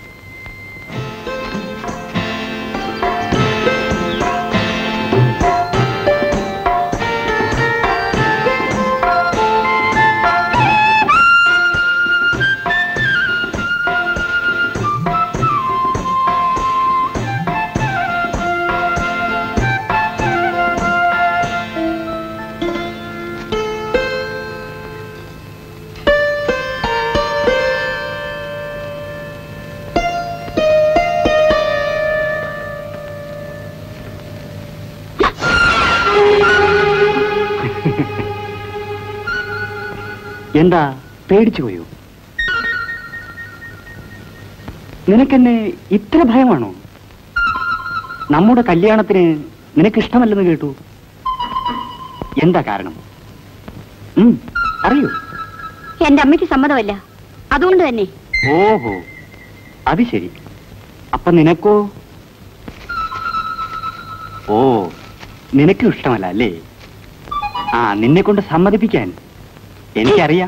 എന്താ പേടിച്ചു പോയോ നിനക്കെന്നെ ഇത്ര ഭയമാണോ നമ്മുടെ കല്യാണത്തിന് നിനക്ക് ഇഷ്ടമല്ലെന്ന് കേട്ടു എന്താ കാരണം ഉം, അറിയൂ എന്റെ അമ്മയ്ക്ക് സമ്മതമല്ല അതുകൊണ്ട് തന്നെ ഓഹോ അത് ശരി അപ്പൊ നിനക്കോ ഓ നിനക്കും ഇഷ്ടമല്ല അല്ലേ ആ നിന്നെ കൊണ്ട് സമ്മതിപ്പിക്കാൻ എനിക്കറിയാം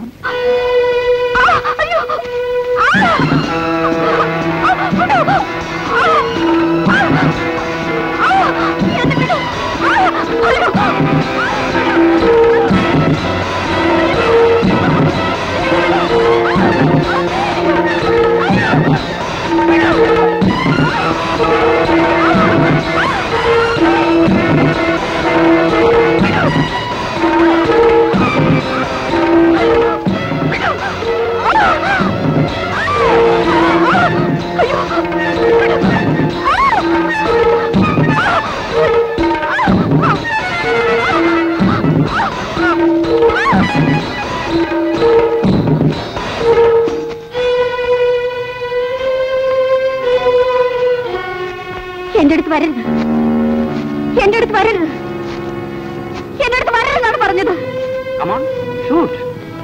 എന്റെ അടുത്ത് വരരുത് എന്റെ അടുത്ത് വരരുത് എന്റെ അടുത്ത് വരരുതെന്നാണ് പറഞ്ഞത് കമോൺ ഷൂട്ട്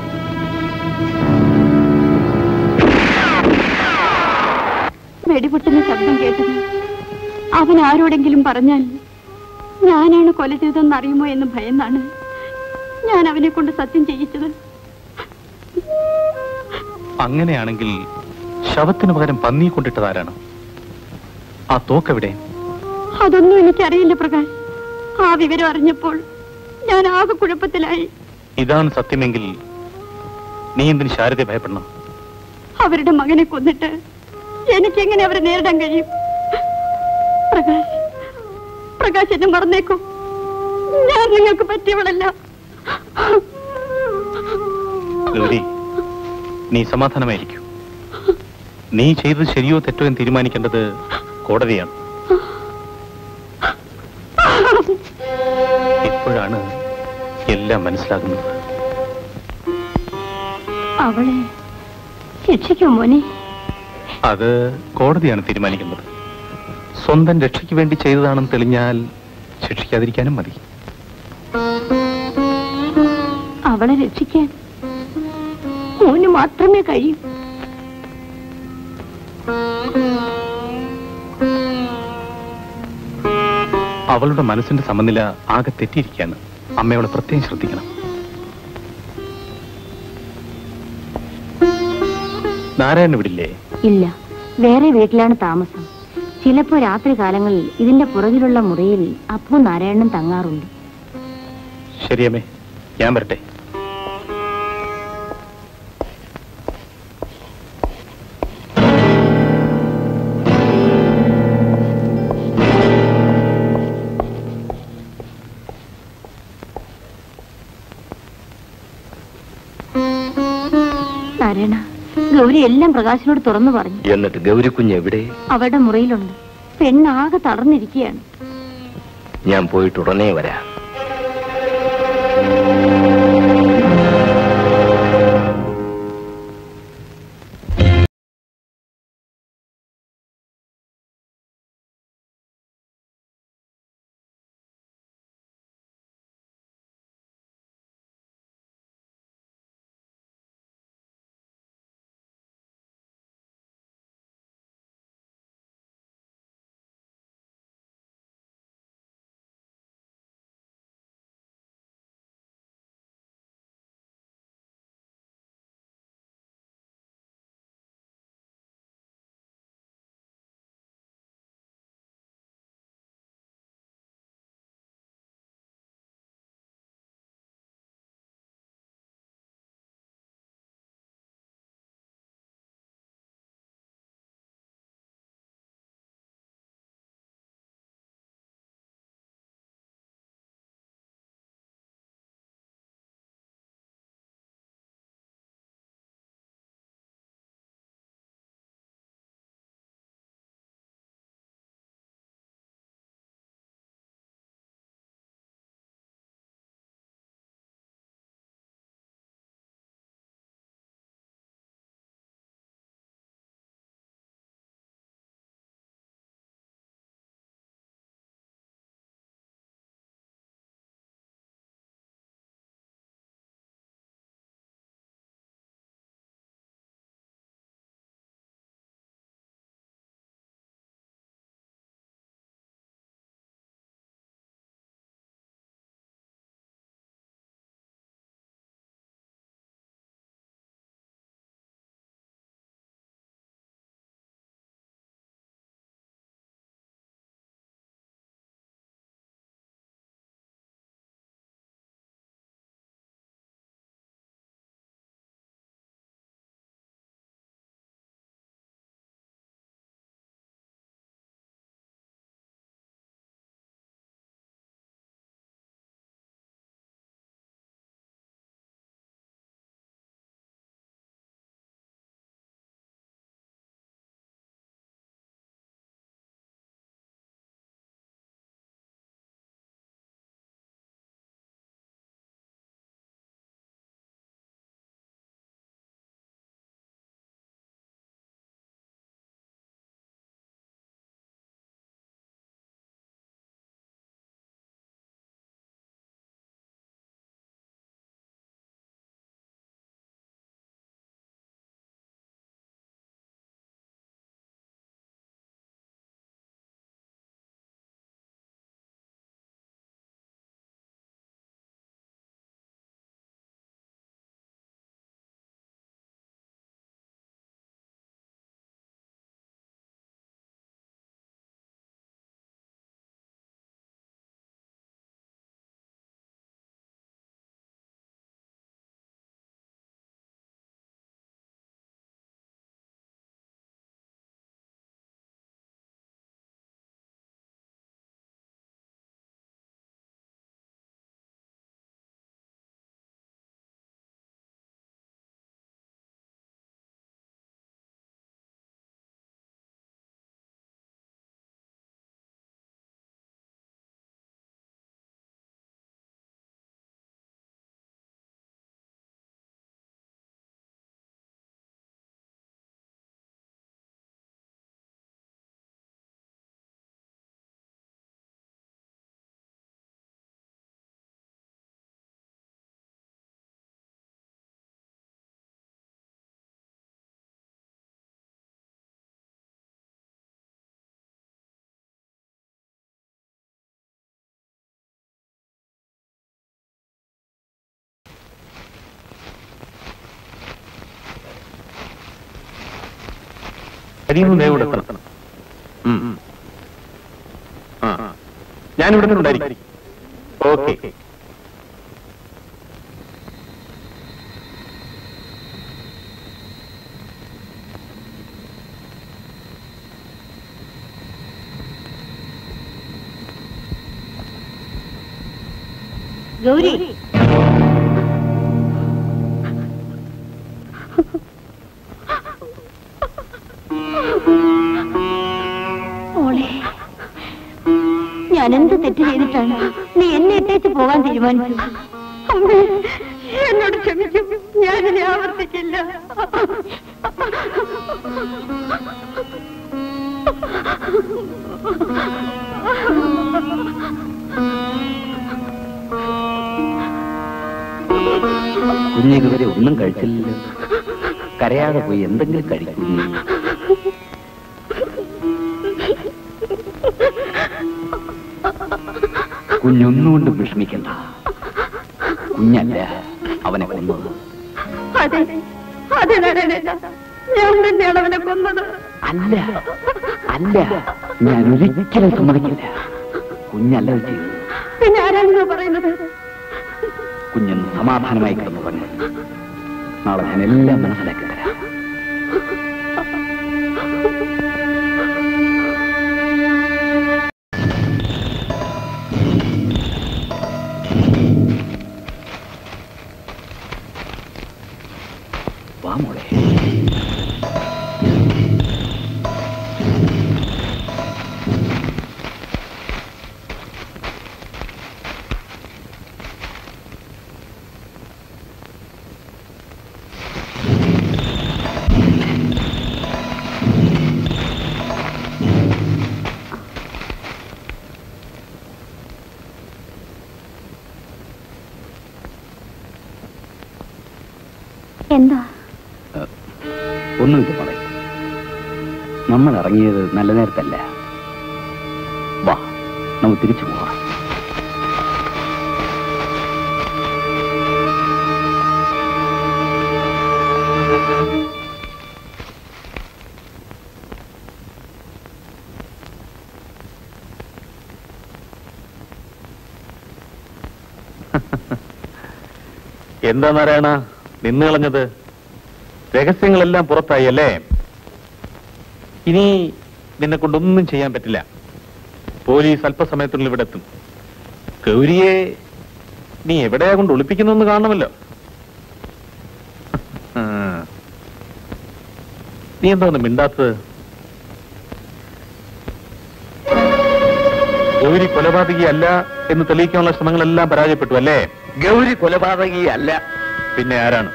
വെടിപൊട്ടുന്ന ശബ്ദം കേട്ടത് അവൻ ആരോടെങ്കിലും പറഞ്ഞാൽ ഞാനാണ് കൊല ചെയ്തതെന്ന് അറിയുമോ എന്ന് ഭയന്നാണ് ഞാൻ അവനെ കൊണ്ട് സത്യം ചെയ്യിച്ചത് അങ്ങനെയാണെങ്കിൽ ശവത്തിന് പകരം പന്നിയെ കൊണ്ടിട്ടതാരാണ് ആ തോക്കെവിടെ അതൊന്നും എനിക്കറിയില്ല പ്രകാശ് ആ വിവരം അറിഞ്ഞപ്പോൾ ഞാൻ ആകെ കുഴപ്പത്തിലായി ഇതാണ് സത്യമെങ്കിൽ നീ എന്തിന് ശാരദയെ ഭയപ്പെടണം അവരുടെ മകനെ കൊന്നിട്ട് എനിക്കെങ്ങനെ അവരെ നേരിടാൻ കഴിയും പ്രകാശ് പ്രകാശ് എന്നെ മറന്നേക്കും ഞാൻ നിങ്ങൾക്ക് പറ്റിയവളല്ല ഗൗരി നീ സമാധാനമായിരിക്കൂ നീ ചെയ്തത് ശരിയോ തെറ്റോ എന്ന് തീരുമാനിക്കേണ്ടത് കോടതിയാണ് ഇപ്പോഴാണ് എല്ലാം മനസ്സിലാകുന്നത് അവളെ ശിക്ഷിക്കും മോനെ അത് കോടതിയാണ് തീരുമാനിക്കുന്നത് സ്വന്തം രക്ഷയ്ക്ക് വേണ്ടി ചെയ്തതാണെന്ന് തെളിഞ്ഞാൽ ശിക്ഷിക്കാതിരിക്കാനും മതി അവളെ രക്ഷിക്കാൻ മോന് മാത്രമേ കഴിയൂ അവളുടെ മനസ്സിന്റെ സമനില ആകെ തെറ്റിയിരിക്കുകയാണ് അമ്മ അവളെ പ്രത്യേകം ശ്രദ്ധിക്കണം നാരായണൻ വിടില്ലേ ഇല്ല വേറെ വീട്ടിലാണ് താമസം ചിലപ്പോ രാത്രി കാലങ്ങളിൽ ഇതിന്റെ പുറകിലുള്ള മുറിയിൽ അപ്പു നാരായണൻ തങ്ങാറുണ്ട് ശരിയമ്മേ ഞാൻ വരട്ടെ നാരായണ ഗൗരി എല്ലാം പ്രകാശിനോട് തുറന്നു പറഞ്ഞു എന്നിട്ട് ഗൗരിക്കുഞ്ഞ് എവിടെ അവരുടെ മുറിയിലുണ്ട് പെണ്ണാകെ തളർന്നിരിക്കുകയാണ് ഞാൻ പോയിട്ട് ഉടനെ വരാം കഴിയുന്ന വേഗം ഇവിടെ എത്തണം ഉം. ആ ഞാനിവിടെ തന്നെ ഉണ്ടായിരിക്കും ഓക്കെ ഗൗരി മോളെ ഞാൻ എന്ത് തെറ്റ് ചെയ്തിട്ടാണ് നീ എന്നെ ഇട്ടേച്ച് പോകാൻ തീരുമാനിച്ചത് അമ്മേ, എന്നോട് ക്ഷമിക്കും ഞാനിനി ആവർത്തിക്കില്ല കുഞ്ഞ് ഇതുവരെ ഒന്നും കഴിച്ചില്ലല്ലോ കരയാതെ പോയി എന്തെങ്കിലും കഴിക്കുന്നു കുഞ്ഞൊന്നുകൊണ്ടും വിഷമിക്കണ്ട കുഞ്ഞല്ല അവനെ കൊന്നത് അതെ അതെ നാരായണേട്ട ഞാൻ തന്നെയാണ് അവനെ കൊന്നത് അല്ല അല്ല ഞാൻ ഒരിക്കലും സമ്മതിക്കില്ല കുഞ്ഞല്ല ഇത് ചെയ്തത് പിന്നെ ആരാണെന്ന് പറയുന്നത് കുഞ്ഞൊന്ന് സമാധാനമായി കിടന്നു പറഞ്ഞു നാളെ ഞാൻ എല്ലാം മനസ്സിലാക്കി തരാം വാ മോളെ എന്താ ഒന്നുമില്ല മോളെ നമ്മൾ ഇറങ്ങിയത് നല്ല നേരത്തല്ല വാ നമുക്ക് തിരിച്ചു പോവാം എന്താ നാരായണ നിന്ന് കളഞ്ഞത് രഹസ്യങ്ങളെല്ലാം പുറത്തായി അല്ലേ ഇനി നിന്നെ കൊണ്ടൊന്നും ചെയ്യാൻ പറ്റില്ല പോലീസ് അല്പസമയത്തിനുള്ളിൽ ഇവിടെ എത്തും ഗൗരിയെ നീ എവിടെയാ കൊണ്ട് ഒളിപ്പിക്കുന്നതെന്ന് കാണണമല്ലോ ആ. നീ എന്താ ഒന്ന് മിണ്ടാത്തത് ഗൗരി കൊലപാതകിയല്ല എന്ന് തെളിയിക്കാനുള്ള ശ്രമങ്ങളെല്ലാം പരാജയപ്പെട്ടു അല്ലേ ഗൗരി കൊലപാതകിയല്ല പിന്നെ ആരാണ്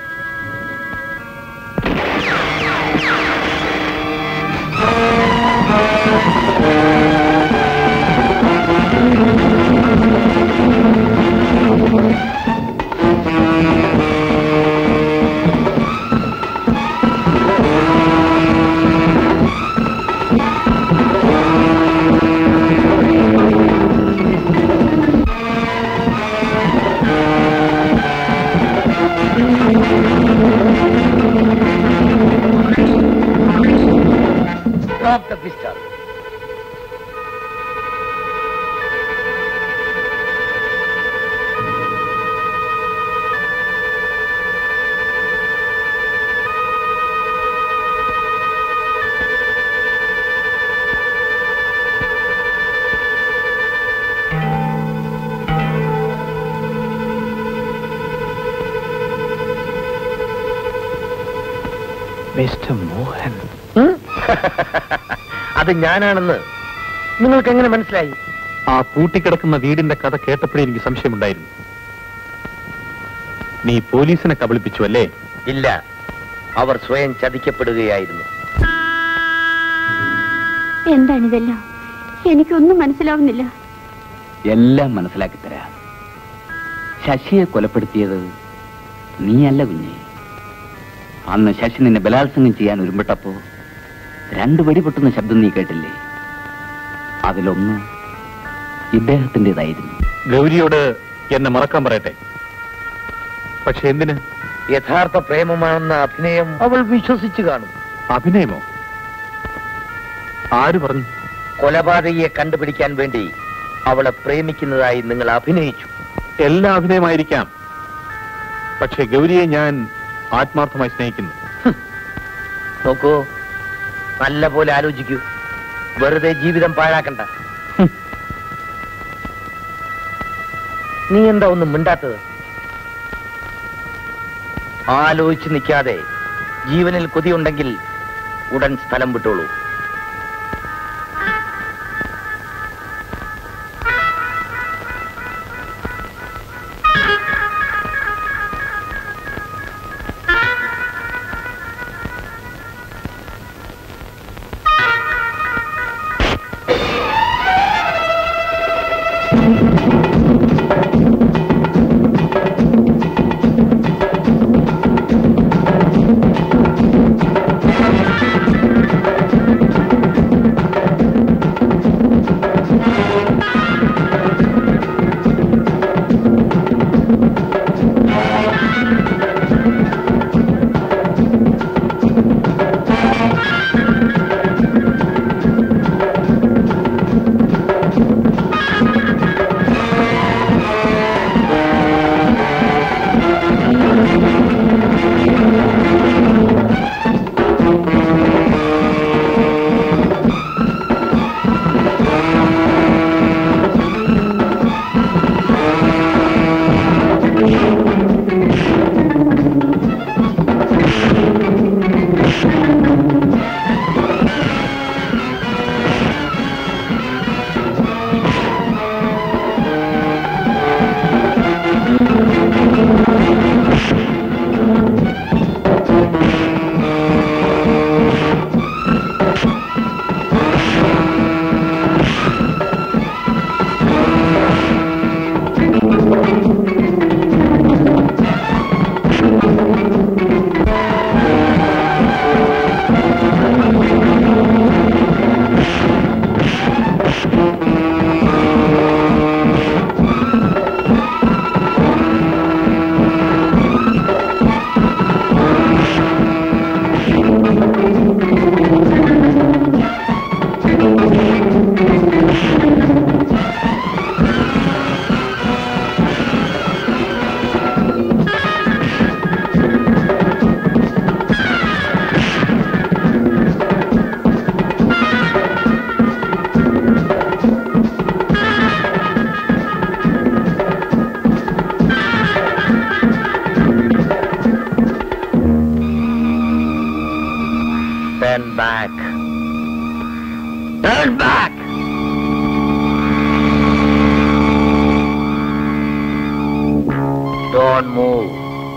Drop the pistol. Mister Mohan അത് ഞാനാണെന്ന് നിങ്ങൾക്ക് എങ്ങനെ മനസ്സിലായി ആ പൂട്ടിക്കിടക്കുന്ന വീടിന്റെ കഥ കേട്ടപ്പോഴേ എനിക്ക് സംശയമുണ്ടായിരുന്നു നീ പോലീസിനെ കബളിപ്പിച്ചു അല്ലേ ഇല്ല അവർ സ്വയം ചതിക്കപ്പെടുകയായിരുന്നു എന്താണിതെല്ലാം എനിക്കൊന്നും മനസ്സിലാവുന്നില്ല എല്ലാം മനസ്സിലാക്കി തരാം ശശിയെ കൊലപ്പെടുത്തിയത് നീയല്ല കുഞ്ഞെ അന്ന് ശശി നിന്നെ ബലാത്സംഗം ചെയ്യാൻ ഒരുമ്പെട്ടപ്പോ രണ്ട് വെടിപൊട്ടുന്ന ശബ്ദം നീ കേട്ടില്ലേ അതിലൊന്ന് ഇദ്ദേഹത്തിൻ്റെതായിരുന്നു ഗൗരിയോട് എന്നെ മറക്കാൻ പറയട്ടെ പക്ഷെ എന്തിന് യഥാർത്ഥ പ്രേമമാണെന്ന അഭിനയം അവൾ വിശ്വസിച്ചു കാണും അഭിനയമോ ആര് പറഞ്ഞു കൊലപാതകിയെ കണ്ടുപിടിക്കാൻ വേണ്ടി അവളെ പ്രേമിക്കുന്നതായി നിങ്ങൾ അഭിനയിച്ചു എല്ലാ അഭിനയമായിരിക്കാം പക്ഷെ ഗൗരിയെ ഞാൻ ആത്മാർത്ഥമായി സ്നേഹിക്കുന്നു നോക്കൂ നല്ല പോലെ ആലോചിക്കൂ വെറുതെ ജീവിതം പാഴാക്കണ്ട നീ എന്താ ഒന്നും മിണ്ടാത്തത് ആലോചിച്ച് നിൽക്കാതെ ജീവനിൽ കൊതിയുണ്ടെങ്കിൽ ഉടൻ സ്ഥലം വിട്ടോളൂ Turn back. Turn back! Don't move.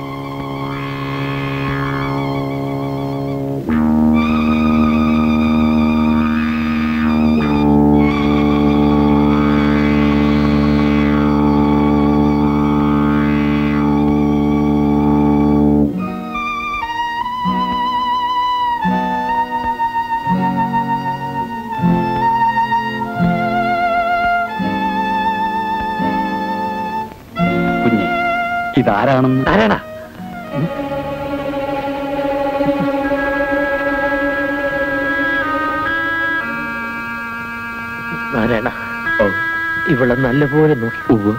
കുഞ്ഞെ ഇതാരാണെന്ന് ആരാടാ നാരായണ ഇവളെ നല്ലപോലെ നോക്കി ഉവ്വ്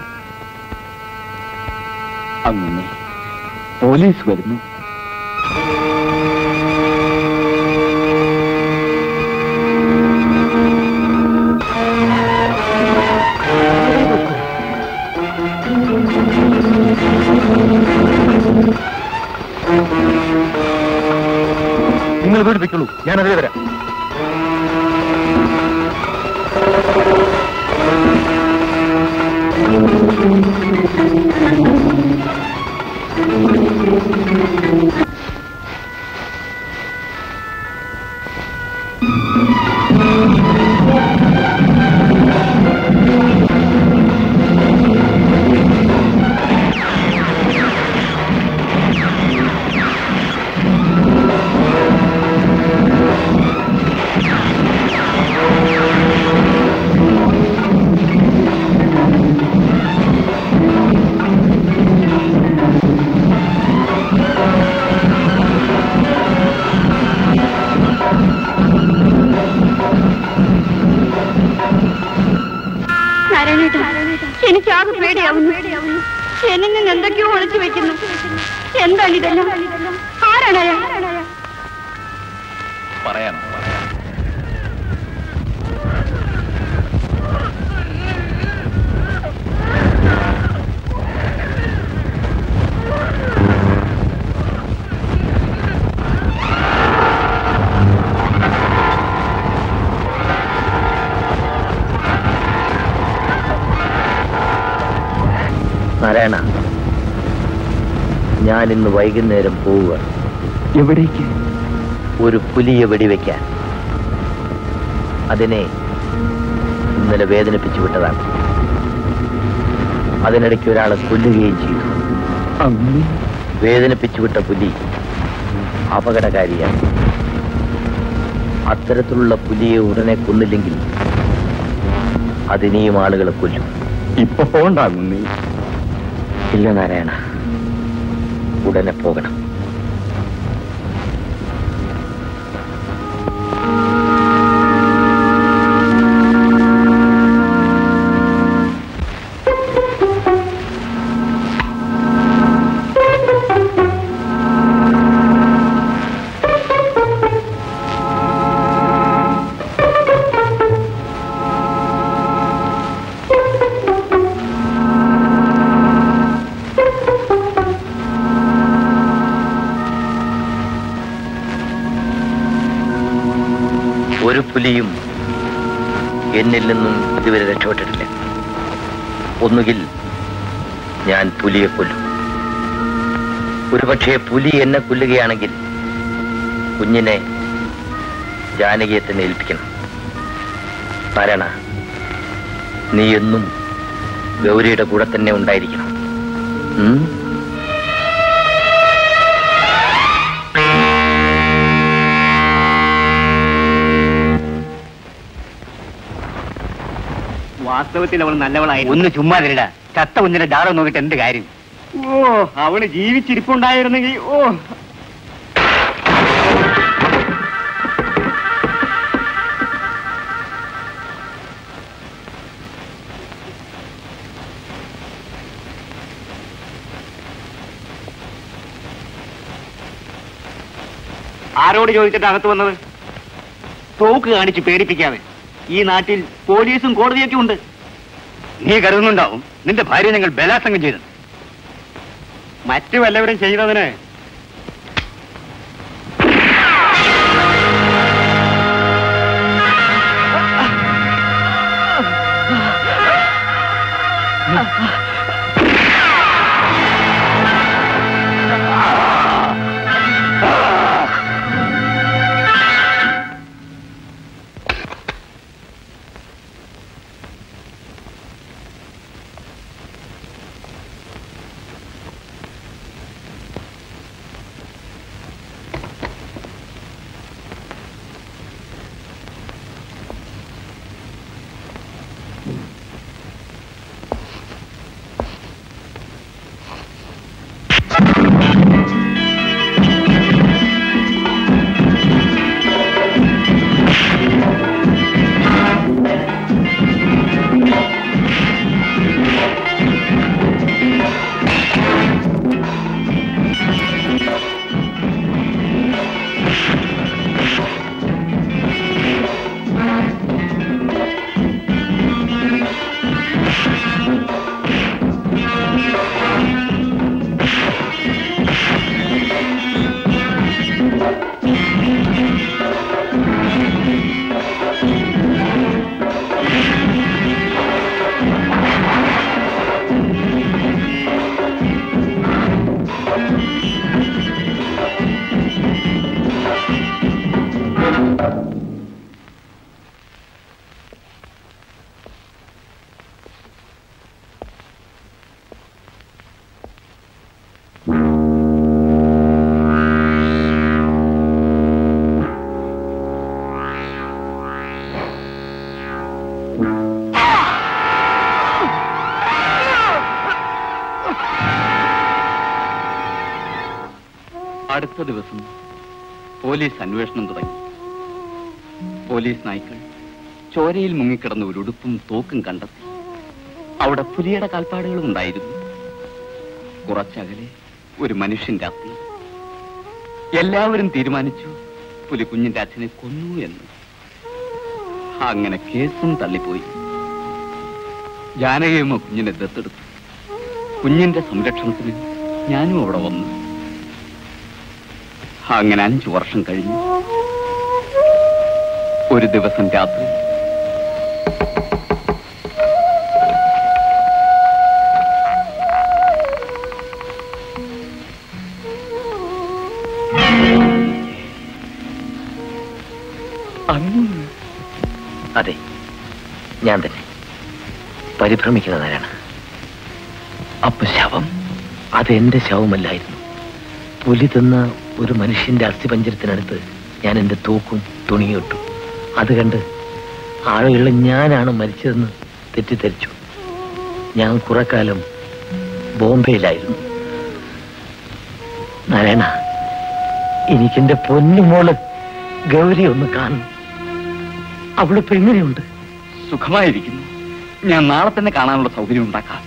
അങ്ങനെ പോലീസ് വരുന്നു നിങ്ങൾ വീട് വെക്കുള്ളൂ ഞാൻ അതേ വരാം എനിക്ക് ആകെ പേടിയാവുന്നു എന്നിൽ നിന്ന് എന്തൊക്കെയോ ഒളിച്ചു വെക്കുന്നു എന്താണ് ഇതെല്ലാം ആരാണ് അയാൾ പറയാം നാരായണ ഞാൻ ഇന്ന് വൈകുന്നേരം പോവുക എവിടേക്ക് ഒരു പുലിയെ വെടിവെക്കാൻ അതിനെ ഇന്നലെ വേദനിപ്പിച്ചു വിട്ടതാണ് അതിനിടയ്ക്ക് ഒരാളെ കൊല്ലുകയും ചെയ്തു അങ്ങനെ വേദനിപ്പിച്ചു വിട്ട പുലി അപകടകാരിയാണ് അത്തരത്തിലുള്ള പുലിയെ ഉടനെ കൊന്നില്ലെങ്കിൽ അതിനെയും ആളുകളെ കൊല്ലും ഇപ്പൊ പോണ്ടാകും നീ ഇല്ല നാരായണ ഉടനെ പോകണം ഒരു പുലിയും എന്നിൽ നിന്നും ഇതുവരെ രക്ഷപ്പെട്ടിട്ടില്ല ഒന്നുകിൽ ഞാൻ പുലിയെ കൊല്ലും ഒരുപക്ഷെ പുലി എന്നെ കൊല്ലുകയാണെങ്കിൽ കുഞ്ഞിനെ ജാനകിയെ തന്നെ ഏൽപ്പിക്കണം നാരായണ നീ എന്നും ഗൗരിയുടെ കൂടെ തന്നെ ഉണ്ടായിരിക്കണം ഉം? വാസ്തവത്തിൽ അവൾ നല്ലവളായി ഒന്ന് ചുമ്മാ തരിട ചത്ത കുഞ്ഞിന്റെ ജാറം നോക്കിയിട്ട് എന്ത് കാര്യം ഓ അവന് ജീവിച്ചിരിപ്പുണ്ടായിരുന്നെങ്കിൽ ഓ ആരോട് ചോദിച്ചിട്ട് അകത്ത് വന്നത് തോക്ക് കാണിച്ച് പേടിപ്പിക്കാതെ ഈ നാട്ടിൽ പോലീസും കോടതിയൊക്കെ ഉണ്ട് നീ കരുതുന്നുണ്ടാവും നിന്റെ ഭാര്യ ഞങ്ങൾ ബലാത്സംഗം ചെയ്തു മറ്റു വല്ലവരും ചെയ്തതിന് അടുത്ത ദിവസം പോലീസ് അന്വേഷണം തുടങ്ങി പോലീസ് നായ്ക്കൾ ചോരയിൽ മുങ്ങിക്കിടന്ന ഒരു ഉടുപ്പും തോക്കും കണ്ടെത്തി അവിടെ പുലിയുടെ കാൽപ്പാടുകളും ഉണ്ടായിരുന്നു കുറച്ചകലെ ഒരു മനുഷ്യന്റെ അസ്ഥി എല്ലാവരും തീരുമാനിച്ചു പുലി കുഞ്ഞിന്റെ അച്ഛനെ കൊന്നു എന്ന് അങ്ങനെ കേസും തള്ളിപ്പോയി ജാനകിയമ്മ കുഞ്ഞിനെ ദത്തെടുത്തു കുഞ്ഞിന്റെ സംരക്ഷണത്തിന് ഞാനും അവിടെ വന്നു അങ്ങനെ അഞ്ചു വർഷം കഴിഞ്ഞു ഒരു ദിവസം രാത്രി അന്ന് അതെ ഞാൻ തന്നെ പരിഭ്രമിക്കുന്ന നേരാണ് അപ്പൊ ശവം അതെന്റെ ശവമല്ലായിരുന്നു പുലി തിന്ന ഒരു മനുഷ്യന്റെ അസ്ഥിപഞ്ചരത്തിനടുത്ത് ഞാൻ എന്റെ തൂക്കും തുണിയും ഇട്ടു അത് കണ്ട് ആളുകൾ ഞാനാണ് മരിച്ചതെന്ന് തെറ്റിദ്ധരിച്ചു ഞാൻ കുറെ കാലം ബോംബെയിലായിരുന്നു നാരായണ എനിക്കെന്റെ പൊന്നുമോള് ഗൗരി ഒന്ന് കാണണം അവളിപ്പോ എങ്ങനെയുണ്ട് സുഖമായിരിക്കുന്നു ഞാൻ നാളെ തന്നെ കാണാനുള്ള സൗകര്യം ഉണ്ടാക്കാം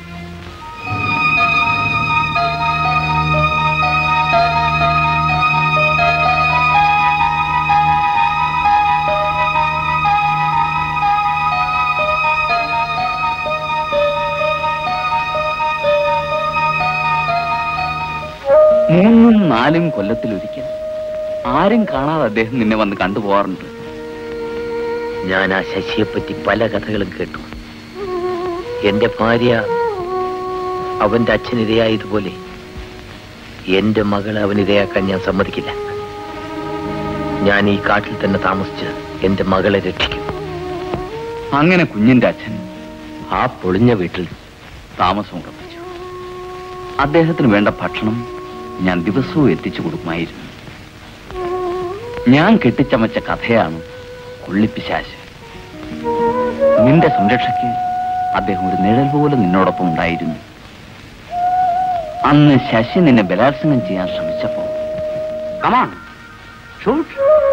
മൂന്നും നാലും കൊല്ലത്തിലൊരിക്കൽ ആരും കാണാതെ അദ്ദേഹം നിന്നെ വന്ന് കണ്ടുപോകാറുണ്ട് ഞാൻ ആ ശശിയെപ്പറ്റി പല കഥകളും കേട്ടു എന്റെ ഭാര്യ അവന്റെ അച്ഛനിരയായതുപോലെ എന്റെ മകളെ അവനിരയാക്കാൻ ഞാൻ സമ്മതിക്കില്ല ഞാൻ ഈ കാട്ടിൽ തന്നെ താമസിച്ച് എന്റെ മകളെ രക്ഷിക്കും അങ്ങനെ കുഞ്ഞിന്റെ അച്ഛൻ ആ പൊളിഞ്ഞ വീട്ടിൽ താമസം ഉറപ്പിച്ചു അദ്ദേഹത്തിന് വേണ്ട ഭക്ഷണം ഞാൻ ദിവസവും എത്തിച്ചു കൊടുക്കുമായിരുന്നു ഞാൻ കെട്ടിച്ചമച്ച കഥയാണ് കൊള്ളിപ്പിശാശ് നിന്റെ സംരക്ഷയ്ക്ക് അദ്ദേഹം ഒരു നിഴൽ പോലെ നിന്നോടൊപ്പം ഉണ്ടായിരുന്നു അന്ന് ശശി നിന്നെ ബലാത്സംഗം ചെയ്യാൻ ശ്രമിച്ചപ്പോ കമാൺ ഷൂട്ട്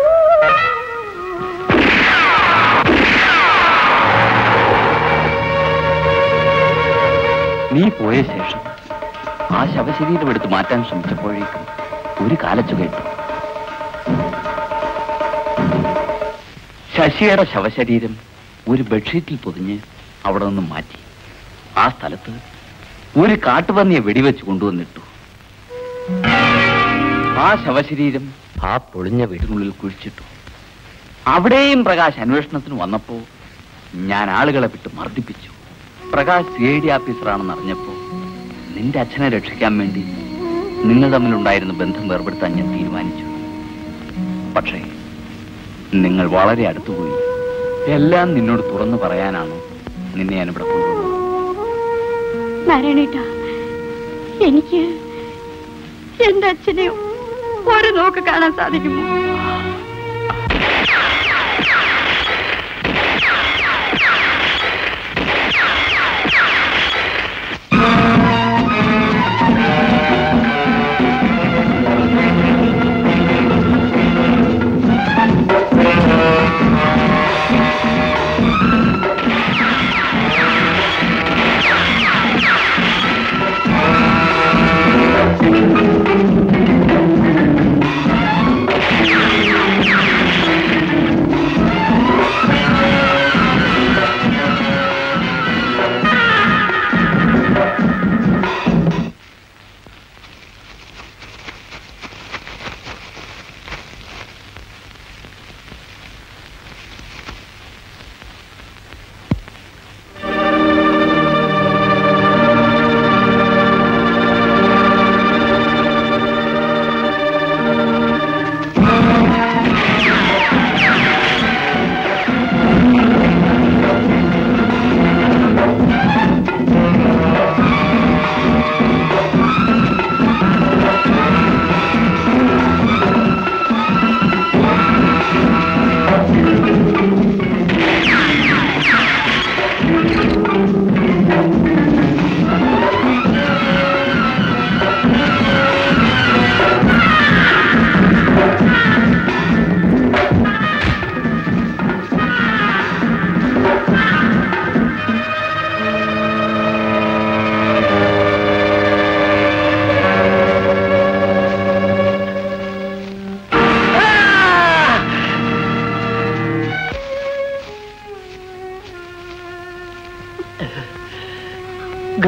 നീ പോയ ശേഷം ആ ശവശരീരം എടുത്ത് മാറ്റാൻ ശ്രമിച്ചപ്പോഴേക്കും ഒരു കാലച്ചു കേട്ടു ശശിയുടെ ശവശരീരം ഒരു ബെഡ്ഷീറ്റിൽ പൊതിഞ്ഞ് അവിടെ നിന്ന് മാറ്റി ആ സ്ഥലത്ത് ഒരു കാട്ടുപന്നിയെ വെടിവെച്ച് കൊണ്ടുവന്നിട്ടു ആ ശവശരീരം ആ പൊളിഞ്ഞ വീട്ടിൽ വീട്ടിനുള്ളിൽ കുഴിച്ചിട്ടു അവിടെയും പ്രകാശ് അന്വേഷണത്തിന് വന്നപ്പോ ഞാൻ ആളുകളെ വിട്ട് മർദ്ദിപ്പിച്ചു പ്രകാശ് സി ഐ ഡി ഓഫീസറാണെന്ന് അറിഞ്ഞപ്പോ നിന്റെ അച്ഛനെ രക്ഷിക്കാൻ വേണ്ടി നിങ്ങൾ തമ്മിലുണ്ടായിരുന്ന ബന്ധം വേർപെടുത്താൻ ഞാൻ തീരുമാനിച്ചു പക്ഷേ നിങ്ങൾ വളരെ അടുത്തുപോയി എല്ലാം നിന്നോട് തുറന്നു പറയാനാണ് നിന്നെ ഞാൻ ഇവിടെ കൊണ്ടുവന്നത് നാരായണേട്ട എനിക്ക് എന്റെ അച്ഛനെ ഒരു നോക്ക് കാണാൻ സാധിക്കുമോ ആ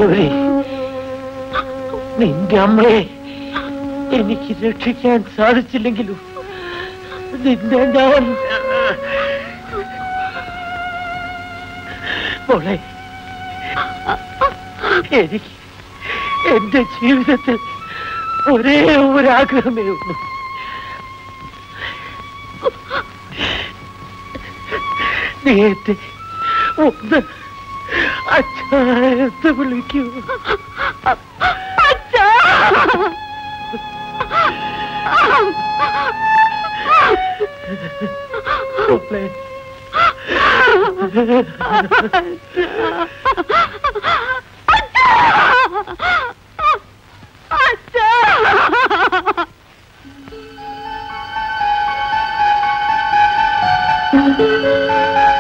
ഗൗരി നിന്റെ അമ്മയെ എനിക്ക് രക്ഷിക്കാൻ സാധിച്ചില്ലെങ്കിലും നിന്നെ ഞാൻ മോളെ എനിക്ക് എന്റെ ജീവിതത്തിൽ ഒരേ ഒരാഗ്രഹമേ ഉള്ളൂ നീ എന്നെ ഒന്ന് അച്ഛായത്ത് വിളിക്കൂ മോളെ അച്ഛാ